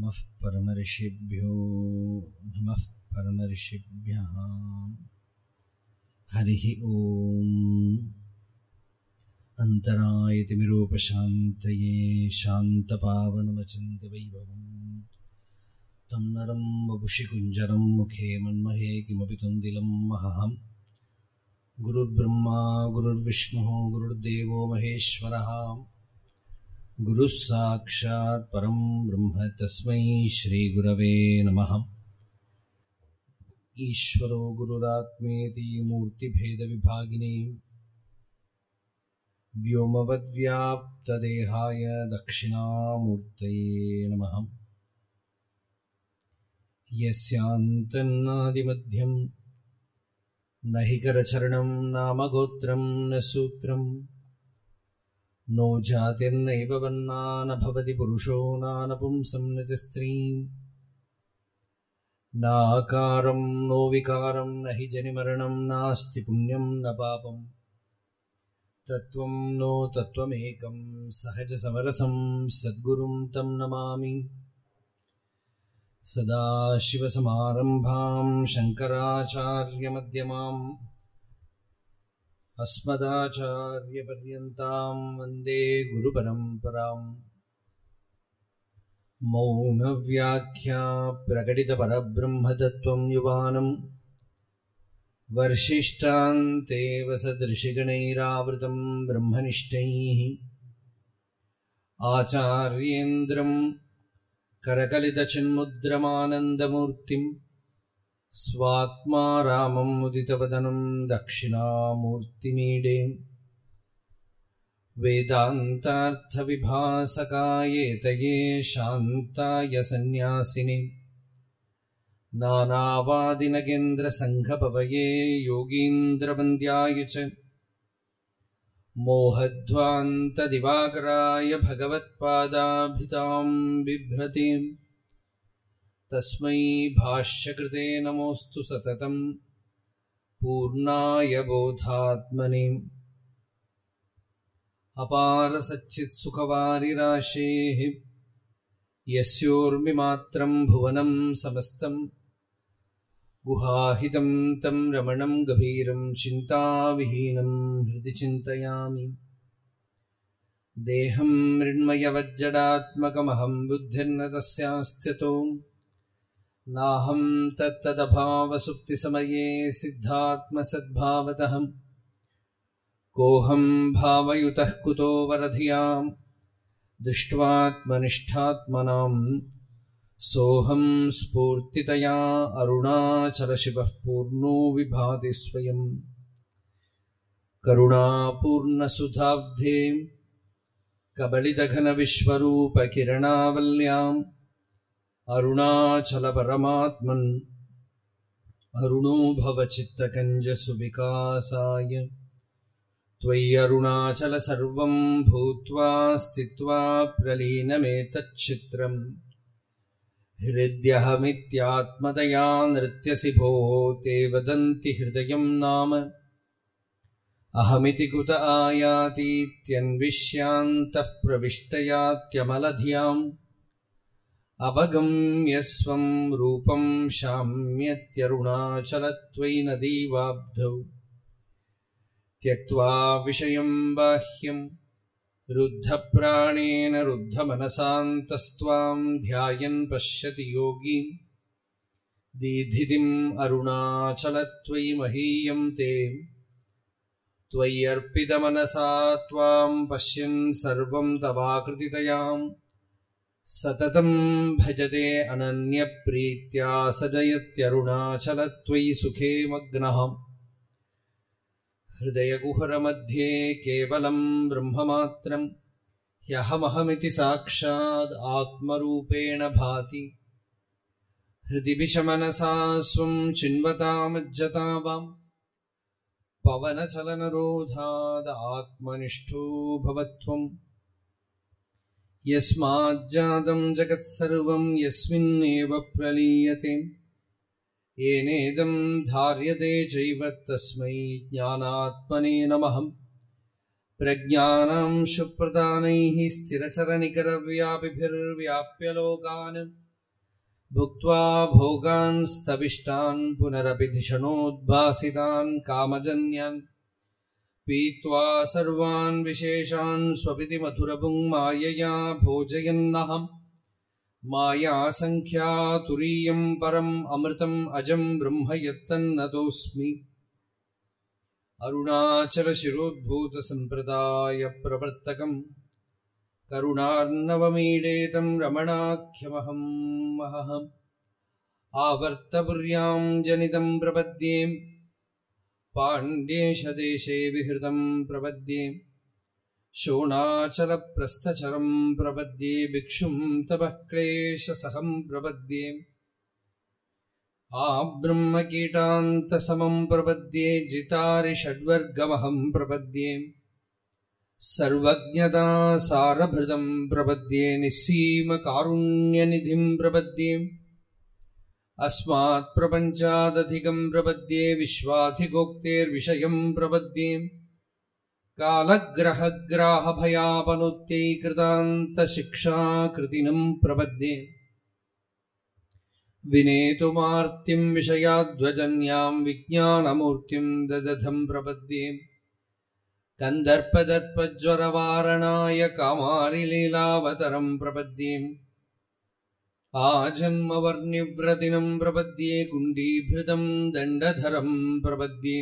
नमः परमऋषिभ्यो नमः परमऋषिभ्यः हरिः ॐ अन्तरायतिमिरोपशान्तये शान्तपावनमचिन्त्यवैभवम् तं नरं वपुषि कुञ्जरं मुखे मन्महे किमपि तुन्दिलं महहम् गुरुर्ब्रह्मा गुरुर्विष्णुः गुरुर्देवो महेश्वरः गुरुः साक्षात् परं ब्रह्म तस्मै श्रीगुरवे नमः ईश्वरो गुरुरात्मेति मूर्तिभेदविभागिने व्योमवद्व्याप्तदेहाय दक्षिणामूर्तये नमः यस्यान्तन्नादिमध्यं न हि करचरणं नाम गोत्रं न सूत्रम् नो जातिर्नैव वर्णा न भवति पुरुषो नानपुंसं न च स्त्रीम् नाकारं नो विकारं न हि जनिमरणं नास्ति पुण्यं न पापम् तत्त्वं नो तत्त्वमेकं सहजसमरसं सद्गुरुं तं नमामि सदाशिवसमारम्भां शङ्कराचार्यमध्यमाम् अस्मदाचार्यपर्यन्तां वन्दे गुरुपरम्पराम् मौनव्याख्या प्रकटितपरब्रह्मतत्त्वं युवानम् वर्षिष्टान्तेव सदृशिगणैरावृतं ब्रह्मनिष्ठैः आचार्येन्द्रम् करकलितचिन्मुद्रमानन्दमूर्तिम् स्वात्मा रामम् मुदितवदनं दक्षिणामूर्तिमीडे वेदान्तार्थविभासकायेतये शान्ताय सन्न्यासिने नानावादिनगेन्द्रसङ्घपवये योगीन्द्रवन्द्याय च मोहध्वान्तदिवाकराय भगवत्पादाभितां बिभ्रतीम् तस्मै भाष्यकृते नमोऽस्तु सततं पूर्णाय बोधात्मने अपारसच्चित्सुखवारिराशेः यस्योर्मिमात्रं भुवनं समस्तं गुहाहितं तं रमणं गभीरं चिन्ताविहीनं हृदि चिन्तयामि देहं मृण्मयवज्जडात्मकमहं बुद्धिर्न तस्यास्त्यतो नाहं तत्तदभावसुप्तिसमये सिद्धात्मसद्भावतः कोऽहं भावयुतः कुतो वरधियां दृष्ट्वात्मनिष्ठात्मनां सोऽहं स्फूर्तितया अरुणाचलशिवः पूर्णो विभाति स्वयम् करुणापूर्णसुधाब्धे कबलितघनविश्वरूपकिरणावल्याम् अरुणाचलपरमात्मन् अरुणो भवचित्तकञ्जसुविकासाय त्वय्यरुणाचल सर्वं भूत्वा स्थित्वा प्रलीनमेतच्चित्रम् हृद्यहमित्यात्मतया नृत्यसि भोः ते वदन्ति हृदयं नाम अहमिति कुत आयातीत्यन्विष्यान्तः प्रविष्टयात्यमलधियाम् अवगम्य स्वं रूपं शाम्यत्यरुणाचलत्वयि नदीवाब्धौ त्यक्त्वा विषयं बाह्यं रुद्धप्राणेन रुद्धमनसान्तस्त्वां ध्यायन् पश्यति योगी दीधितिम् अरुणाचलत्वयि महीयं ते त्वय्यर्पितमनसा त्वां पश्यन् सर्वं तवाकृतितयाम् सततं भजते अनन्यप्रीत्या सजयत्यरुणाचलत्वयि सुखे मग्नः हृदयकुहरमध्ये केवलं ब्रह्ममात्रं ह्यहमहमिति साक्षाद् आत्मरूपेण भाति हृदि विषमनसा स्वं चिन्वतामज्जता वाम् पवनचलनरोधादात्मनिष्ठो भवत्वम् यस्माज्जातं जगत्सर्वं यस्मिन्नेव प्रलीयते येनेदं धार्यते चैव तस्मै ज्ञानात्मने नमः प्रज्ञानां शुप्रदानैः स्थिरचरनिकरव्यापिभिर्व्याप्य लोकान् भुक्त्वा भोगान् स्तविष्टान् पुनरपि धिषणोद्भासितान् कामजन्यान् पीत्वा सर्वान् विशेषान् स्वपिति मधुरपुङ् मायया भोजयन्नहम् मायासङ्ख्या तुरीयम् परम् अमृतम् अजम् ब्रह्म यत्तन्नतोऽस्मि अरुणाचलशिरोद्भूतसम्प्रदायप्रवर्तकम् करुणार्णवमीडेतम् रमणाख्यमहम् महहम् आवर्तपुर्याम् जनितम् प्रपद्ये पाण्ड्येशदेशे विहृतम् प्रपद्ये शोणाचलप्रस्थचरम् प्रपद्ये भिक्षुम् तपः क्लेशसहम् प्रपद्ये आब्रह्मकीटान्तसमम् प्रपद्ये जितारिषड्वर्गमहम् प्रपद्ये सर्वज्ञता सारभृतम् प्रपद्ये निस्सीमकारुण्यनिधिम् प्रपद्ये अस्मात्प्रपञ्चादधिकम् प्रपद्ये विश्वाधिगोक्तेर्विषयम् प्रपद्ये कालग्रहग्राहभयापनुत्यैकृतान्तशिक्षाकृतिनम् प्रपद्ये विनेतुमार्तिम् विषयाध्वजन्याम् विज्ञानमूर्तिम् ददधम् प्रपद्ये कन्दर्पदर्पज्वरवारणाय कामारिलीलावतरम् प्रपद्ये आजन्मवर्णिव्रतिनम् प्रपद्ये कुण्डीभृतम् दण्डधरम् प्रपद्ये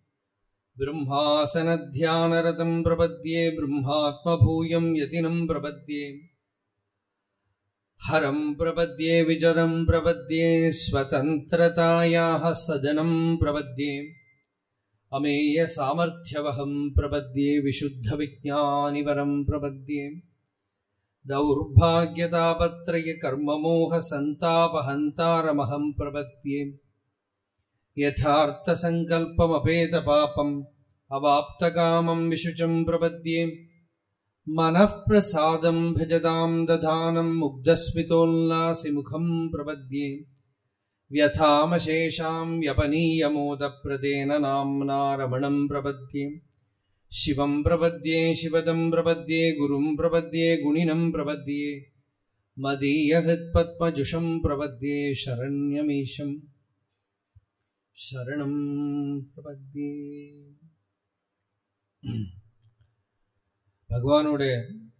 ब्रह्मासनध्यानरतम् प्रपद्ये ब्रह्मात्मभूयम् यतिनम् प्रपद्ये हरम् प्रपद्ये विजरम् प्रपद्ये स्वतन्त्रतायाः सदनम् प्रपद्ये अमेयसामर्थ्यवहम् प्रपद्ये विशुद्धविज्ञानिवरम् प्रपद्ये दौर्भाग्यतापत्रयकर्ममोहसन्तापहन्तारमहम् प्रपद्ये यथार्थसङ्कल्पमपेतपापम् अवाप्तकामम् विशुचम् प्रपद्ये मनःप्रसादम् भजताम् दधानम् मुग्धस्मितोल्लासिमुखम् प्रपद्ये व्यथामशेषाम् व्यपनीयमोदप्रदेन नाम्ना रमणम् प्रपद्ये शिवम् प्रपद्ये शिवदम् प्रपद्ये गुरुम् प्रपद्ये गुणिनम् प्रपद्ये मदीयहृत्पद्मजुषम् प्रपद्ये शरण्यमीशम् शरणम् प्रपद्ये பகவானுடைய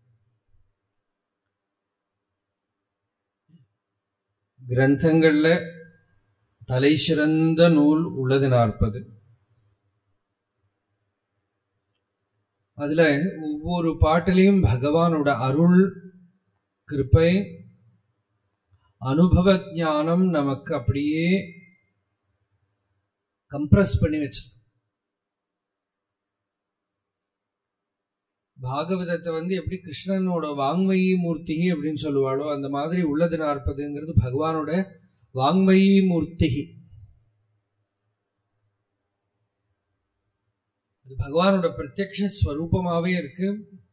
கிரந்தங்கள்ல தலை சிறந்த நூல் உள்ளது நாற்பது அதுல ஒவ்வொரு பாட்டிலையும் பகவானோட அருள் கிருப்பை அனுபவ ஞானம் நமக்கு அப்படியே கம்ப்ரஸ் பண்ணி வச்சிருக்கு பாகவதத்தை வந்து எப்படி கிருஷ்ணனோட வாங்மயி மூர்த்தி அப்படின்னு சொல்லுவாளோ அந்த மாதிரி உள்ளது நாற்பதுங்கிறது பகவானோட வாங்மயி மூர்த்தி அது பகவானோட பிரத்யக்ஷ ஸ்வரூபமாவே இருக்கு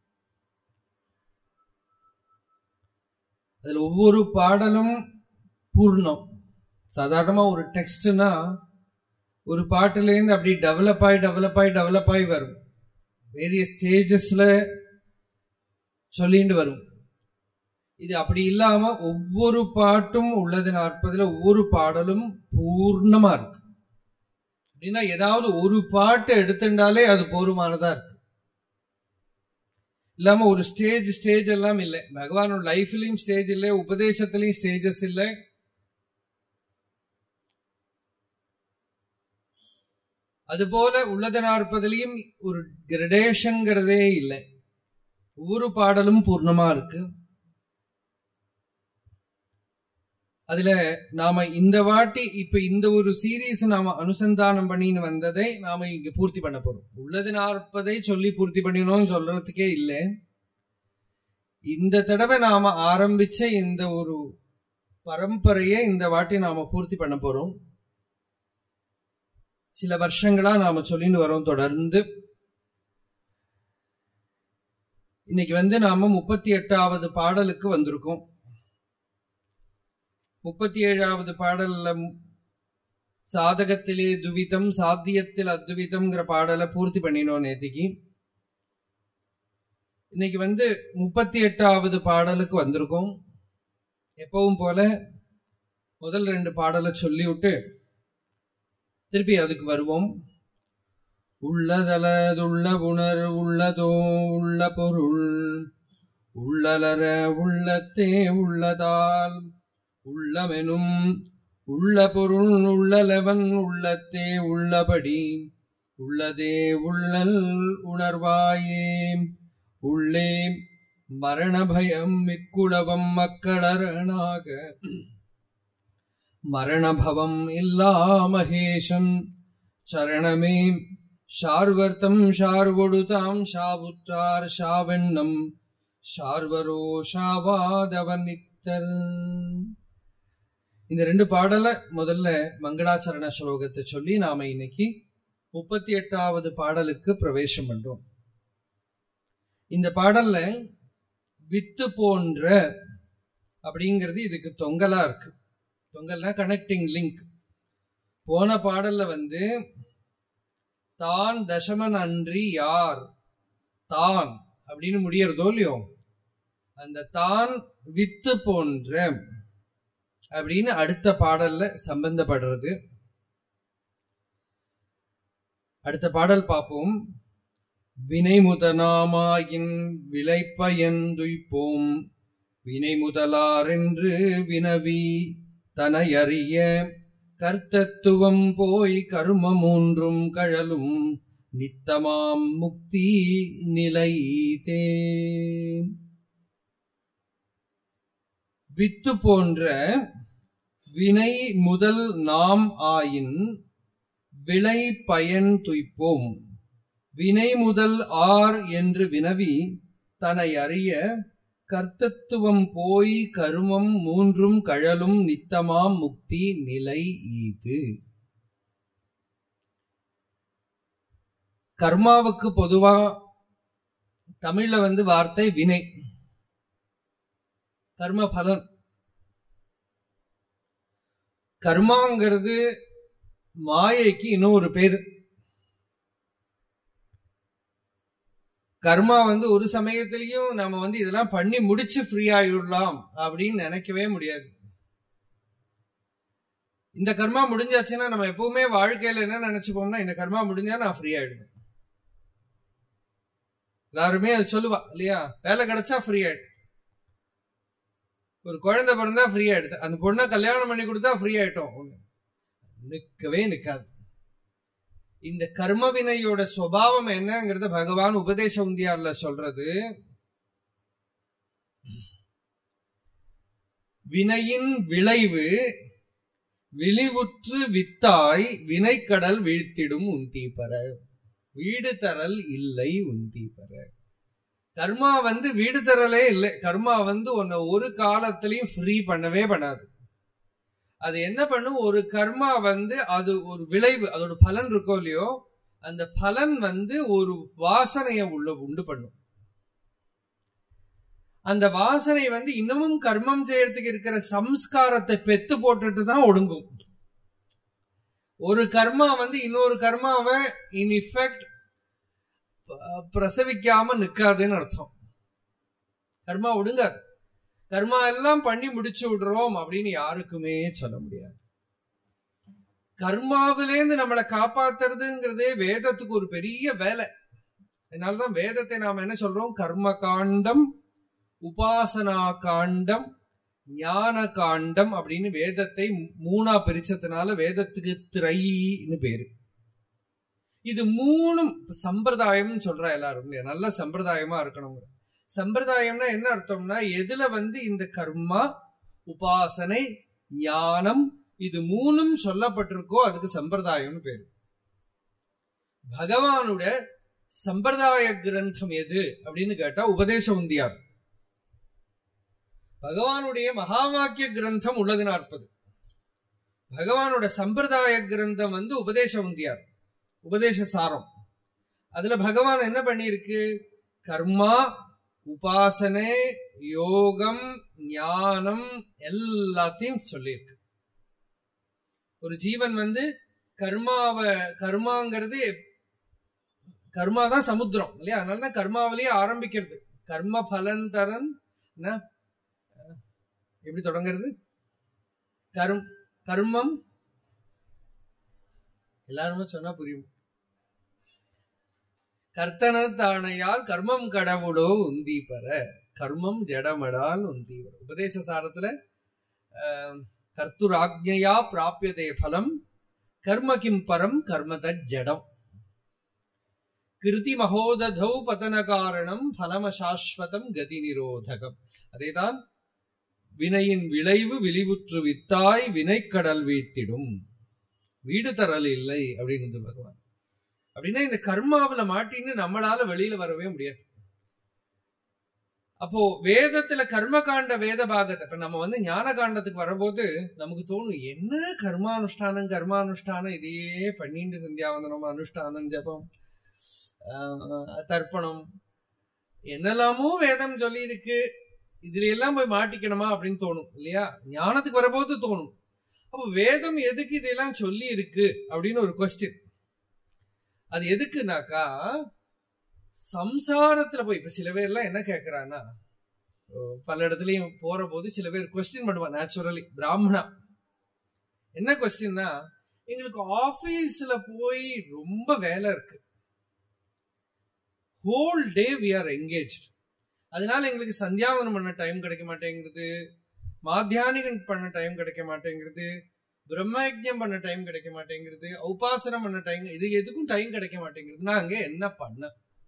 அதுல ஒவ்வொரு பாடலும் பூர்ணம் சாதாரணமா ஒரு டெக்ஸ்ட்னா ஒரு பாட்டுலேருந்து அப்படி டெவலப் ஆகி டெவலப் ஆகி டெவலப் ஆகி வரும் வேரியஸ் ஸ்டேஜஸ்ல சொல்லிட்டு வரும் இது அப்படி இல்லாம ஒவ்வொரு பாட்டும் உள்ளது நாற்பதுல ஒவ்வொரு பாடலும் பூர்ணமா இருக்கு அப்படின்னா ஏதாவது ஒரு பாட்டு எடுத்துட்டாலே அது போருமானதா இருக்கு இல்லாம ஒரு ஸ்டேஜ் ஸ்டேஜ் எல்லாம் இல்லை பகவானோட லைஃப்லயும் ஸ்டேஜ் இல்லை உபதேசத்திலையும் ஸ்டேஜஸ் இல்லை அதுபோல உள்ளத நாற்பதுலயும் ஒரு கிரடேஷன்ங்கிறதே இல்லை ஒவ்வொரு பாடலும் பூர்ணமா இருக்கு அதுல நாம இந்த வாட்டி இப்ப இந்த ஒரு சீரீஸ் நாம அனுசந்தானம் பண்ணின்னு வந்ததை நாம இங்க பூர்த்தி பண்ண போறோம் உள்ளது நாற்பதை சொல்லி பூர்த்தி பண்ணினோம் சொல்றதுக்கே இல்லை இந்த தடவை நாம ஆரம்பிச்ச இந்த ஒரு பரம்பரையை இந்த வாட்டி நாம பூர்த்தி பண்ண போறோம் சில வருஷங்களா நாம சொல்லிட்டு வரோம் தொடர்ந்து இன்னைக்கு வந்து நாம முப்பத்தி எட்டாவது பாடலுக்கு வந்திருக்கோம் முப்பத்தி ஏழாவது பாடல்ல சாதகத்திலே துவிதம் சாத்தியத்தில் அத்விதம்ங்கிற பாடலை பூர்த்தி பண்ணினோம் நேத்திக்கு இன்னைக்கு வந்து முப்பத்தி எட்டாவது பாடலுக்கு வந்திருக்கோம் எப்பவும் போல முதல் ரெண்டு பாடலை சொல்லி விட்டு திருப்பி அதுக்கு வருவோம் உள்ளதலதுள்ள உணர் உள்ளதோ உள்ள பொருள் உள்ளலர உள்ளத்தே உள்ளதால் உள்ளமெனும் உள்ள பொருள் உள்ளலவன் உள்ளத்தே உள்ளபடி உள்ளதே உள்ளல் உணர்வாயே உள்ளே மரண பயம் மிக்குளவம் மக்களரணாக மரணபவம் இல்லா மகேஷம் சரணமே ஷார்வர்த்தம் ஷார்வொடுதாம் ஷாவுற்றார் ஷாவெண்ணம் ஷார்வரோ ஷாவாதவன் நித்தர் இந்த ரெண்டு பாடல முதல்ல மங்களாச்சரண ஸ்லோகத்தை சொல்லி நாம இன்னைக்கு முப்பத்தி எட்டாவது பாடலுக்கு பிரவேசம் பண்றோம் இந்த பாடல்ல வித்து போன்ற அப்படிங்கிறது இதுக்கு தொங்கலா இருக்கு தொங்கல்னா கனெக்டிங் லிங்க் போன பாடல்ல வந்து தான் தசமன் அன்றி யார் தான் அப்படின்னு முடியறதோ இல்லையோ அந்த தான் வித்து போன்ற அப்படின்னு அடுத்த பாடல்ல சம்பந்தப்படுறது அடுத்த பாடல் பார்ப்போம் வினை முதனாமாயின் விளைப்பயந்துய்ப்போம் வினை முதலாரென்று வினவி தனையறிய கர்த்தத்துவம் போய் கரும மூன்றும் கழலும் நித்தமாம் முக்தி நிலைத்தே வித்து போன்ற வினை முதல் நாம் ஆயின் விளை பயன் துய்ப்போம் வினை முதல் ஆர் என்று வினவி தன்னை அறிய கர்த்தத்துவம் போய் கருமம் மூன்றும் கழலும் நித்தமாம் முக்தி நிலை ஈது கர்மாவுக்கு பொதுவா தமிழ்ல வந்து வார்த்தை வினை கர்ம பலன் கர்மாங்கிறது மாயைக்கு இன்னொரு பேரு கர்மா வந்து ஒரு சமயத்திலையும் நாம வந்து இதெல்லாம் பண்ணி முடிச்சு ஃப்ரீ ஆயிடலாம் அப்படின்னு நினைக்கவே முடியாது இந்த கர்மா முடிஞ்சாச்சுன்னா நம்ம எப்பவுமே வாழ்க்கையில என்ன நினைச்சுப்போம்னா இந்த கர்மா முடிஞ்சா நான் ஃப்ரீ ஆயிடுவேன் எல்லாருமே அது சொல்லுவா இல்லையா வேலை கிடைச்சா ஃப்ரீ ஆயிடு ஒரு குழந்தை பிறந்தா ஃப்ரீ ஆயிடுது அந்த பொண்ணை கல்யாணம் பண்ணி கொடுத்தா ஃப்ரீ ஆயிட்டோம் நிக்கவே நிக்காது இந்த கர்ம வினையோட சுவாவம் என்னங்கிறத பகவான் உபதேச உந்தியார்ல சொல்றது வினையின் விளைவு விழிவுற்று வித்தாய் வினைக்கடல் வீழ்த்திடும் உந்தி பெற வீடு தரல் இல்லை உந்தி பெற கர்மா வந்து வீடு தரலே இல்லை கர்மா வந்து உன்னை ஒரு காலத்திலையும் ஃப்ரீ பண்ணவே பண்ணாது அது என்ன பண்ணும் ஒரு கர்மா வந்து அது ஒரு விளைவு அதோட பலன் இருக்கோ இல்லையோ அந்த பலன் வந்து ஒரு வாசனைய உள்ள உண்டு பண்ணும் அந்த வாசனை வந்து இன்னமும் கர்மம் செய்யறதுக்கு இருக்கிற சம்ஸ்காரத்தை பெத்து போட்டுட்டு தான் ஒடுங்கும் ஒரு கர்மா வந்து இன்னொரு கர்மாவை இன் இஃபெக்ட் பிரசவிக்காம நிக்காதுன்னு அர்த்தம் கர்மா ஒடுங்காது கர்மா எல்லாம் பண்ணி முடிச்சு விடுறோம் அப்படின்னு யாருக்குமே சொல்ல முடியாது கர்மாவிலேருந்து நம்மளை காப்பாத்துறதுங்கிறதே வேதத்துக்கு ஒரு பெரிய வேலை அதனாலதான் வேதத்தை நாம என்ன சொல்றோம் கர்ம காண்டம் உபாசனா காண்டம் ஞான காண்டம் அப்படின்னு வேதத்தை மூணா பிரிச்சதுனால வேதத்துக்கு திரைன்னு பேரு இது மூணும் சம்பிரதாயம் சொல்றா எல்லாரும் இல்லையா நல்ல சம்பிரதாயமா இருக்கணும் சம்பிரதாயம்னா என்ன அர்த்தம்னா எதுல வந்து இந்த கர்மா உபாசனை ஞானம் இது மூணும் சொல்லப்பட்டிருக்கோ அதுக்கு சம்பிரதாயம்னு பேரு பகவானோட சம்பிரதாய கிரந்தம் எது அப்படின்னு கேட்டா உபதேச உந்தியார் பகவானுடைய மகா வாக்கிய கிரந்தம் உள்ளது நாற்பது பகவானோட சம்பிரதாய கிரந்தம் வந்து உபதேச உந்தியார் உபதேச சாரம் அதுல பகவான் என்ன பண்ணியிருக்கு கர்மா உபாசனை யோகம் ஞானம் எல்லாத்தையும் சொல்லியிருக்கு ஒரு ஜீவன் வந்து கர்மாவ கர்மாங்கிறது கர்மா தான் சமுத்திரம் இல்லையா அதனாலதான் கர்மாவிலேயே ஆரம்பிக்கிறது கர்ம பலன் தரன் எப்படி தொடங்குறது கரும் கர்மம் எல்லாருமே சொன்னா புரியும் கர்த்தனத்தானையால் கர்மம் கடவுளோ உந்தி பெற கர்மம் ஜடமடால் உந்தி பெற உபதேச சாரத்துல ஆஹ், கர்த்துராக்ஞையா பிராபியதே பலம் கர்ம கிம் பரம் கர்மத ஜடம் கிருதி மகோததௌ பதன காரணம் பலமசாஸ்வதம் கதி நிரோதகம் அதேதான் வினையின் விளைவு விழிவுற்று வித்தாய் வினைக்கடல் வீழ்த்திடும் வீடு தரல் இல்லை அப்படின்னு பகவான் அப்படின்னா இந்த கர்மாவுல மாட்டின்னு நம்மளால வெளியில வரவே முடியாது அப்போ வேதத்துல கர்ம காண்ட வேத பாகத்தை இப்ப நம்ம வந்து ஞான காண்டத்துக்கு வரும்போது நமக்கு தோணும் என்ன கர்மானுஷ்டானம் கர்மானுஷ்டானம் இதையே பண்ணிட்டு சந்தியாவந்தனம் அனுஷ்டானம் ஜபம் ஆஹ், தர்ப்பணம் என்னெல்லாமோ வேதம் சொல்லி இருக்கு இதுல எல்லாம் போய் மாட்டிக்கணுமா அப்படின்னு தோணும் இல்லையா ஞானத்துக்கு வரபோது தோணும் அப்போ வேதம் எதுக்கு இதெல்லாம் சொல்லி இருக்கு அப்படின்னு ஒரு கொஸ்டின் அது எதுக்குனாக்கா சம்சாரத்துல போய் இப்ப சில பேர்லாம் என்ன கேக்குறான்னா ஓ, பல இடத்துலயும் போற போது சில பேர் கொஸ்டின் பண்ணுவான் நேச்சுரலி பிராமணா என்ன கொஸ்டின்னா எங்களுக்கு ஆபீஸ்ல போய் ரொம்ப வேலை இருக்கு whole day we are engage அதனால எங்களுக்கு சந்தியாவனம் பண்ண டைம் கிடைக்க மாட்டேங்கிறது மாத்தியானிகன் பண்ண டைம் கிடைக்க மாட்டேங்கிறது பிரம்மயஜம் பண்ண டைம் கிடைக்க மாட்டேங்கிறது உபாசனம் பண்ண டைம் இது எதுக்கும் டைம் கிடைக்க மாட்டேங்கிறது நான் அங்க என்ன பண்ண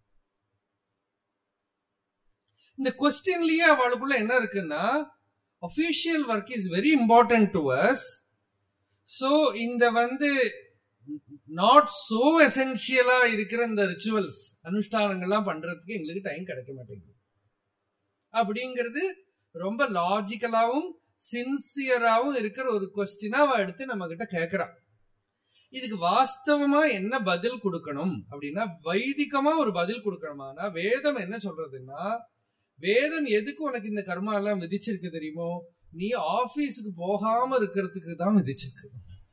இந்த கொஸ்டின்லயே அவளுக்குள்ள என்ன இருக்குன்னா official work is very important to us so இந்த வந்து நாட் சோ எசென்சியலா இருக்கிற இந்த ரிச்சுவல்ஸ் அனுஷ்டானங்கள்லாம் பண்றதுக்கு எங்களுக்கு டைம் கிடைக்க மாட்டேங்குது அப்படிங்கிறது ரொம்ப லாஜிக்கலாவும் சின்சியராவும் இருக்கிற ஒரு கொஸ்டினா அவ எடுத்து நம்ம கிட்ட கேக்குறா இதுக்கு வாஸ்தவமா என்ன பதில் கொடுக்கணும் அப்படின்னா வைதிகமா ஒரு பதில் கொடுக்கணுமானா வேதம் என்ன சொல்றதுன்னா வேதம் எதுக்கு உனக்கு இந்த கர்மா எல்லாம் விதிச்சிருக்கு தெரியுமோ நீ ஆபீஸுக்கு போகாம இருக்கிறதுக்கு தான் விதிச்சிருக்கு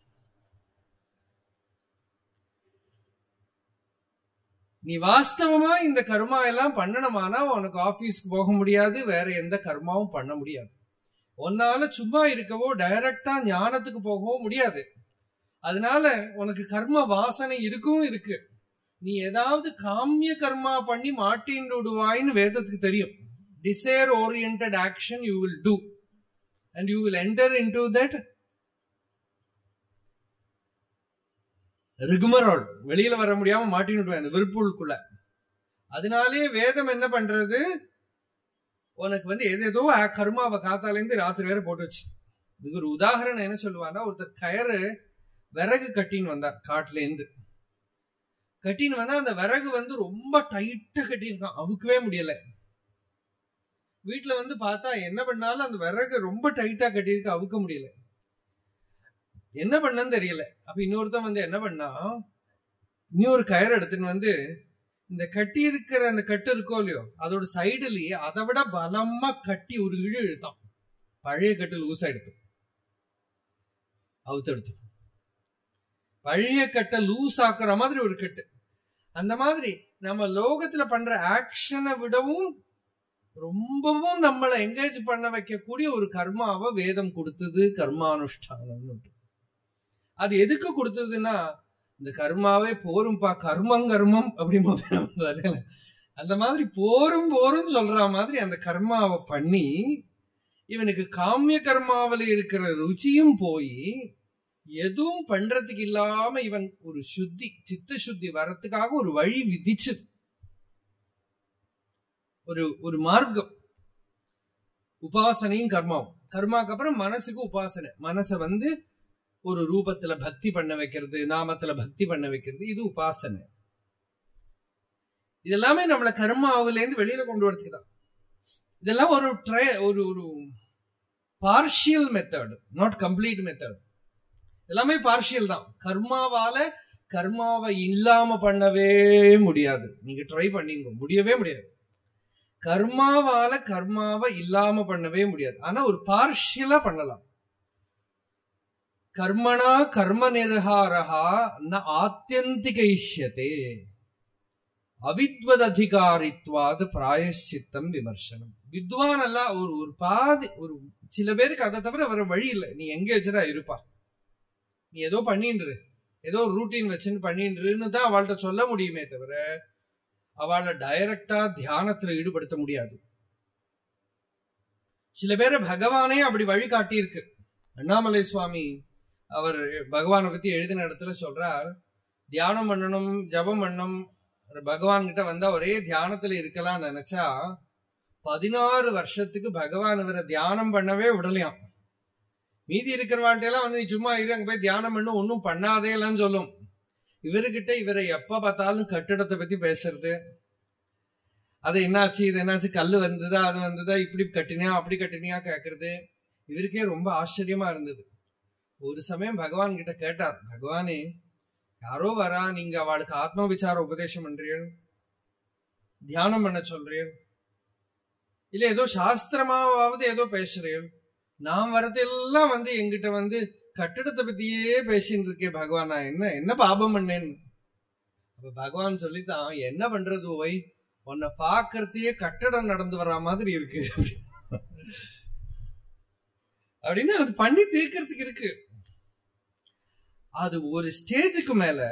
நீ வாஸ்தவமா இந்த கர்மா எல்லாம் பண்ணணுமானா உனக்கு ஆபீஸ்க்கு போக முடியாது வேற எந்த கர்மாவும் பண்ண முடியாது உன்னால சும்மா இருக்கவோ டைரக்டா ஞானத்துக்கு போகவோ முடியாது அதனால உனக்கு கர்ம வாசனை இருக்கும் இருக்கு நீ ஏதாவது காமிய கர்மா பண்ணி மாட்டின்னு விடுவாயின்னு வேதத்துக்கு தெரியும் desire oriented action you will do and you will enter into that rigmarole வெளியில வர முடியாம மாட்டின்னு விடுவேன் அந்த விருப்புக்குள்ள அதனாலே வேதம் என்ன பண்றது உனக்கு வந்து எது ஏதோ கர்மாவை காத்தாலேருந்து ராத்திரி வேற போட்டு வச்சு இதுக்கு ஒரு உதாரணம் என்ன சொல்லுவான்னா ஒருத்தர் கயறு விறகு கட்டின்னு வந்தார் காட்டுல இருந்து கட்டின்னு வந்தா அந்த விறகு வந்து ரொம்ப டைட்டா கட்டியிருக்கான் அவுக்கவே முடியல வீட்டுல வந்து பார்த்தா என்ன பண்ணாலும் அந்த விறகு ரொம்ப டைட்டா கட்டியிருக்கு அவுக்க முடியல என்ன பண்ணன்னு தெரியல அப்ப இன்னொருத்தன் வந்து என்ன பண்ணா இன்னொரு கயிறு எடுத்துன்னு வந்து இந்த கட்டி இருக்கிற அந்த கட்டு இருக்கோ இல்லையோ அதோட சைடுலயே அதை விட பலமா கட்டி ஒரு இழு இழுத்தான் பழைய கட்டு லூஸ் ஆயிடுத்து அவுத்தெடுத்து பழைய கட்டை லூஸ் ஆக்குற மாதிரி ஒரு கட்டு அந்த மாதிரி நம்ம லோகத்துல பண்ற ஆக்ஷனை விடவும் ரொம்பவும் நம்மளை என்கேஜ் பண்ண வைக்கக்கூடிய ஒரு கர்மாவை வேதம் கொடுத்தது கர்மானுஷ்டானம்னு அது எதுக்கு கொடுத்ததுன்னா இந்த கர்மாவே போரும்பா கர்மம் கர்மம் அப்படின்னு அந்த மாதிரி போரும் போரும் சொல்ற மாதிரி அந்த கர்மாவை பண்ணி இவனுக்கு காமிய கர்மாவில் இருக்கிற ருச்சியும் போய் எதுவும் பண்றதுக்கு இல்லாம இவன் ஒரு சுத்தி சித்த சுத்தி வரத்துக்காக ஒரு வழி விதிச்சது ஒரு ஒரு மார்க்கம் உபாசனையும் கர்மாவும் கர்மாக்கு அப்புறம் மனசுக்கு உபாசனை மனசை வந்து ஒரு ரூபத்துல பக்தி பண்ண வைக்கிறது நாமத்துல பக்தி பண்ண வைக்கிறது இது உபாசனை இதெல்லாமே நம்மள கர்மாவில இருந்து வெளியில கொண்டு வரதுக்கு தான் இதெல்லாம் ஒரு ட்ரை ஒரு ஒரு partial method not complete method எல்லாமே பார்ஷியல் தான் கர்மாவால கர்மாவை இல்லாம பண்ணவே முடியாது நீங்க ட்ரை பண்ணீங்க முடியவே முடியாது கர்மாவால கர்மாவை இல்லாம பண்ணவே முடியாது ஆனா ஒரு பார்ஷியலா பண்ணலாம் கர்மணா கர்ம நிர்ஹாரஹா ந ஆத்தியந்திகைஷ்யத்தே அவித்வததிகாரித்வாது பிராயஷ்சித்தம் விமர்சனம் வித்வான் அல்ல ஒரு ஒரு பாதி ஒரு சில பேருக்கு அதை தவிர வர வழி இல்லை நீ எங்க வச்சுடா இருப்பா நீ ஏதோ பண்ணின்று ஏதோ ரூட்டீன் வச்சுன்னு பண்ணின்றுன்னு தான் அவள்கிட்ட சொல்ல முடியுமே தவிர அவளை டைரக்டா தியானத்துல ஈடுபடுத்த முடியாது சில பேரை பகவானே அப்படி வழி காட்டியிருக்கு அண்ணாமலை சுவாமி அவர் பகவானை பத்தி எழுதின இடத்துல சொல்றார் தியானம் பண்ணணும் ஜபம் பண்ணணும் பகவான் கிட்ட வந்தா ஒரே தியானத்துல இருக்கலாம் நினைச்சா பதினாறு வருஷத்துக்கு பகவான் இவரை தியானம் பண்ணவே விடலையாம் மீதி இருக்கிற வாழ்க்கையெல்லாம் வந்து நீ சும்மா இரு அங்க போய் தியானம் பண்ணு ஒன்னும் பண்ணாதே எல்லாம் சொல்லும் இவர்கிட்ட இவரை எப்ப பார்த்தாலும் கட்டிடத்தை பத்தி பேசுறது அது என்னாச்சு இது என்னாச்சு கல்லு வந்ததா அது வந்ததா இப்படி கட்டினியா அப்படி கட்டினியா கேக்குறது இவருக்கே ரொம்ப ஆச்சரியமா இருந்தது ஒரு சமயம் பகவான் கிட்ட கேட்டார் பகவானே யாரோ வரா நீங்க அவளுக்கு ஆத்ம விசார உபதேசம் பண்றீள் தியானம் பண்ண சொல்றீள் இல்ல ஏதோ சாஸ்திரமாவது ஏதோ பேசுறீள் நான் வரதெல்லாம் வந்து எங்கிட்ட வந்து கட்டிடத்தை பத்தியே பேசின்னு இருக்கே பகவான் நான் என்ன என்ன பாபம் பண்ணேன் அப்ப பகவான் சொல்லித்தான் என்ன பண்றது ஓய் உன்னை பாக்குறதையே கட்டடம் நடந்து வர மாதிரி இருக்கு அப்படின்னு அது பண்ணி தீர்க்கறதுக்கு இருக்கு அது ஒரு ஸ்டேஜுக்கு மேல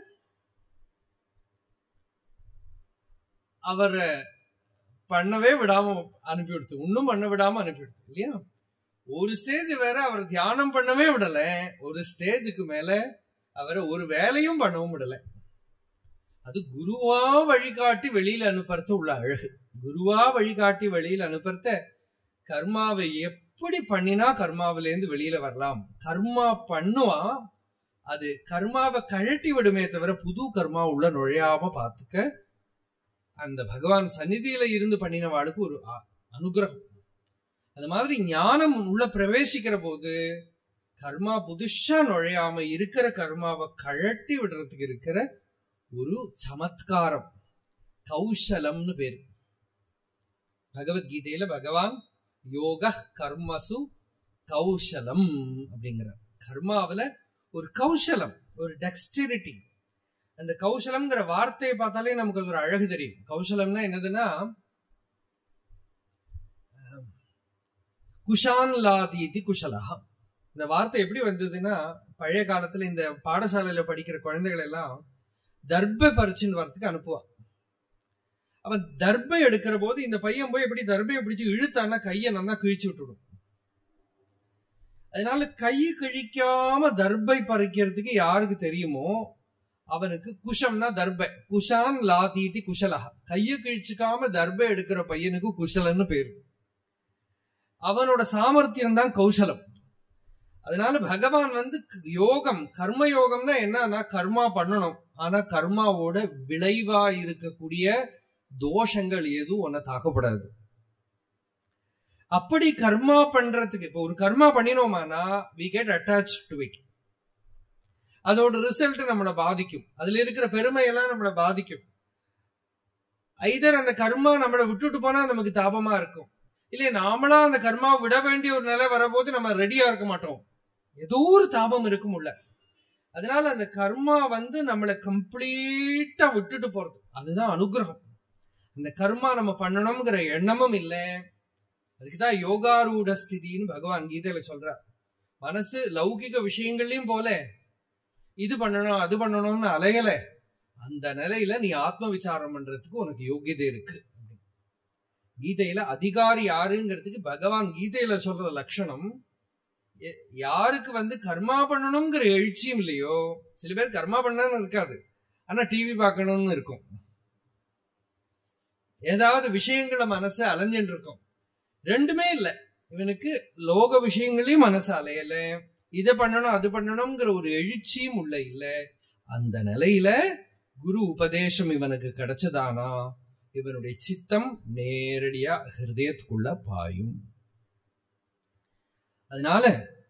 அவரை பண்ணவே விடாம அனுப்பி விடுத்து இன்னும் பண்ண விடாம அனுப்பி விடுத்து இல்லையா ஒரு ஸ்டேஜ் வேற அவர் தியானம் பண்ணவே விடல ஒரு ஸ்டேஜுக்கு மேல அவரை ஒரு வேலையும் பண்ணவும் விடல அது குருவா வழிகாட்டி வெளியில அனுப்புறது உள்ள அழகு குருவா வழிகாட்டி வெளியில அனுப்புறத கர்மாவை எப்படி பண்ணினா கர்மாவிலேருந்து வெளியில வரலாம் கர்மா பண்ணுவான் அது கர்மாவை கழட்டி விடுமே தவிர புது கர்மா உள்ள நுழையாம பார்த்துக்க அந்த பகவான் சந்நிதியில இருந்து பண்ணினவாளுக்கு ஒரு அனுகிரகம் அந்த மாதிரி ஞானம் உள்ள பிரவேசிக்கிற போது கர்மா புதுசா நுழையாம இருக்கிற கர்மாவை கழட்டி விடுறதுக்கு இருக்கிற ஒரு சமத்காரம் கௌசலம்னு பேரு பகவத்கீதையில பகவான் யோக கர்மசு கௌசலம் அப்படிங்கிற கர்மாவில ஒரு கௌசலம் ஒரு டெக்ஸ்டிரிட்டி அந்த கௌசலம்ங்கிற வார்த்தையை பார்த்தாலே நமக்கு ஒரு அழகு தெரியும் கௌசலம்னா என்னதுன்னா குஷான் லாதீதி குஷலஹா இந்த வார்த்தை எப்படி வந்ததுன்னா பழைய காலத்துல இந்த பாடசாலையில படிக்கிற குழந்தைகள் எல்லாம் தர்ப பறிச்சுன்னு வரத்துக்கு அனுப்புவான் அவன் தர்பை எடுக்கிற போது இந்த பையன் போய் எப்படி தர்பையை பிடிச்சு இழுத்தான்னா கையை நல்லா கிழிச்சு விட்டுடும் அதனால கை கிழிக்காம தர்பை பறிக்கிறதுக்கு யாருக்கு தெரியுமோ அவனுக்கு குஷம்னா தர்பை குஷான் லாதீதி குஷலஹா கையை கிழிச்சுக்காம தர்பை எடுக்கிற பையனுக்கு குஷலன்னு பேரு அவனோட சாமர்த்தியம் தான் கௌசலம் அதனால பகவான் வந்து யோகம் கர்ம யோகம்னா என்னன்னா கர்மா பண்ணணும் ஆனா கர்மாவோட விளைவா இருக்கக்கூடிய தோஷங்கள் எதுவும் உன்னை தாக்கப்படாது அப்படி கர்மா பண்றதுக்கு இப்போ ஒரு கர்மா பண்ணினோமானா we get attach to it அதோட ரிசல்ட் நம்மளை பாதிக்கும் அதுல இருக்கிற பெருமையெல்லாம் நம்மளை பாதிக்கும் ஐதர் அந்த கர்மா நம்மளை விட்டுட்டு போனா நமக்கு தாபமா இருக்கும் இல்லையா நாமளா அந்த கர்மா விட வேண்டிய ஒரு நிலை வரபோது நம்ம ரெடியா இருக்க மாட்டோம் ஏதோ ஒரு தாபம் இருக்கும் உள்ள அதனால அந்த கர்மா வந்து நம்மளை கம்ப்ளீட்டா விட்டுட்டு போறது அதுதான் அனுகிரகம் அந்த கர்மா நம்ம பண்ணணுங்கிற எண்ணமும் இல்லை அதுக்குதான் யோகாரூட ஸ்திதின்னு பகவான் கீதையில சொல்றார் மனசு லௌகிக விஷயங்கள்லயும் போல இது பண்ணணும் அது பண்ணணும்னு அலையல அந்த நிலையில நீ ஆத்ம விசாரம் பண்றதுக்கு உனக்கு யோகியதை இருக்கு கீதையில அதிகாரி யாருங்கிறதுக்கு பகவான் கீதையில சொல்ற லட்சணம் யாருக்கு வந்து கர்மா பண்ணணுங்கிற எழுச்சியும் இல்லையோ சில பேர் கர்மா பண்ணணும்னு இருக்காது ஆனா டிவி பார்க்கணும்னு இருக்கும் ஏதாவது விஷயங்களை மனசு அலைஞ்சுட்டு இருக்கும் ரெண்டுமே இல்ல இவனுக்கு லோக விஷயங்களையும் மனசு அலையல இதை பண்ணணும் அது பண்ணணுங்கிற ஒரு எழுச்சியும் உள்ள இல்ல அந்த நிலையில குரு உபதேசம் இவனுக்கு கிடைச்சதானா இவனுடைய சித்தம் நேரடியா ஹிருதயத்துக்குள்ள பாயும் அதனால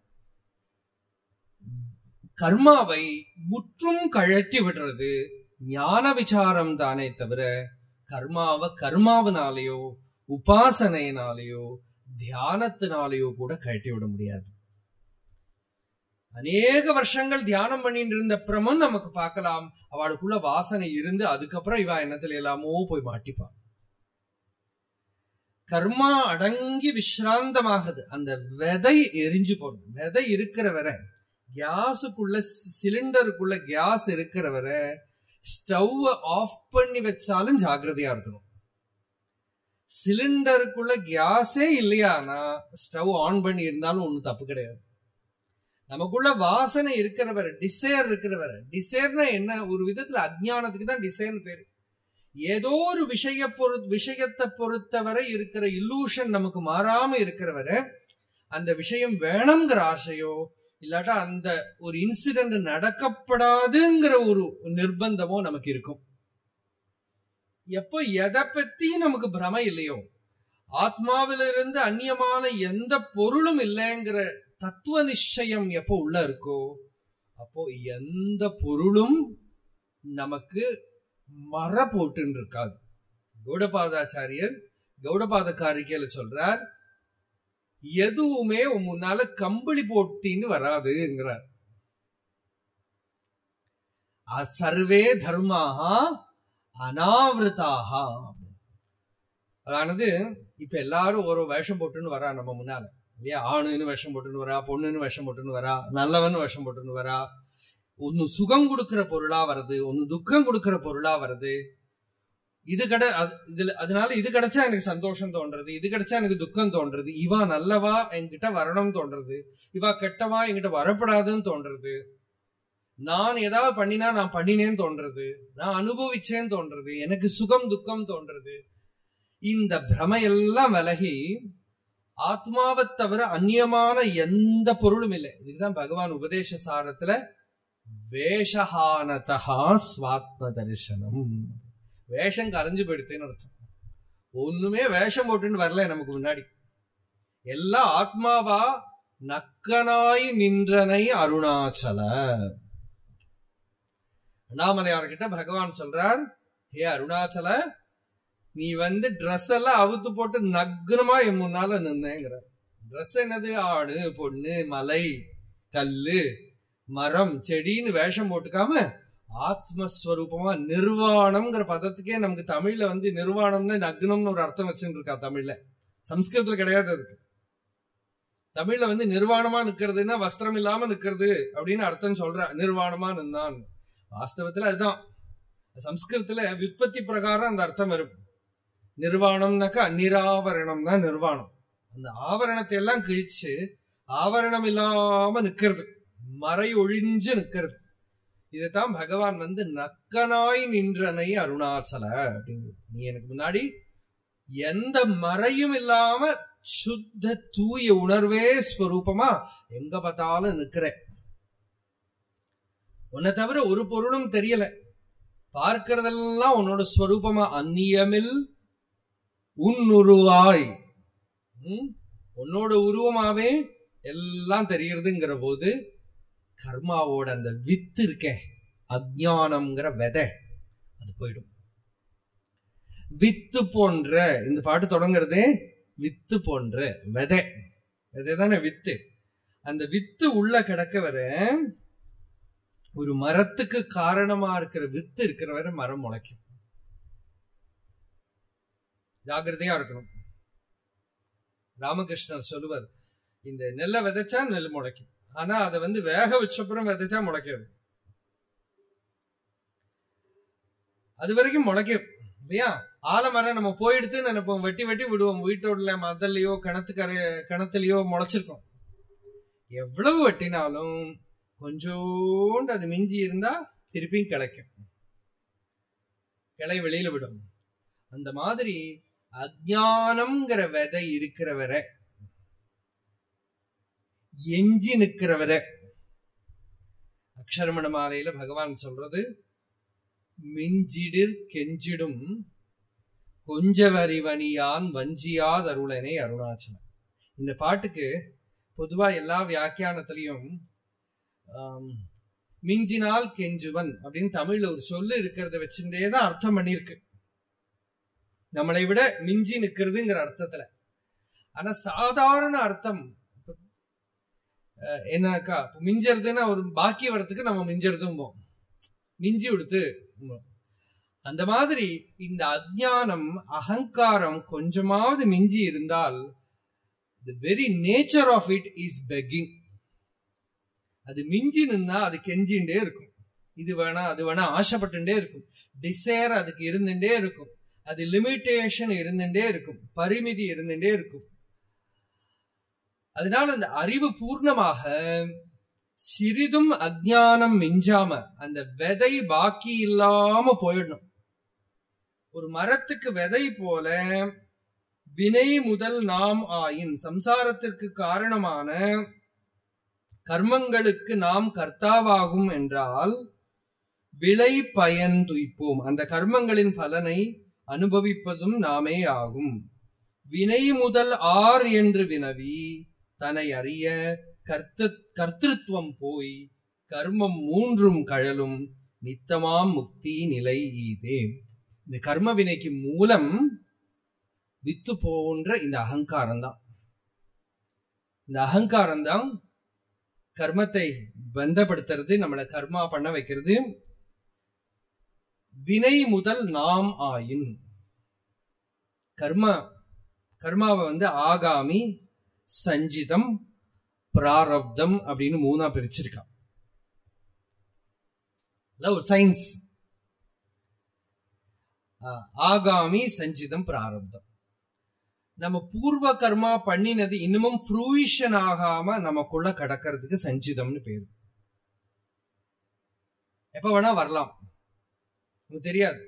கர்மாவை முற்றும் கழட்டி விடுறது ஞான விசாரம் தானே தவிர கர்மாவை கர்மாவினாலேயோ உபாசனையினாலேயோ தியானத்தினாலேயோ கூட கழட்டி விட முடியாது அநேக வருஷங்கள் தியானம் பண்ணிட்டு இருந்த பிரமன் நமக்கு பார்க்கலாம் அவளுக்குள்ள வாசனை இருந்து அதுக்கப்புறம் இவ என்னத்துல எல்லாமோ போய் மாட்டிப்பான் கர்மா அடங்கி விஸ்ராந்தமாகுது அந்த விதை எரிஞ்சு போறது விதை இருக்கிற வரை கேஸுக்குள்ள சிலிண்டருக்குள்ள கேஸ் இருக்கிற வரை ஸ்டவ் ஆஃப் பண்ணி வச்சாலும் ஜாகிரதையா இருக்கணும் சிலிண்டருக்குள்ள கேஸே இல்லையானா ஸ்டவ் ஆன் பண்ணி இருந்தாலும் ஒன்றும் தப்பு கிடையாது நமக்குள்ள வாசனை இருக்கிறவர் டிசைர் இருக்கிறவர் டிசைர்னா என்ன ஒரு விதத்துல அஜ்ஞானத்துக்கு தான் டிசைர்னு பேரு ஏதோ ஒரு விஷய பொறு விஷயத்தை பொறுத்தவரை இருக்கிற இல்லூஷன் நமக்கு மாறாம இருக்கிறவரை அந்த விஷயம் வேணுங்கிற ஆசையோ இல்லாட்டா அந்த ஒரு இன்சிடென்ட் நடக்கப்படாதுங்கிற ஒரு நிர்பந்தமோ நமக்கு இருக்கும் எப்போ எதை பத்தி நமக்கு பிரம இல்லையோ ஆத்மாவிலிருந்து அந்நியமான எந்த பொருளும் இல்லைங்கிற தத்துவ நிச்சயம் எப்போ உள்ள இருக்கோ அப்போ எந்த பொருளும் நமக்கு மர போட்டுன்னு இருக்காது கௌடபாதாச்சாரியர் கௌடபாத காரிக்கையில சொல்றார் எதுவுமே உன் முன்னால கம்பளி போட்டின்னு வராதுங்கிறார் சர்வே தர்மாகா அனாவிரதாக அதானது இப்ப எல்லாரும் ஒரு வேஷம் போட்டுன்னு வரா நம்ம முன்னால இல்லையா ஆணுன்னு வேஷம் போட்டுன்னு வரா பொண்ணுன்னு வேஷம் போட்டுன்னு வரா நல்லவன் வேஷம் போட்டுன்னு வரா ஒன்னு சுகம் கொடுக்கிற பொருளா வருது ஒன்னு துக்கம் கொடுக்கிற பொருளா வருது இது கட இதுல அதனால இது கிடைச்சா எனக்கு சந்தோஷம் தோன்றது இது கிடைச்சா எனக்கு துக்கம் தோன்றது இவா நல்லவா என்கிட்ட வரணும்னு தோன்றது இவா கெட்டவா என்கிட்ட வரப்படாதுன்னு தோன்றது நான் ஏதாவது பண்ணினா நான் பண்ணினேன்னு தோன்றது நான் அனுபவிச்சேன்னு தோன்றது எனக்கு சுகம் துக்கம் தோன்றது இந்த பிரமையெல்லாம் விலகி ஆத்மாவை தவிர அந்நியமான எந்த பொருளும் இல்லை இதுதான் பகவான் உபதேச சாரத்துல வேஷஹானதா ஸ்வாத்ம தரிசனம் வேஷம் கலைஞ்சு போயிடுத்துன்னு அர்த்தம் ஒண்ணுமே வேஷம் போட்டுன்னு வரல நமக்கு முன்னாடி எல்லா ஆத்மாவா நக்கனாய் நின்றனை அருணாச்சல அண்ணாமலையார்கிட்ட பகவான் சொல்றார் ஹே அருணாச்சல நீ வந்து ட்ரெஸ் எல்லாம் அவுத்து போட்டு நக்னமா என் முன்னால நின்னேங்கிற ட்ரெஸ் என்னது ஆடு பொண்ணு மலை கல்லு மரம் செடின்னு வேஷம் போட்டுக்காம ஆத்மஸ்வரூபமா நிர்வாணம்ங்கிற பதத்துக்கே நமக்கு தமிழ்ல வந்து நிர்வாணம்னு நக்னம்னு ஒரு அர்த்தம் வச்சுட்டு இருக்கா தமிழ்ல சம்ஸ்கிருதத்துல கிடையாது அதுக்கு தமிழ்ல வந்து நிர்வாணமா நிக்கிறதுன்னா வஸ்திரம் இல்லாம நிக்கிறது அப்படின்னு அர்த்தம் சொல்ற நிர்வாணமா நின்னான் வாஸ்தவத்துல அதுதான் சம்ஸ்கிருதத்துல விற்பத்தி பிரகாரம் அந்த அர்த்தம் வரும் நிர்வாணம்னாக்கா நிராவரணம் தான் நிர்வாணம் அந்த ஆவரணத்தை எல்லாம் கிழிச்சு ஆவரணம் இல்லாம நிக்கிறது மறை ஒழிஞ்சு நிக்கிறது இதைத்தான் பகவான் வந்து நக்கனாய் நின்றனை அருணாச்சல அப்படிங்கிறது நீ எனக்கு முன்னாடி எந்த மறையும் இல்லாம சுத்த தூய உணர்வே ஸ்வரூபமா எங்க பார்த்தாலும் நிக்கிற உன்னை தவிர ஒரு பொருளும் தெரியல பார்க்கறதெல்லாம் உன்னோட ஸ்வரூபமா அந்நியமில் உன்னுருவாய் உன்னோட உருவமாவே எல்லாம் தெரியறதுங்கிற போது கர்மாவோட அந்த வித்து இருக்கே அஜானம்ங்கிற விதை அது போயிடும் வித்து போன்ற இந்த பாட்டு தொடங்குறதே வித்து போன்ற விதை விதை தானே வித்து அந்த வித்து உள்ள கிடக்க வர ஒரு மரத்துக்கு காரணமா இருக்கிற வித்து இருக்கிற வரை மரம் முளைக்கும் ஜாகிரதையா இருக்கணும் ராமகிருஷ்ணர் சொல்லுவார் இந்த நெல்லை விதைச்சா நெல் முளைக்கும் ஆனா அதை வந்து வேக வச்சப்புறம் விதைச்சா முளைக்காது அது வரைக்கும் முளைக்கும் இல்லையா ஆலமரம் நம்ம போயிடுத்து நினைப்போம் வெட்டி வெட்டி விடுவோம் வீட்டோட மதல்லையோ கிணத்துக்கரை கிணத்துலயோ முளைச்சிருக்கோம் எவ்வளவு வெட்டினாலும் கொஞ்சோண்டு அது மிஞ்சி இருந்தா திருப்பியும் கிளைக்கும் கிளை வெளியில விடும் அந்த மாதிரி அஜானம்ங்கிற விதை இருக்கிற வரை எஞ்சி நிக்கிற வரை அக்ஷரமண மாலையில பகவான் சொல்றது மிஞ்சிடிர் கெஞ்சிடும் கொஞ்சவரிவனியான் வஞ்சியாத் அருளனே அருணாச்சலம் இந்த பாட்டுக்கு பொதுவா எல்லா வியாக்கியானத்திலையும் மிஞ்சினால் கெஞ்சுவன் அப்படின்னு தமிழ்ல ஒரு சொல்லு இருக்கிறத வச்சுட்டே தான் அர்த்தம் பண்ணிருக்கு நம்மளை விட மிஞ்சி நிக்கிறதுங்கிற அர்த்தத்துல ஆனா சாதாரண அர்த்தம் அஹ், என்னக்கா மிஞ்சறதுன்னா ஒரு பாக்கி வரத்துக்கு நம்ம மிஞ்சறதும் மிஞ்சி கொடுத்து அந்த மாதிரி இந்த அஜ்ஞானம் அகங்காரம் கொஞ்சமாவது மிஞ்சி இருந்தால் the very nature of it is begging அது மிஞ்சி நின்னா அது கெஞ்சிண்டே இருக்கும் இது வேணா அது வேணா ஆசைப்பட்டுட்டே இருக்கும் டிசைர் அதுக்கு இருந்துட்டே இருக்கும் அது லிமிட்டேஷன் இருந்துட்டே இருக்கும் பரிமிதி இருந்துட்டே இருக்கும் அதனால அந்த அறிவு பூர்ணமாக சிறிதும் அஜ்ஞானம் மிஞ்சாம அந்த விதை பாக்கி இல்லாம போயிடணும் ஒரு மரத்துக்கு விதை போல வினை முதல் நாம் ஆயின் சம்சாரத்திற்கு காரணமான கர்மங்களுக்கு நாம் கர்த்தாவாகும் என்றால் விளை பயன் துய்ப்போம் அந்த கர்மங்களின் பலனை அனுபவிப்பதும் நாமே ஆகும் வினை முதல் ஆர் என்று வினவி தன்னை அறிய கர்த்த கர்த்திருவம் போய் கர்மம் மூன்றும் கழலும் நித்தமாம் முக்தி நிலை ஈதே இந்த கர்ம வினைக்கு மூலம் வித்து போன்ற இந்த அகங்காரம் தான் இந்த அகங்காரம் தான் கர்மத்தை பந்தப்படுத்துறது நம்மளை கர்மா பண்ண வைக்கிறது வினை முதல் நாம் ஆயின் கர்மா கர்மாவை வந்து ஆகாமி சஞ்சிதம் பிராரப்தம் அப்படின்னு மூணா பிரிச்சிருக்கான் இல்ல ஒரு சயின்ஸ் ஆகாமி சஞ்சிதம் பிராரப்தம் நம்ம பூர்வ கர்மா பண்ணினது இன்னமும் ஃப்ரூயிஷன் ஆகாம நமக்குள்ள கடக்கிறதுக்கு சஞ்சிதம்னு பேரு எப்ப வேணா வரலாம் உங்களுக்கு தெரியாது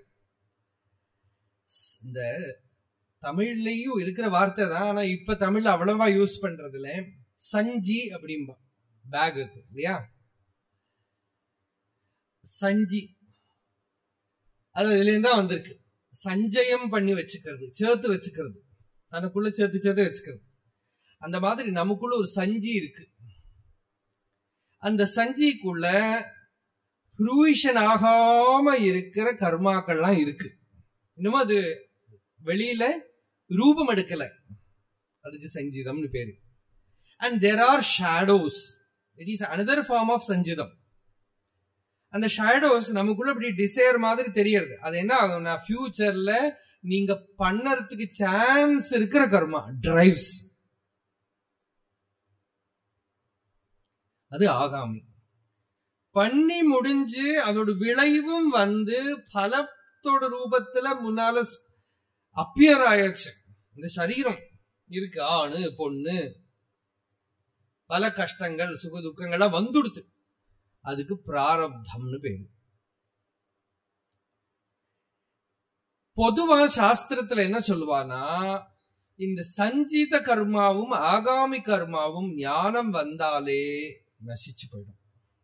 இந்த தமிழ்லயும் இருக்கிற வார்த்தை தான் ஆனா இப்ப தமிழ்ல அவ்வளவா யூஸ் பண்றது இல்ல சஞ்சி அப்படிம்பா பேக் இருக்கு இல்லையா சஞ்சி அது இதுல இருந்து தான் வந்திருக்கு சஞ்சயம் பண்ணி வச்சுக்கிறது சேர்த்து வச்சுக்கிறது தனக்குள்ள சேர்த்து சேர்த்து வச்சுக்கிறது அந்த மாதிரி நமக்குள்ள ஒரு சஞ்சி இருக்கு அந்த சஞ்சிக்குள்ள ஃப்ரூயிஷன் ஆகாம இருக்கிற கர்மாக்கள்லாம் இருக்கு இன்னும் அது வெளியில ரூபம் எடுக்கல அதுக்கு சஞ்சிதம்னு பேரு and there are shadows it is another form of sanchitam அந்த ஷேடோஸ் நமக்குள்ள இப்படி டிசைர் மாதிரி தெரியறது அது என்ன ஆகும்னா ஃபியூச்சர்ல நீங்க பண்ணறதுக்கு சான்ஸ் இருக்கிற கர்மா டிரைவ்ஸ் அது ஆகாமி பண்ணி முடிஞ்சு அதோட விளைவும் வந்து பலத்தோட ரூபத்துல முன்னால அப்பியர் ஆயிடுச்சு இந்த சரீரம் இருக்கு ஆணு பொண்ணு பல கஷ்டங்கள் சுக துக்கங்கள்லாம் வந்துடுத்து அதுக்கு பிராரப்தம்னு பேரு பொதுவா சாஸ்திரத்துல என்ன சொல்லுவானா இந்த சஞ்சித கர்மாவும் ஆகாமி கர்மாவும் ஞானம் வந்தாலே நசிச்சு போயிடும்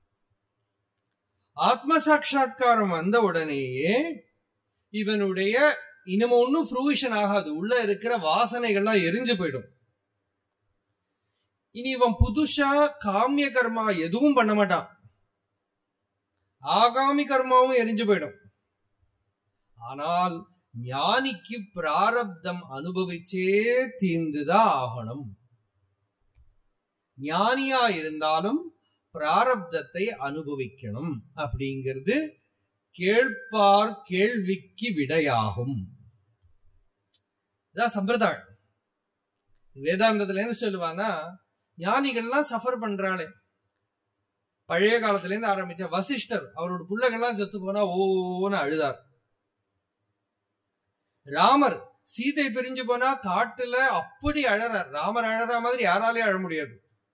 ஆத்ம சாட்சா்காரம் வந்த உடனேயே இவனுடைய இனிமே ஒன்னும் ஃப்ரூவிஷன் ஆகாது உள்ள இருக்கிற வாசனைகள்லாம் எரிஞ்சு போயிடும் இனி இவன் புதுசா காமிய கர்மா எதுவும் பண்ண மாட்டான் ஆகாமி கர்மாவும் எரிஞ்சு போயிடும் ஆனால் ஞானிக்கு பிராரப்தம் அனுபவிச்சே தீர்ந்துதான் ஆகணும் ஞானியா இருந்தாலும் பிராரப்தத்தை அனுபவிக்கணும் அப்படிங்கிறது கேட்பார் கேள்விக்கு விடையாகும் இதான் சம்பிரதாயம் வேதாந்தத்துல என்ன சொல்லுவானா ஞானிகள்லாம் சஃபர் பண்றாளே பழைய காலத்துல இருந்து ஆரம்பிச்ச வசிஷ்டர் அவரோட பிள்ளைகள்லாம் செத்து போனா ஓன்னு அழுதார் ராமர் சீதை பிரிஞ்சு போனா காட்டுல அப்படி அழறார் ராமர் அழற மாதிரி யாராலையும் அழ முடியாது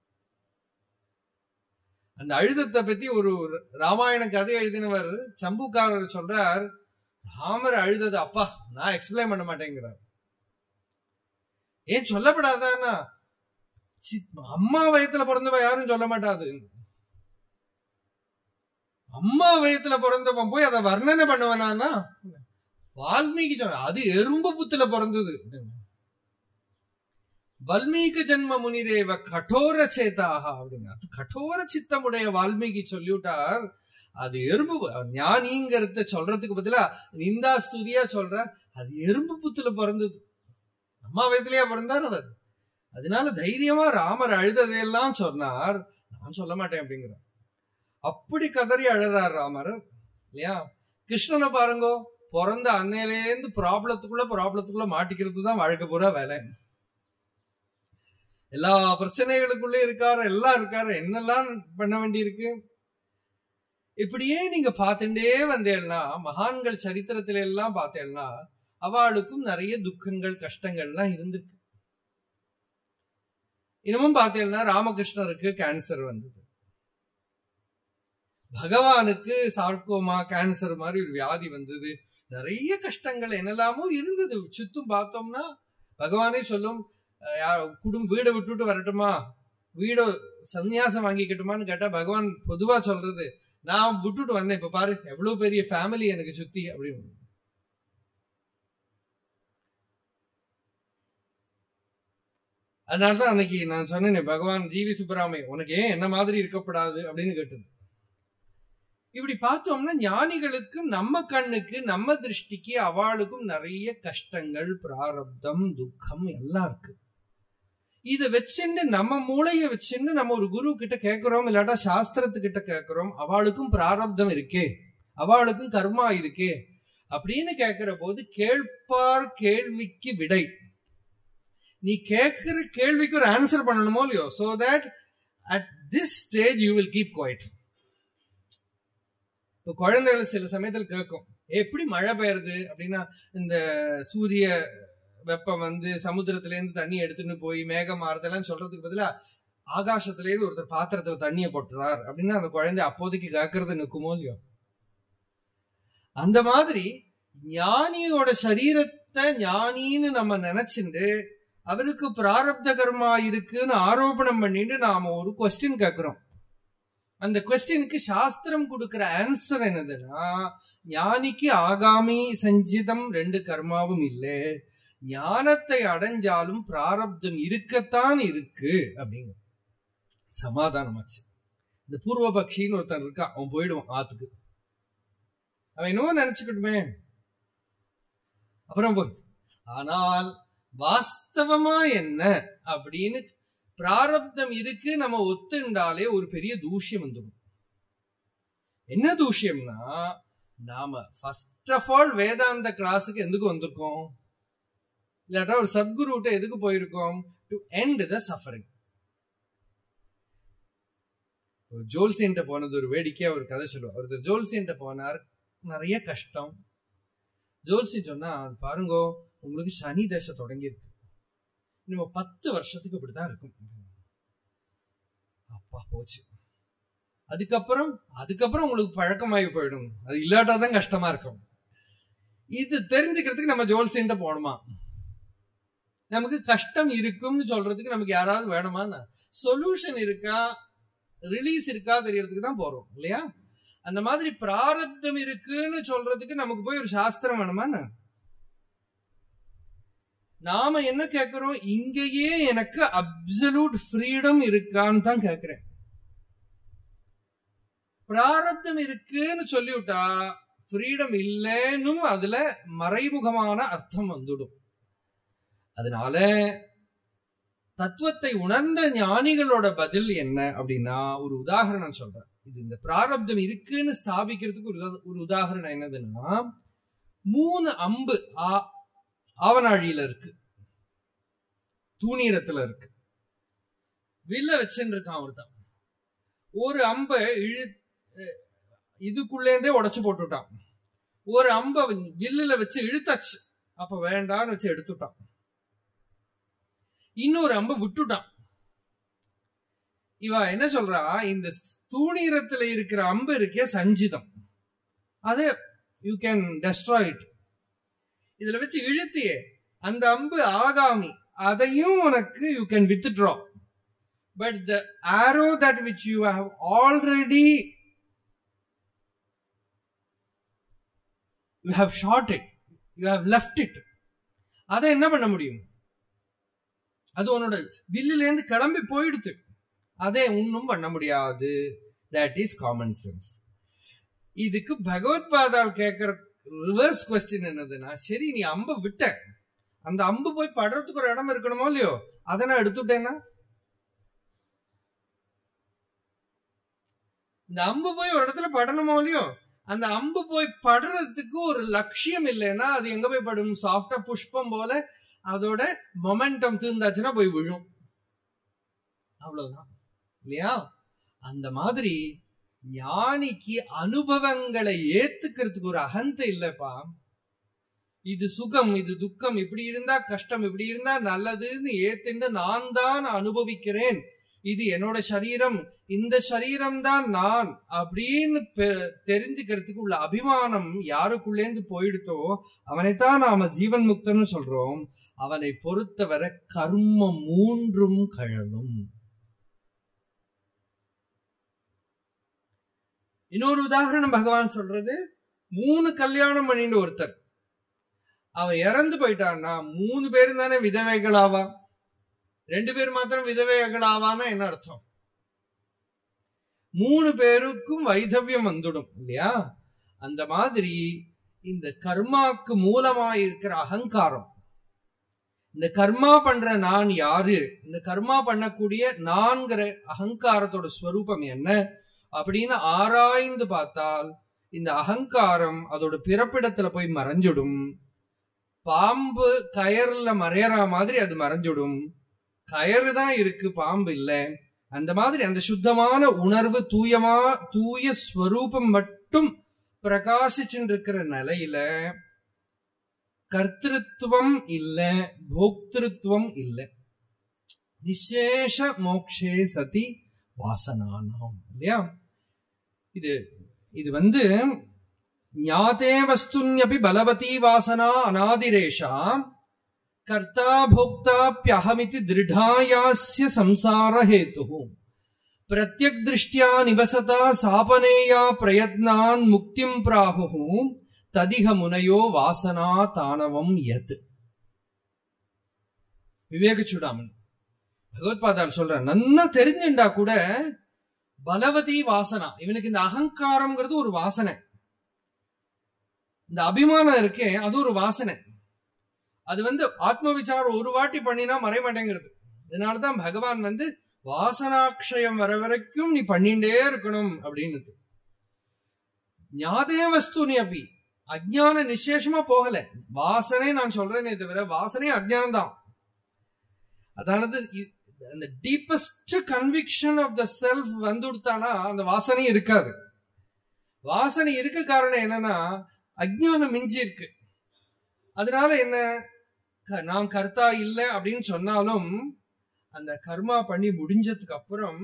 அந்த அழுதத்தை பத்தி ஒரு ராமாயண கதை எழுதினவர் சம்புக்காரர் சொல்றார் ராமர் அழுதது அப்பா நான் எக்ஸ்பிளைன் பண்ண மாட்டேங்கிறார் ஏன் சொல்லப்படாதானா அம்மா வயத்துல பிறந்தவ யாரும் சொல்ல மாட்டாது அம்மா வயத்துல பிறந்தவன் போய் அதை வர்ணனை பண்ணுவனானா வால்மீகி சொன்ன அது எறும்பு புத்துல பிறந்தது வல்மீக ஜென்ம முனிரேவ கடோர சேதாக அப்படிங்க அது கடோர சித்தமுடைய வால்மீகி சொல்லிவிட்டார் அது எறும்பு ஞானிங்கிறத சொல்றதுக்கு பதிலா நிந்தா ஸ்துதியா சொல்ற அது எறும்பு புத்துல பிறந்தது அம்மா வயதுலயா பிறந்தார் அவர் அதனால தைரியமா ராமர் அழுததையெல்லாம் சொன்னார் நான் சொல்ல மாட்டேன் அப்படிங்கிற அப்படி கதறி அழறார் ராமர் இல்லையா கிருஷ்ணனை பாருங்கோ பிறந்த அன்னையிலேருந்து ப்ராப்ளத்துக்குள்ள ப்ராப்ளத்துக்குள்ள மாட்டிக்கிறது தான் வாழ்க்கை பூரா வேலை எல்லா பிரச்சனைகளுக்குள்ளே இருக்காரு எல்லாம் இருக்காரு என்னெல்லாம் பண்ண வேண்டியிருக்கு இப்படியே நீங்க பார்த்துட்டே வந்தேன்னா மகான்கள் சரித்திரத்தில எல்லாம் பார்த்தேன்னா அவளுக்கும் நிறைய துக்கங்கள் கஷ்டங்கள்லாம் இருந்திருக்கு இன்னமும் பார்த்தேன்னா ராமகிருஷ்ணருக்கு கேன்சர் வந்தது பகவானுக்கு சார்கோமா கேன்சர் மாதிரி ஒரு வியாதி வந்தது நிறைய கஷ்டங்கள் என்னெல்லாமோ இருந்தது சுத்தும் பார்த்தோம்னா பகவானே சொல்லும் குடும்ப வீடை விட்டுட்டு வரட்டுமா வீட சந்நியாசம் வாங்கிக்கட்டுமான்னு கேட்டா பகவான் பொதுவா சொல்றது நான் விட்டுட்டு வந்தேன் இப்ப பாரு எவ்வளவு பெரிய ஃபேமிலி எனக்கு சுத்தி அப்படின்னு அதனாலதான் அன்னைக்கு நான் சொன்னேன் பகவான் ஜிவி சுப்பராமே உனக்கு ஏன் என்ன மாதிரி இருக்கப்படாது அப்படின்னு கேட்டது இப்படி பார்த்தோம்னா ஞானிகளுக்கும் நம்ம கண்ணுக்கு நம்ம திருஷ்டிக்கு அவளுக்கும் நிறைய கஷ்டங்கள் பிராரப்தம் துக்கம் எல்லாம் இருக்கு இதை வச்சுன்னு நம்ம மூளைய வச்சுன்னு நம்ம ஒரு குரு கிட்ட கேட்கிறோம் இல்லாட்டா சாஸ்திரத்துக்கிட்ட கேட்கிறோம் அவளுக்கும் பிராரப்தம் இருக்கே அவளுக்கும் கர்மா இருக்கே அப்படின்னு கேட்கிற போது கேட்பார் கேள்விக்கு விடை நீ கேட்கிற கேள்விக்கு ஒரு ஆன்சர் பண்ணணுமோ இல்லையோ so that at this stage you will keep quiet இப்போ குழந்தைகள் சில சமயத்தில் கேட்கும் எப்படி மழை பெய்யுறது அப்படின்னா இந்த சூரிய வெப்பம் வந்து சமுத்திரத்துல இருந்து தண்ணி எடுத்துன்னு போய் மேகம் மாறுதெல்லாம் சொல்றதுக்கு பதிலா ஆகாசத்துல இருந்து ஒருத்தர் பாத்திரத்துல தண்ணியை கொட்டுறார் அப்படின்னா அந்த குழந்தை அப்போதைக்கு கேட்கறது நிற்குமோ இல்லையோ அந்த மாதிரி ஞானியோட சரீரத்தை ஞானின்னு நம்ம நினைச்சுட்டு அவருக்கு பிராரப்த கர்மா இருக்குன்னு ஆரோபணம் பண்ணிட்டு நாம ஒரு கொஸ்டின் கேட்கிறோம் அந்த கொஸ்டினுக்கு சாஸ்திரம் கொடுக்கிற ஆன்சர் என்னதுன்னா ஞானிக்கு ஆகாமி சஞ்சிதம் ரெண்டு கர்மாவும் இல்லை ஞானத்தை அடைஞ்சாலும் பிராரப்தம் இருக்கத்தான் இருக்கு அப்படிங்க சமாதானமாச்சு இந்த பூர்வ பக்ஷின்னு ஒருத்தன் இருக்கான் அவன் போயிடுவான் ஆத்துக்கு அவன் என்னவோ நினைச்சுக்கிட்டுமே அப்புறம் போய் ஆனால் வாஸ்தவமா என்ன அப்படின்னு பிராரப்தம் இருக்கு நம்ம ஒத்துண்டாலே ஒரு பெரிய தூஷ்யம் வந்துடும் என்ன தூஷ்யம்னா நாம ஃபர்ஸ்ட் ஆஃப் ஆல் வேதாந்த கிளாஸுக்கு எதுக்கு வந்திருக்கோம் இல்லாட்டா ஒரு சத்குருட்ட எதுக்கு போயிருக்கோம் டு எண்ட் த சஃபரிங் ஜோல்சின்ட்ட போனது ஒரு வேடிக்கையா ஒரு கதை சொல்லுவார் ஒருத்தர் ஜோல்சின்ட்ட போனார் நிறைய கஷ்டம் ஜோல்சி சொன்னா பாருங்கோ உங்களுக்கு சனி தசை தொடங்கி இருக்கு இன்னும் பத்து வருஷத்துக்கு இப்படிதான் இருக்கும் அப்பா போச்சு அதுக்கப்புறம் அதுக்கப்புறம் உங்களுக்கு பழக்கமாகி போயிடும் அது இல்லாட்டாதான் கஷ்டமா இருக்கும் இது தெரிஞ்சுக்கிறதுக்கு நம்ம ஜோல்சின்ட்ட போகணுமா நமக்கு கஷ்டம் இருக்கும்னு சொல்றதுக்கு நமக்கு யாராவது வேணுமா சொல்யூஷன் இருக்கா ரிலீஸ் இருக்கா தெரியறதுக்கு தான் போறோம் இல்லையா அந்த மாதிரி பிராரப்தம் இருக்குன்னு சொல்றதுக்கு நமக்கு போய் ஒரு சாஸ்திரம் வேணுமா நாம என்ன கேட்கிறோம் இங்கேயே எனக்கு அப்சல்யூட் ஃப்ரீடம் இருக்கான்னு தான் கேட்கிறேன் பிராரப்தம் இருக்குன்னு சொல்லிவிட்டா ஃப்ரீடம் இல்லைன்னும் அதுல மறைமுகமான அர்த்தம் வந்துடும் அதனால தத்துவத்தை உணர்ந்த ஞானிகளோட பதில் என்ன அப்படின்னா ஒரு உதாரணம் சொல்றேன் இது இந்த பிராரப்தம் இருக்குன்னு ஸ்தாபிக்கிறதுக்கு ஒரு ஒரு உதாரணம் என்னதுன்னா மூணு அம்பு ஆவனாழியில இருக்கு தூணீரத்துல இருக்கு வில்ல வச்சுன்னு இருக்கான் ஒருத்தன் ஒரு அம்பை இழு இதுக்குள்ளேருந்தே உடைச்சு போட்டுட்டான் ஒரு அம்பை வில்லுல வச்சு இழுத்தாச்சு அப்ப வேண்டான்னு வச்சு எடுத்துட்டான் இன்னொரு அம்பை விட்டுட்டான் இவ என்ன சொல்றா இந்த தூணீரத்துல இருக்கிற அம்பு இருக்கே சஞ்சிதம் அது யூ கேன் டெஸ்ட்ராய் இட் இதுல வச்சு இழுத்தியே அந்த அம்பு ஆகாமி அதையும் உனக்கு you can withdraw but the arrow that which you have already you have shot it you have left it அதை என்ன பண்ண முடியும் அது உன்னோட வில்லுல இருந்து கிளம்பி போயிடுத்து அதை ஒன்றும் பண்ண முடியாது தட் இஸ் காமன் சென்ஸ் இதுக்கு பகவத் பாதால் கேட்கிற ரிவர்ஸ் கொஸ்டின் என்னதுன்னா சரி நீ அம்பை விட்ட அந்த அம்பு போய் படுறதுக்கு ஒரு இடம் இருக்கணுமோ இல்லையோ அதை நான் எடுத்துட்டேன்னா இந்த அம்பு போய் ஒரு இடத்துல படணுமோ இல்லையோ அந்த அம்பு போய் படுறதுக்கு ஒரு லட்சியம் இல்லைன்னா அது எங்க போய் படும் சாஃப்டா புஷ்பம் போல அதோட மொமெண்டம் தீர்ந்தாச்சுன்னா போய் விழும் அவ்வளவுதான் இல்லையா அந்த மாதிரி ஞானிக்கு அனுபவங்களை ஏத்துக்கிறதுக்கு ஒரு அகந்தை இல்லப்பா இது சுகம் இது துக்கம் இப்படி இருந்தா கஷ்டம் இப்படி இருந்தா நல்லதுன்னு ஏத்துண்டு நான் தான் அனுபவிக்கிறேன் இது என்னோட சரீரம் இந்த சரீரம் தான் நான் அப்படின்னு பெ- தெரிஞ்சுக்கிறதுக்கு உள்ள அபிமானம் யாருக்குள்ளேந்து போயிடுத்தோ அவனைத்தான் நாம ஜீவன் முக்தன்னு சொல்றோம் அவனை பொறுத்தவரை கர்மம் மூன்றும் கழலும் இன்னொரு உதாரணம் பகவான் சொல்றது மூணு கல்யாணம் பண்ணிட்டு ஒருத்தர் அவன் இறந்து போயிட்டான்னா மூணு பேரும் தானே விதவைகள் ஆவா ரெண்டு பேர் மாத்திரம் விதவைகள் ஆவான்னா என்ன அர்த்தம் மூணு பேருக்கும் வைதவியம் வந்துடும் இல்லையா அந்த மாதிரி இந்த கர்மாக்கு மூலமா இருக்கிற அகங்காரம் இந்த கர்மா பண்ற நான் யாரு இந்த கர்மா பண்ணக்கூடிய நான்கிற அகங்காரத்தோட ஸ்வரூபம் என்ன அப்படின்னு ஆராய்ந்து பார்த்தால் இந்த அகங்காரம் அதோட பிறப்பிடத்துல போய் மறைஞ்சிடும் பாம்பு கயர்ல மறையற மாதிரி அது மறைஞ்சிடும் கயறு தான் இருக்கு பாம்பு இல்ல அந்த மாதிரி அந்த சுத்தமான உணர்வு தூயமா தூய ஸ்வரூபம் மட்டும் பிரகாசிச்சுட்டு இருக்கிற நிலையில கர்த்திருவம் இல்ல போக்திருத்துவம் இல்ல நிசேஷ மோக்ஷே சதி வாசனானாம் இல்லையா இது இது வந்து ஞாதே வஸ்துன்யபி பலவதி வாசனா அநாதிரேஷா கர்த்தா போக்தாப்யஹமிதி திருடாயாஸ்ய சம்சார ஹேத்து பிரத்யக் திருஷ்டியா நிவசதா சாபனேயா பிரயத்னான் முக்திம் பிராகு ததிக முனையோ வாசனா தானவம் யத் விவேக சுடாமன் பகவத்பாதால் சொல்ற நன்னா தெரிஞ்சுண்டா கூட பலவதி வாசனா இவனுக்கு இந்த அகங்காரம்ங்கிறது ஒரு வாசனை இந்த அபிமானம் இருக்கே அது ஒரு வாசனை அது வந்து ஆத்ம விசாரம் ஒரு வாட்டி பண்ணினா மறைய மாட்டேங்கிறது இதனாலதான் பகவான் வந்து வாசனாட்சயம் வர வரைக்கும் நீ பண்ணிண்டே இருக்கணும் அப்படின்னு ஞாதே வஸ்து நீ அப்படி அஜ்ஞான நிசேஷமா போகல வாசனை நான் சொல்றேனே தவிர வாசனை அஜ்ஞானம் தான் அதானது இ- அந்த deepest conviction of the self வந்துடுத்தானா அந்த வாசனை இருக்காது வாசனை இருக்க காரணம் என்னன்னா அஜ்ஞானம் மிஞ்சி இருக்கு அதனால என்ன க- நான் கர்த்தா இல்ல அப்படின்னு சொன்னாலும் அந்த கர்மா பண்ணி முடிஞ்சதுக்கு அப்புறம்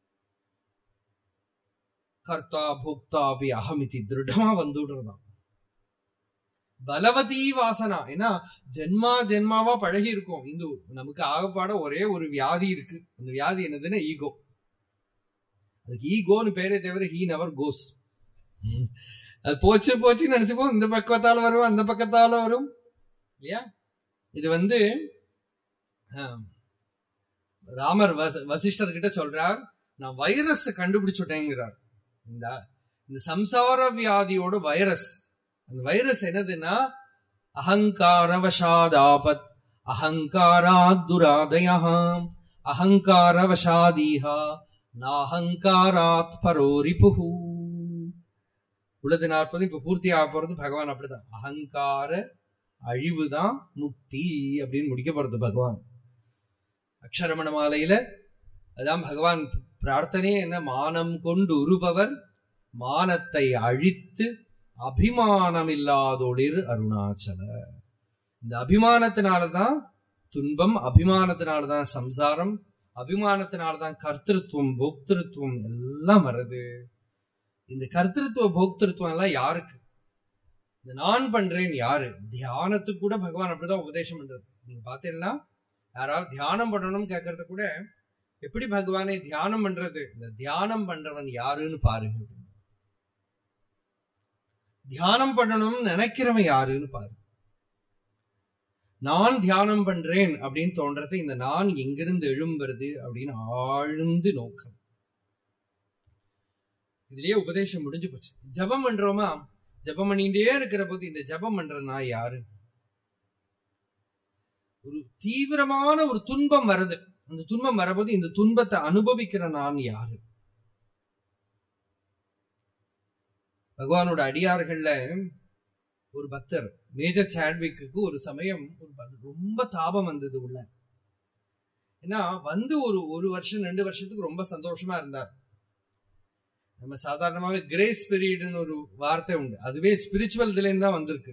கர்த்தா போக்தா அபி அகமிதி திருடமா வந்துடுறதாம் பலவதி வாசனா ஏன்னா ஜென்மா ஜென்மாவா பழகி இருக்கும் இந்து நமக்கு ஆகப்பாட ஒரே ஒரு வியாதி இருக்கு அந்த வியாதி என்னதுன்னா ஈகோ அதுக்கு ஈகோன்னு பேரே தவிர ஹீ நவர் கோஸ் அது போச்சு போச்சுன்னு நினைச்சுப்போம் இந்த பக்கத்தால வரும் அந்த பக்கத்தால வரும் இல்லையா இது வந்து ஆம், ராமர் வச- வசிஷ்டர் கிட்ட சொல்றார் நான் வைரஸ் கண்டுபிடிச்சுட்டேங்கிறார் இந்த இந்த சம்சார வியாதியோட வைரஸ் அந்த வைரஸ் என்னதுன்னா அகங்காரவசாதாபத் அகங்காராத் துராதயா அகங்காரவசாதீஹா நாஹங்காராத் பரோரிபுஹு உள்ளது நாற்பது இப்ப பூர்த்தி ஆக போறது பகவான் அப்படிதான் அகங்கார அழிவுதான் முக்தி அப்படின்னு முடிக்க போறது பகவான் அக்ஷரமண மாலையில அதான் பகவான் பிரார்த்தனையே என்ன மானம் கொண்டு உருபவர் மானத்தை அழித்து அபிமானம் இல்லாதொளிர் அருணாச்சல இந்த அபிமானத்தினாலதான் துன்பம் அபிமானத்தினாலதான் சம்சாரம் அபிமானத்தினாலதான் கர்த்திருவம் போக்திருத்துவம் எல்லாம் வருது இந்த கர்த்திருத்துவ போக்திருத்துவம் எல்லாம் யாருக்கு இந்த நான் பண்றேன் யாரு தியானத்துக்கு கூட பகவான் அப்படிதான் உபதேசம் பண்றது நீங்க பாத்தீங்கன்னா யாராவது தியானம் பண்ணணும்னு கேட்கறது கூட எப்படி பகவானை தியானம் பண்றது இந்த தியானம் பண்றவன் யாருன்னு பாரு தியானம் பண்ணணும்னு நினைக்கிறவன் யாருன்னு பாரு நான் தியானம் பண்றேன் அப்படின்னு தோன்றது இந்த நான் எங்கிருந்து எழும்புறது அப்படின்னு ஆழ்ந்து நோக்கம் இதுலயே உபதேசம் முடிஞ்சு போச்சு ஜபம் பண்றோமா ஜபம் பண்ணிட்டே இருக்கிற போது இந்த ஜபம் பண்ற நான் யாரு ஒரு தீவிரமான ஒரு துன்பம் வருது அந்த துன்பம் வரபோது இந்த துன்பத்தை அனுபவிக்கிற நான் யாரு பகவானோட அடியார்கள்ல ஒரு பக்தர் மேஜர் சாட்விக்கு ஒரு சமயம் ஒரு ப- ரொம்ப தாபம் வந்தது உள்ள ஏன்னா வந்து ஒரு ஒரு வருஷம் ரெண்டு வருஷத்துக்கு ரொம்ப சந்தோஷமா இருந்தார் நம்ம சாதாரணமாவே கிரேஸ் பீரியட்னு ஒரு வார்த்தை உண்டு அதுவே ஸ்பிரிச்சுவல் இதுலேருந்து தான் வந்திருக்கு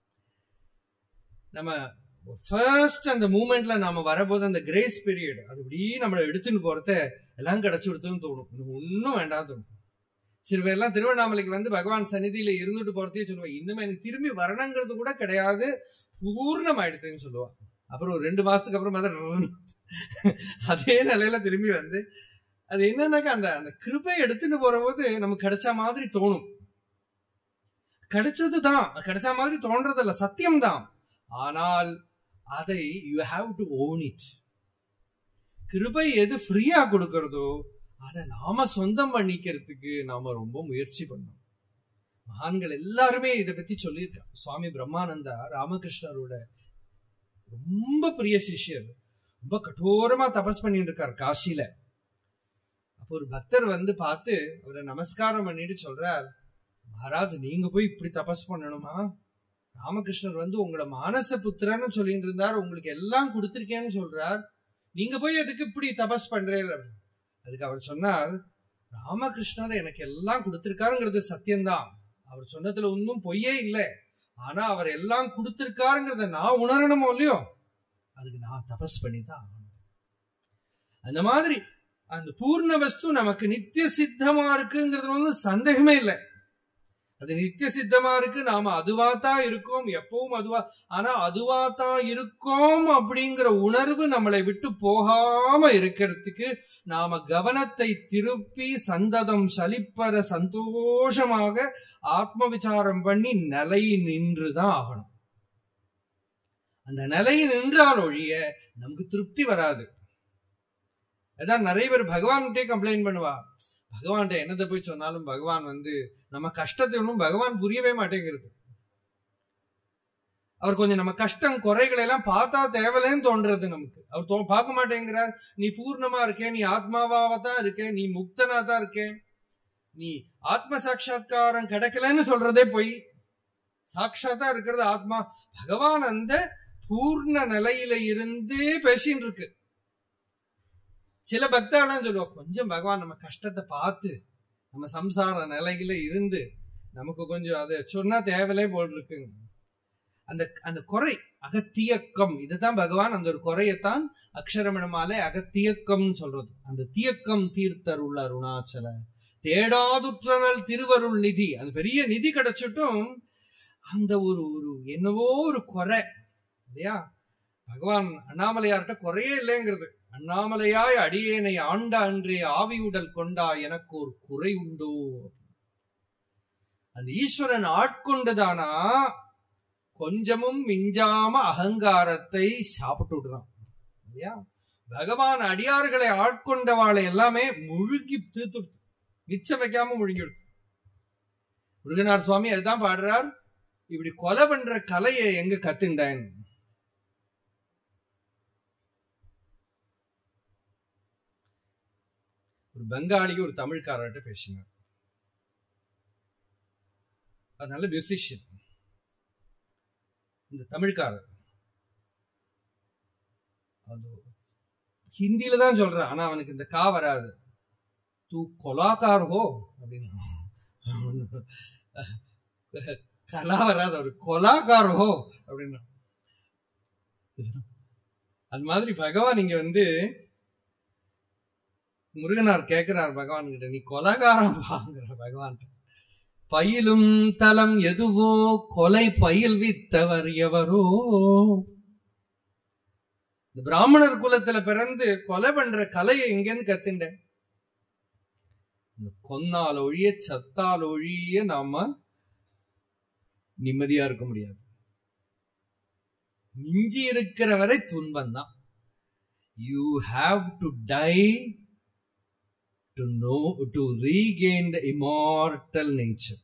நம்ம ஃபர்ஸ்ட் அந்த மூமெண்ட்ல நாம வரபோது அந்த கிரேஸ் பீரியட் அது இப்படி நம்மளை எடுத்துன்னு போறத எல்லாம் கிடைச்சு கொடுத்துன்னு தோணும் இன்னும் ஒன்றும் வேண்டாம் தோணும் சில பேர்லாம் திருவண்ணாமலைக்கு வந்து பகவான் சந்நிதியில இருந்துட்டு போறதே சொல்லுவா இன்னும் எனக்கு திரும்பி வரணுங்கிறது கூட கிடையாது பூர்ணம் ஆயிடுச்சுன்னு சொல்லுவா அப்புறம் ஒரு ரெண்டு மாசத்துக்கு அப்புறம் தான் அதே நிலையில திரும்பி வந்து அது என்னன்னாக்கா அந்த அந்த கிருபை எடுத்துட்டு போற போது நமக்கு கிடைச்ச மாதிரி தோணும் கிடைச்சது தான் கிடைச்ச மாதிரி தோன்றதில்ல சத்தியம் தான் ஆனால் அதை you have to own it கிருபை எது ஃப்ரீயா கொடுக்கறதோ அதை நாம சொந்தம் பண்ணிக்கிறதுக்கு நாம ரொம்ப முயற்சி பண்ணணும் மகான்கள் எல்லாருமே இதை பத்தி சொல்லியிருக்காங்க சுவாமி பிரம்மானந்தா ராமகிருஷ்ணரோட ரொம்ப பிரிய சிஷ்யர் ரொம்ப கடோரமா தபஸ் பண்ணிட்டு இருக்கார் காசியில அப்போ ஒரு பக்தர் வந்து பார்த்து அவரை நமஸ்காரம் பண்ணிட்டு சொல்றார் மகாராஜ் நீங்க போய் இப்படி தபஸ் பண்ணணுமா ராமகிருஷ்ணர் வந்து உங்களை மானச புத்திரன்னு சொல்லிட்டு இருந்தார் உங்களுக்கு எல்லாம் கொடுத்திருக்கேன்னு சொல்றார் நீங்க போய் எதுக்கு இப்படி தபஸ் பண்றீங்க அப்படின்னு. அதுக்கு அவர் சொன்னார் ராமகிருஷ்ணர் எனக்கு எல்லாம் கொடுத்திருக்காருங்கிறது சத்தியம்தான் அவர் சொன்னதுல ஒன்றும் பொய்யே இல்லை ஆனா அவர் எல்லாம் கொடுத்திருக்காருங்கிறத நான் உணரணுமோ இல்லையோ அதுக்கு நான் தபஸ் பண்ணி தான் ஆகணும். அந்த மாதிரி அந்த பூர்ண வஸ்து நமக்கு நித்திய சித்தமா இருக்குங்கிறது வந்து சந்தேகமே இல்லை அது நித்திய சித்தமா இருக்கு நாம அதுவாத்தான் இருக்கோம் எப்பவும் அதுவா ஆனா அதுவாத்தான் இருக்கோம் அப்படிங்கிற உணர்வு நம்மளை விட்டு போகாம இருக்கிறதுக்கு நாம கவனத்தை திருப்பி சந்ததம் சலிப்பற சந்தோஷமாக ஆத்ம விசாரம் பண்ணி நிலை நின்றுதான் ஆகணும் அந்த நிலை நின்றால் ஒழிய நமக்கு திருப்தி வராது அதான் நிறைய பேர் பகவான்கிட்டே கம்ப்ளைண்ட் பண்ணுவா பகவான்கிட்ட என்னத்தை போய் சொன்னாலும் பகவான் வந்து நம்ம கஷ்டத்தை ஒன்றும் பகவான் புரியவே மாட்டேங்கிறது அவர் கொஞ்சம் நம்ம கஷ்டம் குறைகளை எல்லாம் பார்த்தா தேவையில்லைன்னு தோன்றது நமக்கு அவர் தோ பார்க்க மாட்டேங்கிறார் நீ பூர்ணமா இருக்கே நீ ஆத்மாவாவா தான் இருக்கே நீ முக்தனா தான் இருக்கே நீ ஆத்ம சாட்சா்காரம் கிடைக்கலன்னு சொல்றதே போய் சாட்சாத்தா இருக்கிறது ஆத்மா பகவான் அந்த பூர்ண நிலையில இருந்து பேசின்னு இருக்கு சில பக்தர்கள்லாம் சொல்லுவோம் கொஞ்சம் பகவான் நம்ம கஷ்டத்தை பார்த்து நம்ம சம்சார நிலையில இருந்து நமக்கு கொஞ்சம் அதை சொன்னா தேவையிலே போல் இருக்குங்க அந்த அந்த குறை அகத்தியக்கம் இதுதான் பகவான் அந்த ஒரு குறையத்தான் அக்ஷரமணமாலே அகத்தியக்கம்னு சொல்றது அந்த தியக்கம் தீர்த்தருள் அருணாச்சல தேடாதுற்றனல் திருவருள் நிதி அது பெரிய நிதி கிடைச்சிட்டும் அந்த ஒரு ஒரு என்னவோ ஒரு குறை இல்லையா பகவான் அண்ணாமலையார்கிட்ட குறையே இல்லைங்கிறது அண்ணாமலையாய் அடியேனை ஆண்ட அன்றே ஆவியுடல் கொண்டா எனக்கு ஒரு குறை உண்டோ அந்த ஈஸ்வரன் ஆட்கொண்டதானா கொஞ்சமும் மிஞ்சாம அகங்காரத்தை சாப்பிட்டு விடுறான் இல்லையா பகவான் அடியார்களை ஆட்கொண்டவாளை எல்லாமே முழுகி தீர்த்து மிச்சம் வைக்காம முழுங்கி எடுத்து முருகனார் சுவாமி அதுதான் பாடுறார் இப்படி கொலை பண்ற கலையை எங்க கத்துண்டேன் ஒரு பெங்காலிக்கு ஒரு தமிழ்காரர்கிட்ட பேசினார் அது நல்ல மியூசிஷியன் இந்த தமிழ்காரர் அது ஹிந்தியில தான் சொல்றான் ஆனா அவனுக்கு இந்த கா வராது தூ கொலாக்கார் ஹோ அப்படின்னு கலா வராது அவர் கொலாக்கார் ஹோ அப்படின்னு அது மாதிரி பகவான் இங்க வந்து முருகனார் கேட்கிறார் பகவான் கிட்ட நீ கொலகாரம் வாங்குற பகவான் பயிலும் தலம் எதுவோ கொலை பயில் வித்தவர் எவரோ இந்த பிராமணர் குலத்துல பிறந்து கொலை பண்ற கலையை எங்கன்னு கத்துண்ட இந்த கொன்னால் ஒழிய சத்தால் ஒழிய நாம நிம்மதியா இருக்க முடியாது மிஞ்சி இருக்கிற வரை துன்பம் தான் you have to die to know to regain the immortal nature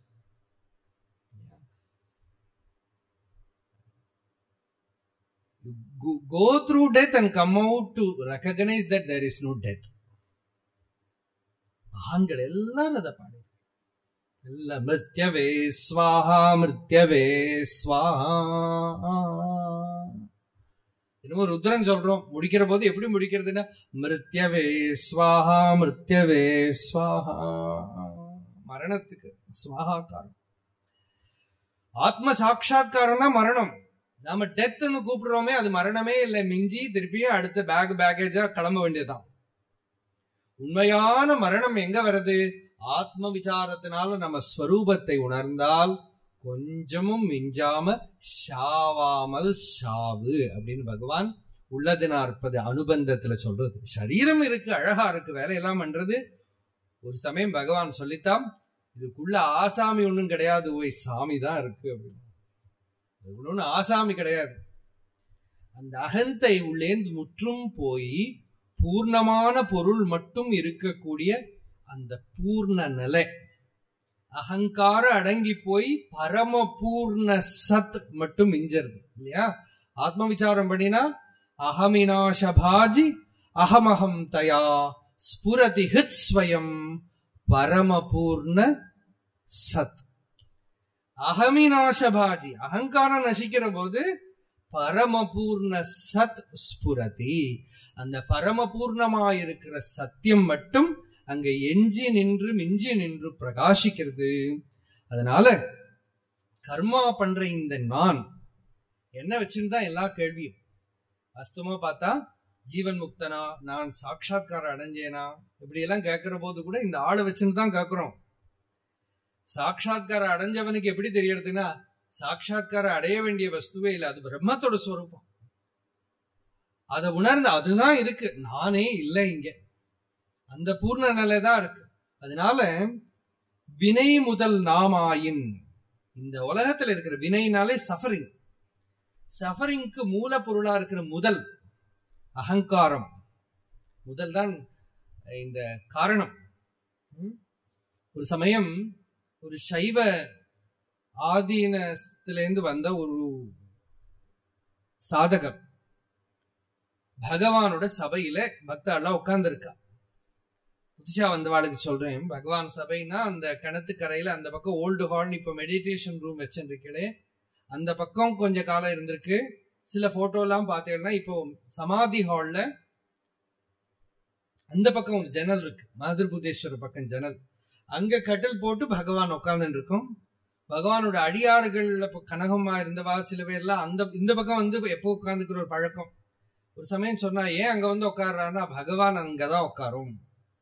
you go, go through death and come out to recognize that there is no death மகான்கள் எல்லாரும் அதை பாடு இல்ல மிருத்யவே ஸ்வாஹா மிருத்யவே ஸ்வாஹா இன்னும் ருத்ரன் சொல்றோம் முடிக்கிற போது எப்படி முடிக்கிறதுன்னா மிருத்யவே ஸ்வாஹா மிருத்யவே ஸ்வாஹா மரணத்துக்கு ஸ்வாஹாக்காரம் ஆத்ம சாட்சா்காரம் தான் மரணம் நாம டெத்னு கூப்பிடுறோமே அது மரணமே இல்லை மிஞ்சி திருப்பியும் அடுத்த பேக் பேக்கேஜா கிளம்ப வேண்டியதுதான் உண்மையான மரணம் எங்க வருது ஆத்ம விசாரத்தினால நம்ம ஸ்வரூபத்தை உணர்ந்தால் கொஞ்சமும் மிஞ்சாம ஷாவாமல் ஷாவு அப்படின்னு பகவான் உள்ளது நாற்பது அனுபந்தத்துல சொல்றது சரீரம் இருக்கு அழகா இருக்கு வேலையெல்லாம் பண்றது ஒரு சமயம் பகவான் சொல்லித்தான் இதுக்குள்ள ஆசாமி ஒண்ணும் கிடையாது ஓய் சாமி தான் இருக்கு அப்படின்னு ஒண்ணு ஆசாமி கிடையாது அந்த அகந்தை உள்ளேந்து முற்றும் போய் பூர்ணமான பொருள் மட்டும் இருக்கக்கூடிய அந்த பூர்ண நிலை அகங்கார அடங்கி போய் பரம பூர்ண சத் மட்டும் மிஞ்சறது இல்லையா ஆத்ம விசாரம் பண்ணினா அகமினாஷபாஜி அகமகம் தயா ஸ்புரதி ஹித் ஸ்வயம் பரமபூர்ண சத் அகமினாஷபாஜி அகங்காரம் நசிக்கிற போது பரமபூர்ண சத் ஸ்புரதி அந்த பரமபூர்ணமாயிருக்கிற சத்தியம் மட்டும் அங்க எஞ்சி நின்று மிஞ்சி நின்று பிரகாசிக்கிறது அதனால கர்மா பண்ற இந்த நான் என்ன வச்சுருந்தா எல்லா கேள்வியும் வாஸ்தவமா பார்த்தா ஜீவன் முக்தனா நான் சாட்சாத்காரம் அடைஞ்சேனா இப்படி எல்லாம் கேட்கிற போது கூட இந்த ஆளை வச்சுன்னு தான் கேட்கிறோம் சாட்சாத்காரம் அடைஞ்சவனுக்கு எப்படி தெரியறதுன்னா சாட்சாத்காரம் அடைய வேண்டிய வஸ்துவே இல்லை அது பிரம்மத்தோட ஸ்வரூபம் அதை உணர்ந்து அதுதான் இருக்கு நானே இல்லை இங்க அந்த பூர்ண நிலை தான் இருக்கு அதனால வினை முதல் நாமாயின் இந்த உலகத்துல இருக்கிற வினைனாலே சஃபரிங் சஃபரிங்க்கு மூலப்பொருளா இருக்கிற முதல் அகங்காரம் முதல் தான் இந்த காரணம் ஒரு சமயம் ஒரு சைவ ஆதீனத்திலிருந்து வந்த ஒரு சாதகர் பகவானோட சபையில பக்தெல்லாம் உட்கார்ந்துருக்கா புதுசா வந்தவாளுக்கு சொல்றேன் பகவான் சபைனா அந்த கிணத்துக்கரையில அந்த பக்கம் ஓல்டு ஹால் இப்ப மெடிடேஷன் ரூம் வச்சிருக்கீங்களே அந்த பக்கம் கொஞ்ச காலம் இருந்திருக்கு சில போட்டோ எல்லாம் பார்த்தீங்கன்னா இப்போ சமாதி ஹால்ல அந்த பக்கம் ஒரு ஜன்னல் இருக்கு மாதிர்புதேஸ்வரர் பக்கம் ஜன்னல் அங்க கட்டில் போட்டு பகவான் உட்கார்ந்துட்டு இருக்கும் பகவானோட அடியார்கள் கனகமா இருந்தவா சில பேர்லாம் அந்த இந்த பக்கம் வந்து எப்போ உட்காந்துக்கிற ஒரு பழக்கம் ஒரு சமயம் சொன்னா ஏன் அங்க வந்து உட்கார்றாருன்னா பகவான் அங்கதான் உட்காரும்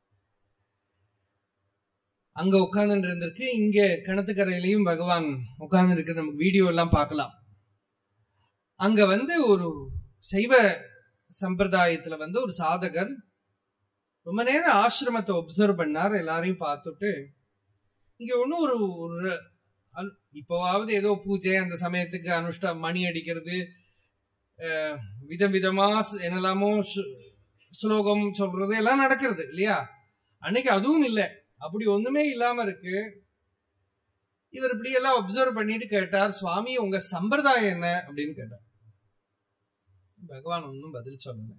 அங்க உட்கார்ந்து இருந்திருக்கு இங்க கிணத்துக்கரையிலையும் பகவான் உட்கார்ந்து இருக்கு நமக்கு வீடியோ எல்லாம் பார்க்கலாம் அங்க வந்து ஒரு சைவ சம்பிரதாயத்துல வந்து ஒரு சாதகர் ரொம்ப நேரம் ஆசிரமத்தை ஒப்சர்வ் பண்ணார் எல்லாரையும் பார்த்துட்டு இங்க ஒன்னும் ஒரு ஒரு இப்போவாவது ஏதோ பூஜை அந்த சமயத்துக்கு அனுஷ்டா மணி அடிக்கிறது விதம் விதமா என்னெல்லாமோ ஸ்லோகம் சொல்றது எல்லாம் நடக்கிறது இல்லையா அன்னைக்கு அதுவும் இல்லை அப்படி ஒண்ணுமே இல்லாம இருக்கு இவர் இப்படி எல்லாம் அப்சர்வ் பண்ணிட்டு கேட்டார் சுவாமி உங்க சம்பிரதாயம் என்ன அப்படின்னு கேட்டார் பகவான் ஒன்னும் பதில் சொல்லல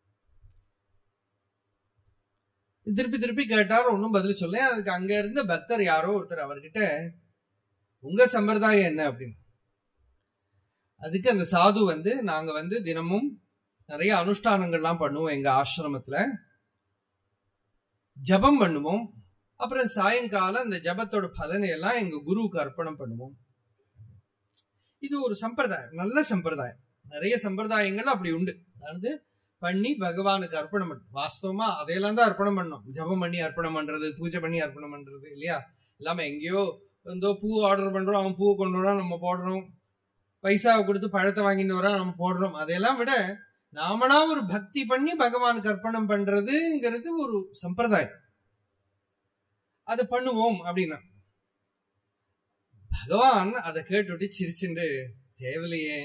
திருப்பி திருப்பி கேட்டார் ஒன்னும் பதில் சொல்ல அதுக்கு அங்க இருந்த பக்தர் யாரோ ஒருத்தர் அவர்கிட்ட உங்க சம்பிரதாயம் என்ன அப்படின்னு அதுக்கு அந்த சாது வந்து நாங்க வந்து தினமும் நிறைய அனுஷ்டானங்கள்லாம் பண்ணுவோம் எங்க ஆசிரமத்துல ஜபம் பண்ணுவோம் அப்புறம் சாயங்காலம் அந்த ஜபத்தோட பலனை எல்லாம் எங்க குருவுக்கு அர்ப்பணம் பண்ணுவோம் இது ஒரு சம்பிரதாயம் நல்ல சம்பிரதாயம் நிறைய சம்பிரதாயங்கள் அப்படி உண்டு அதாவது பண்ணி பகவானுக்கு அர்ப்பணம் பண்ணும் வாஸ்தவமா அதையெல்லாம் தான் அர்ப்பணம் பண்ணோம் ஜபம் பண்ணி அர்ப்பணம் பண்றது பூஜை பண்ணி அர்ப்பணம் பண்றது இல்லையா இல்லாம எங்கேயோ எந்தோ பூ ஆர்டர் பண்றோம் அவன் பூவை கொண்டு வரான் நம்ம போடுறோம் பைசாவை கொடுத்து பழத்தை வாங்கிட்டு வரான் நம்ம போடுறோம் அதையெல்லாம் விட நாமனா ஒரு பக்தி பண்ணி பகவானுக்கு அர்ப்பணம் பண்றதுங்கிறது ஒரு சம்பிரதாயம் அதை பண்ணுவோம் அப்படின்னா பகவான் அதை கேட்டுட்டு சிரிச்சுண்டு தேவையில்லையே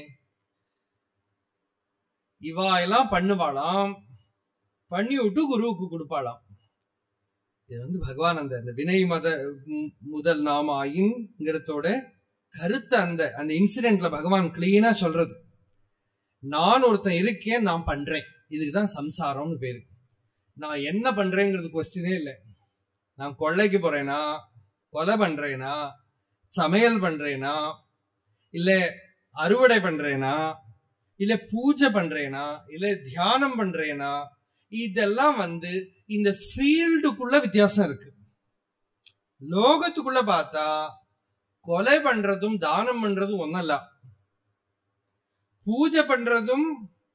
இவா எல்லாம் பண்ணுவாளாம் பண்ணி விட்டு குருவுக்கு கொடுப்பாளாம் இது வந்து பகவான் அந்த அந்த வினய் மத முதல் நாம ஆயின்ங்கிறதோட கருத்து அந்த அந்த இன்சிடென்ட்ல பகவான் கிளீனா சொல்றது நான் ஒருத்தன் இருக்கேன் நான் பண்றேன் இதுக்குதான் சம்சாரம்னு பேரு நான் என்ன பண்றேங்கிறது கொஸ்டினே இல்லை நான் கொள்ளைக்கு போறேனா கொலை பண்றேனா சமையல் பண்றேனா இல்ல அறுவடை பண்றேனா இல்ல பூஜை பண்றேனா இல்ல தியானம் பண்றேனா இதெல்லாம் வந்து இந்த ஃபீல்டுக்குள்ள வித்தியாசம் இருக்கு லோகத்துக்குள்ள பார்த்தா கொலை பண்றதும் தானம் பண்றதும் ஒன்னல்ல பூஜை பண்றதும்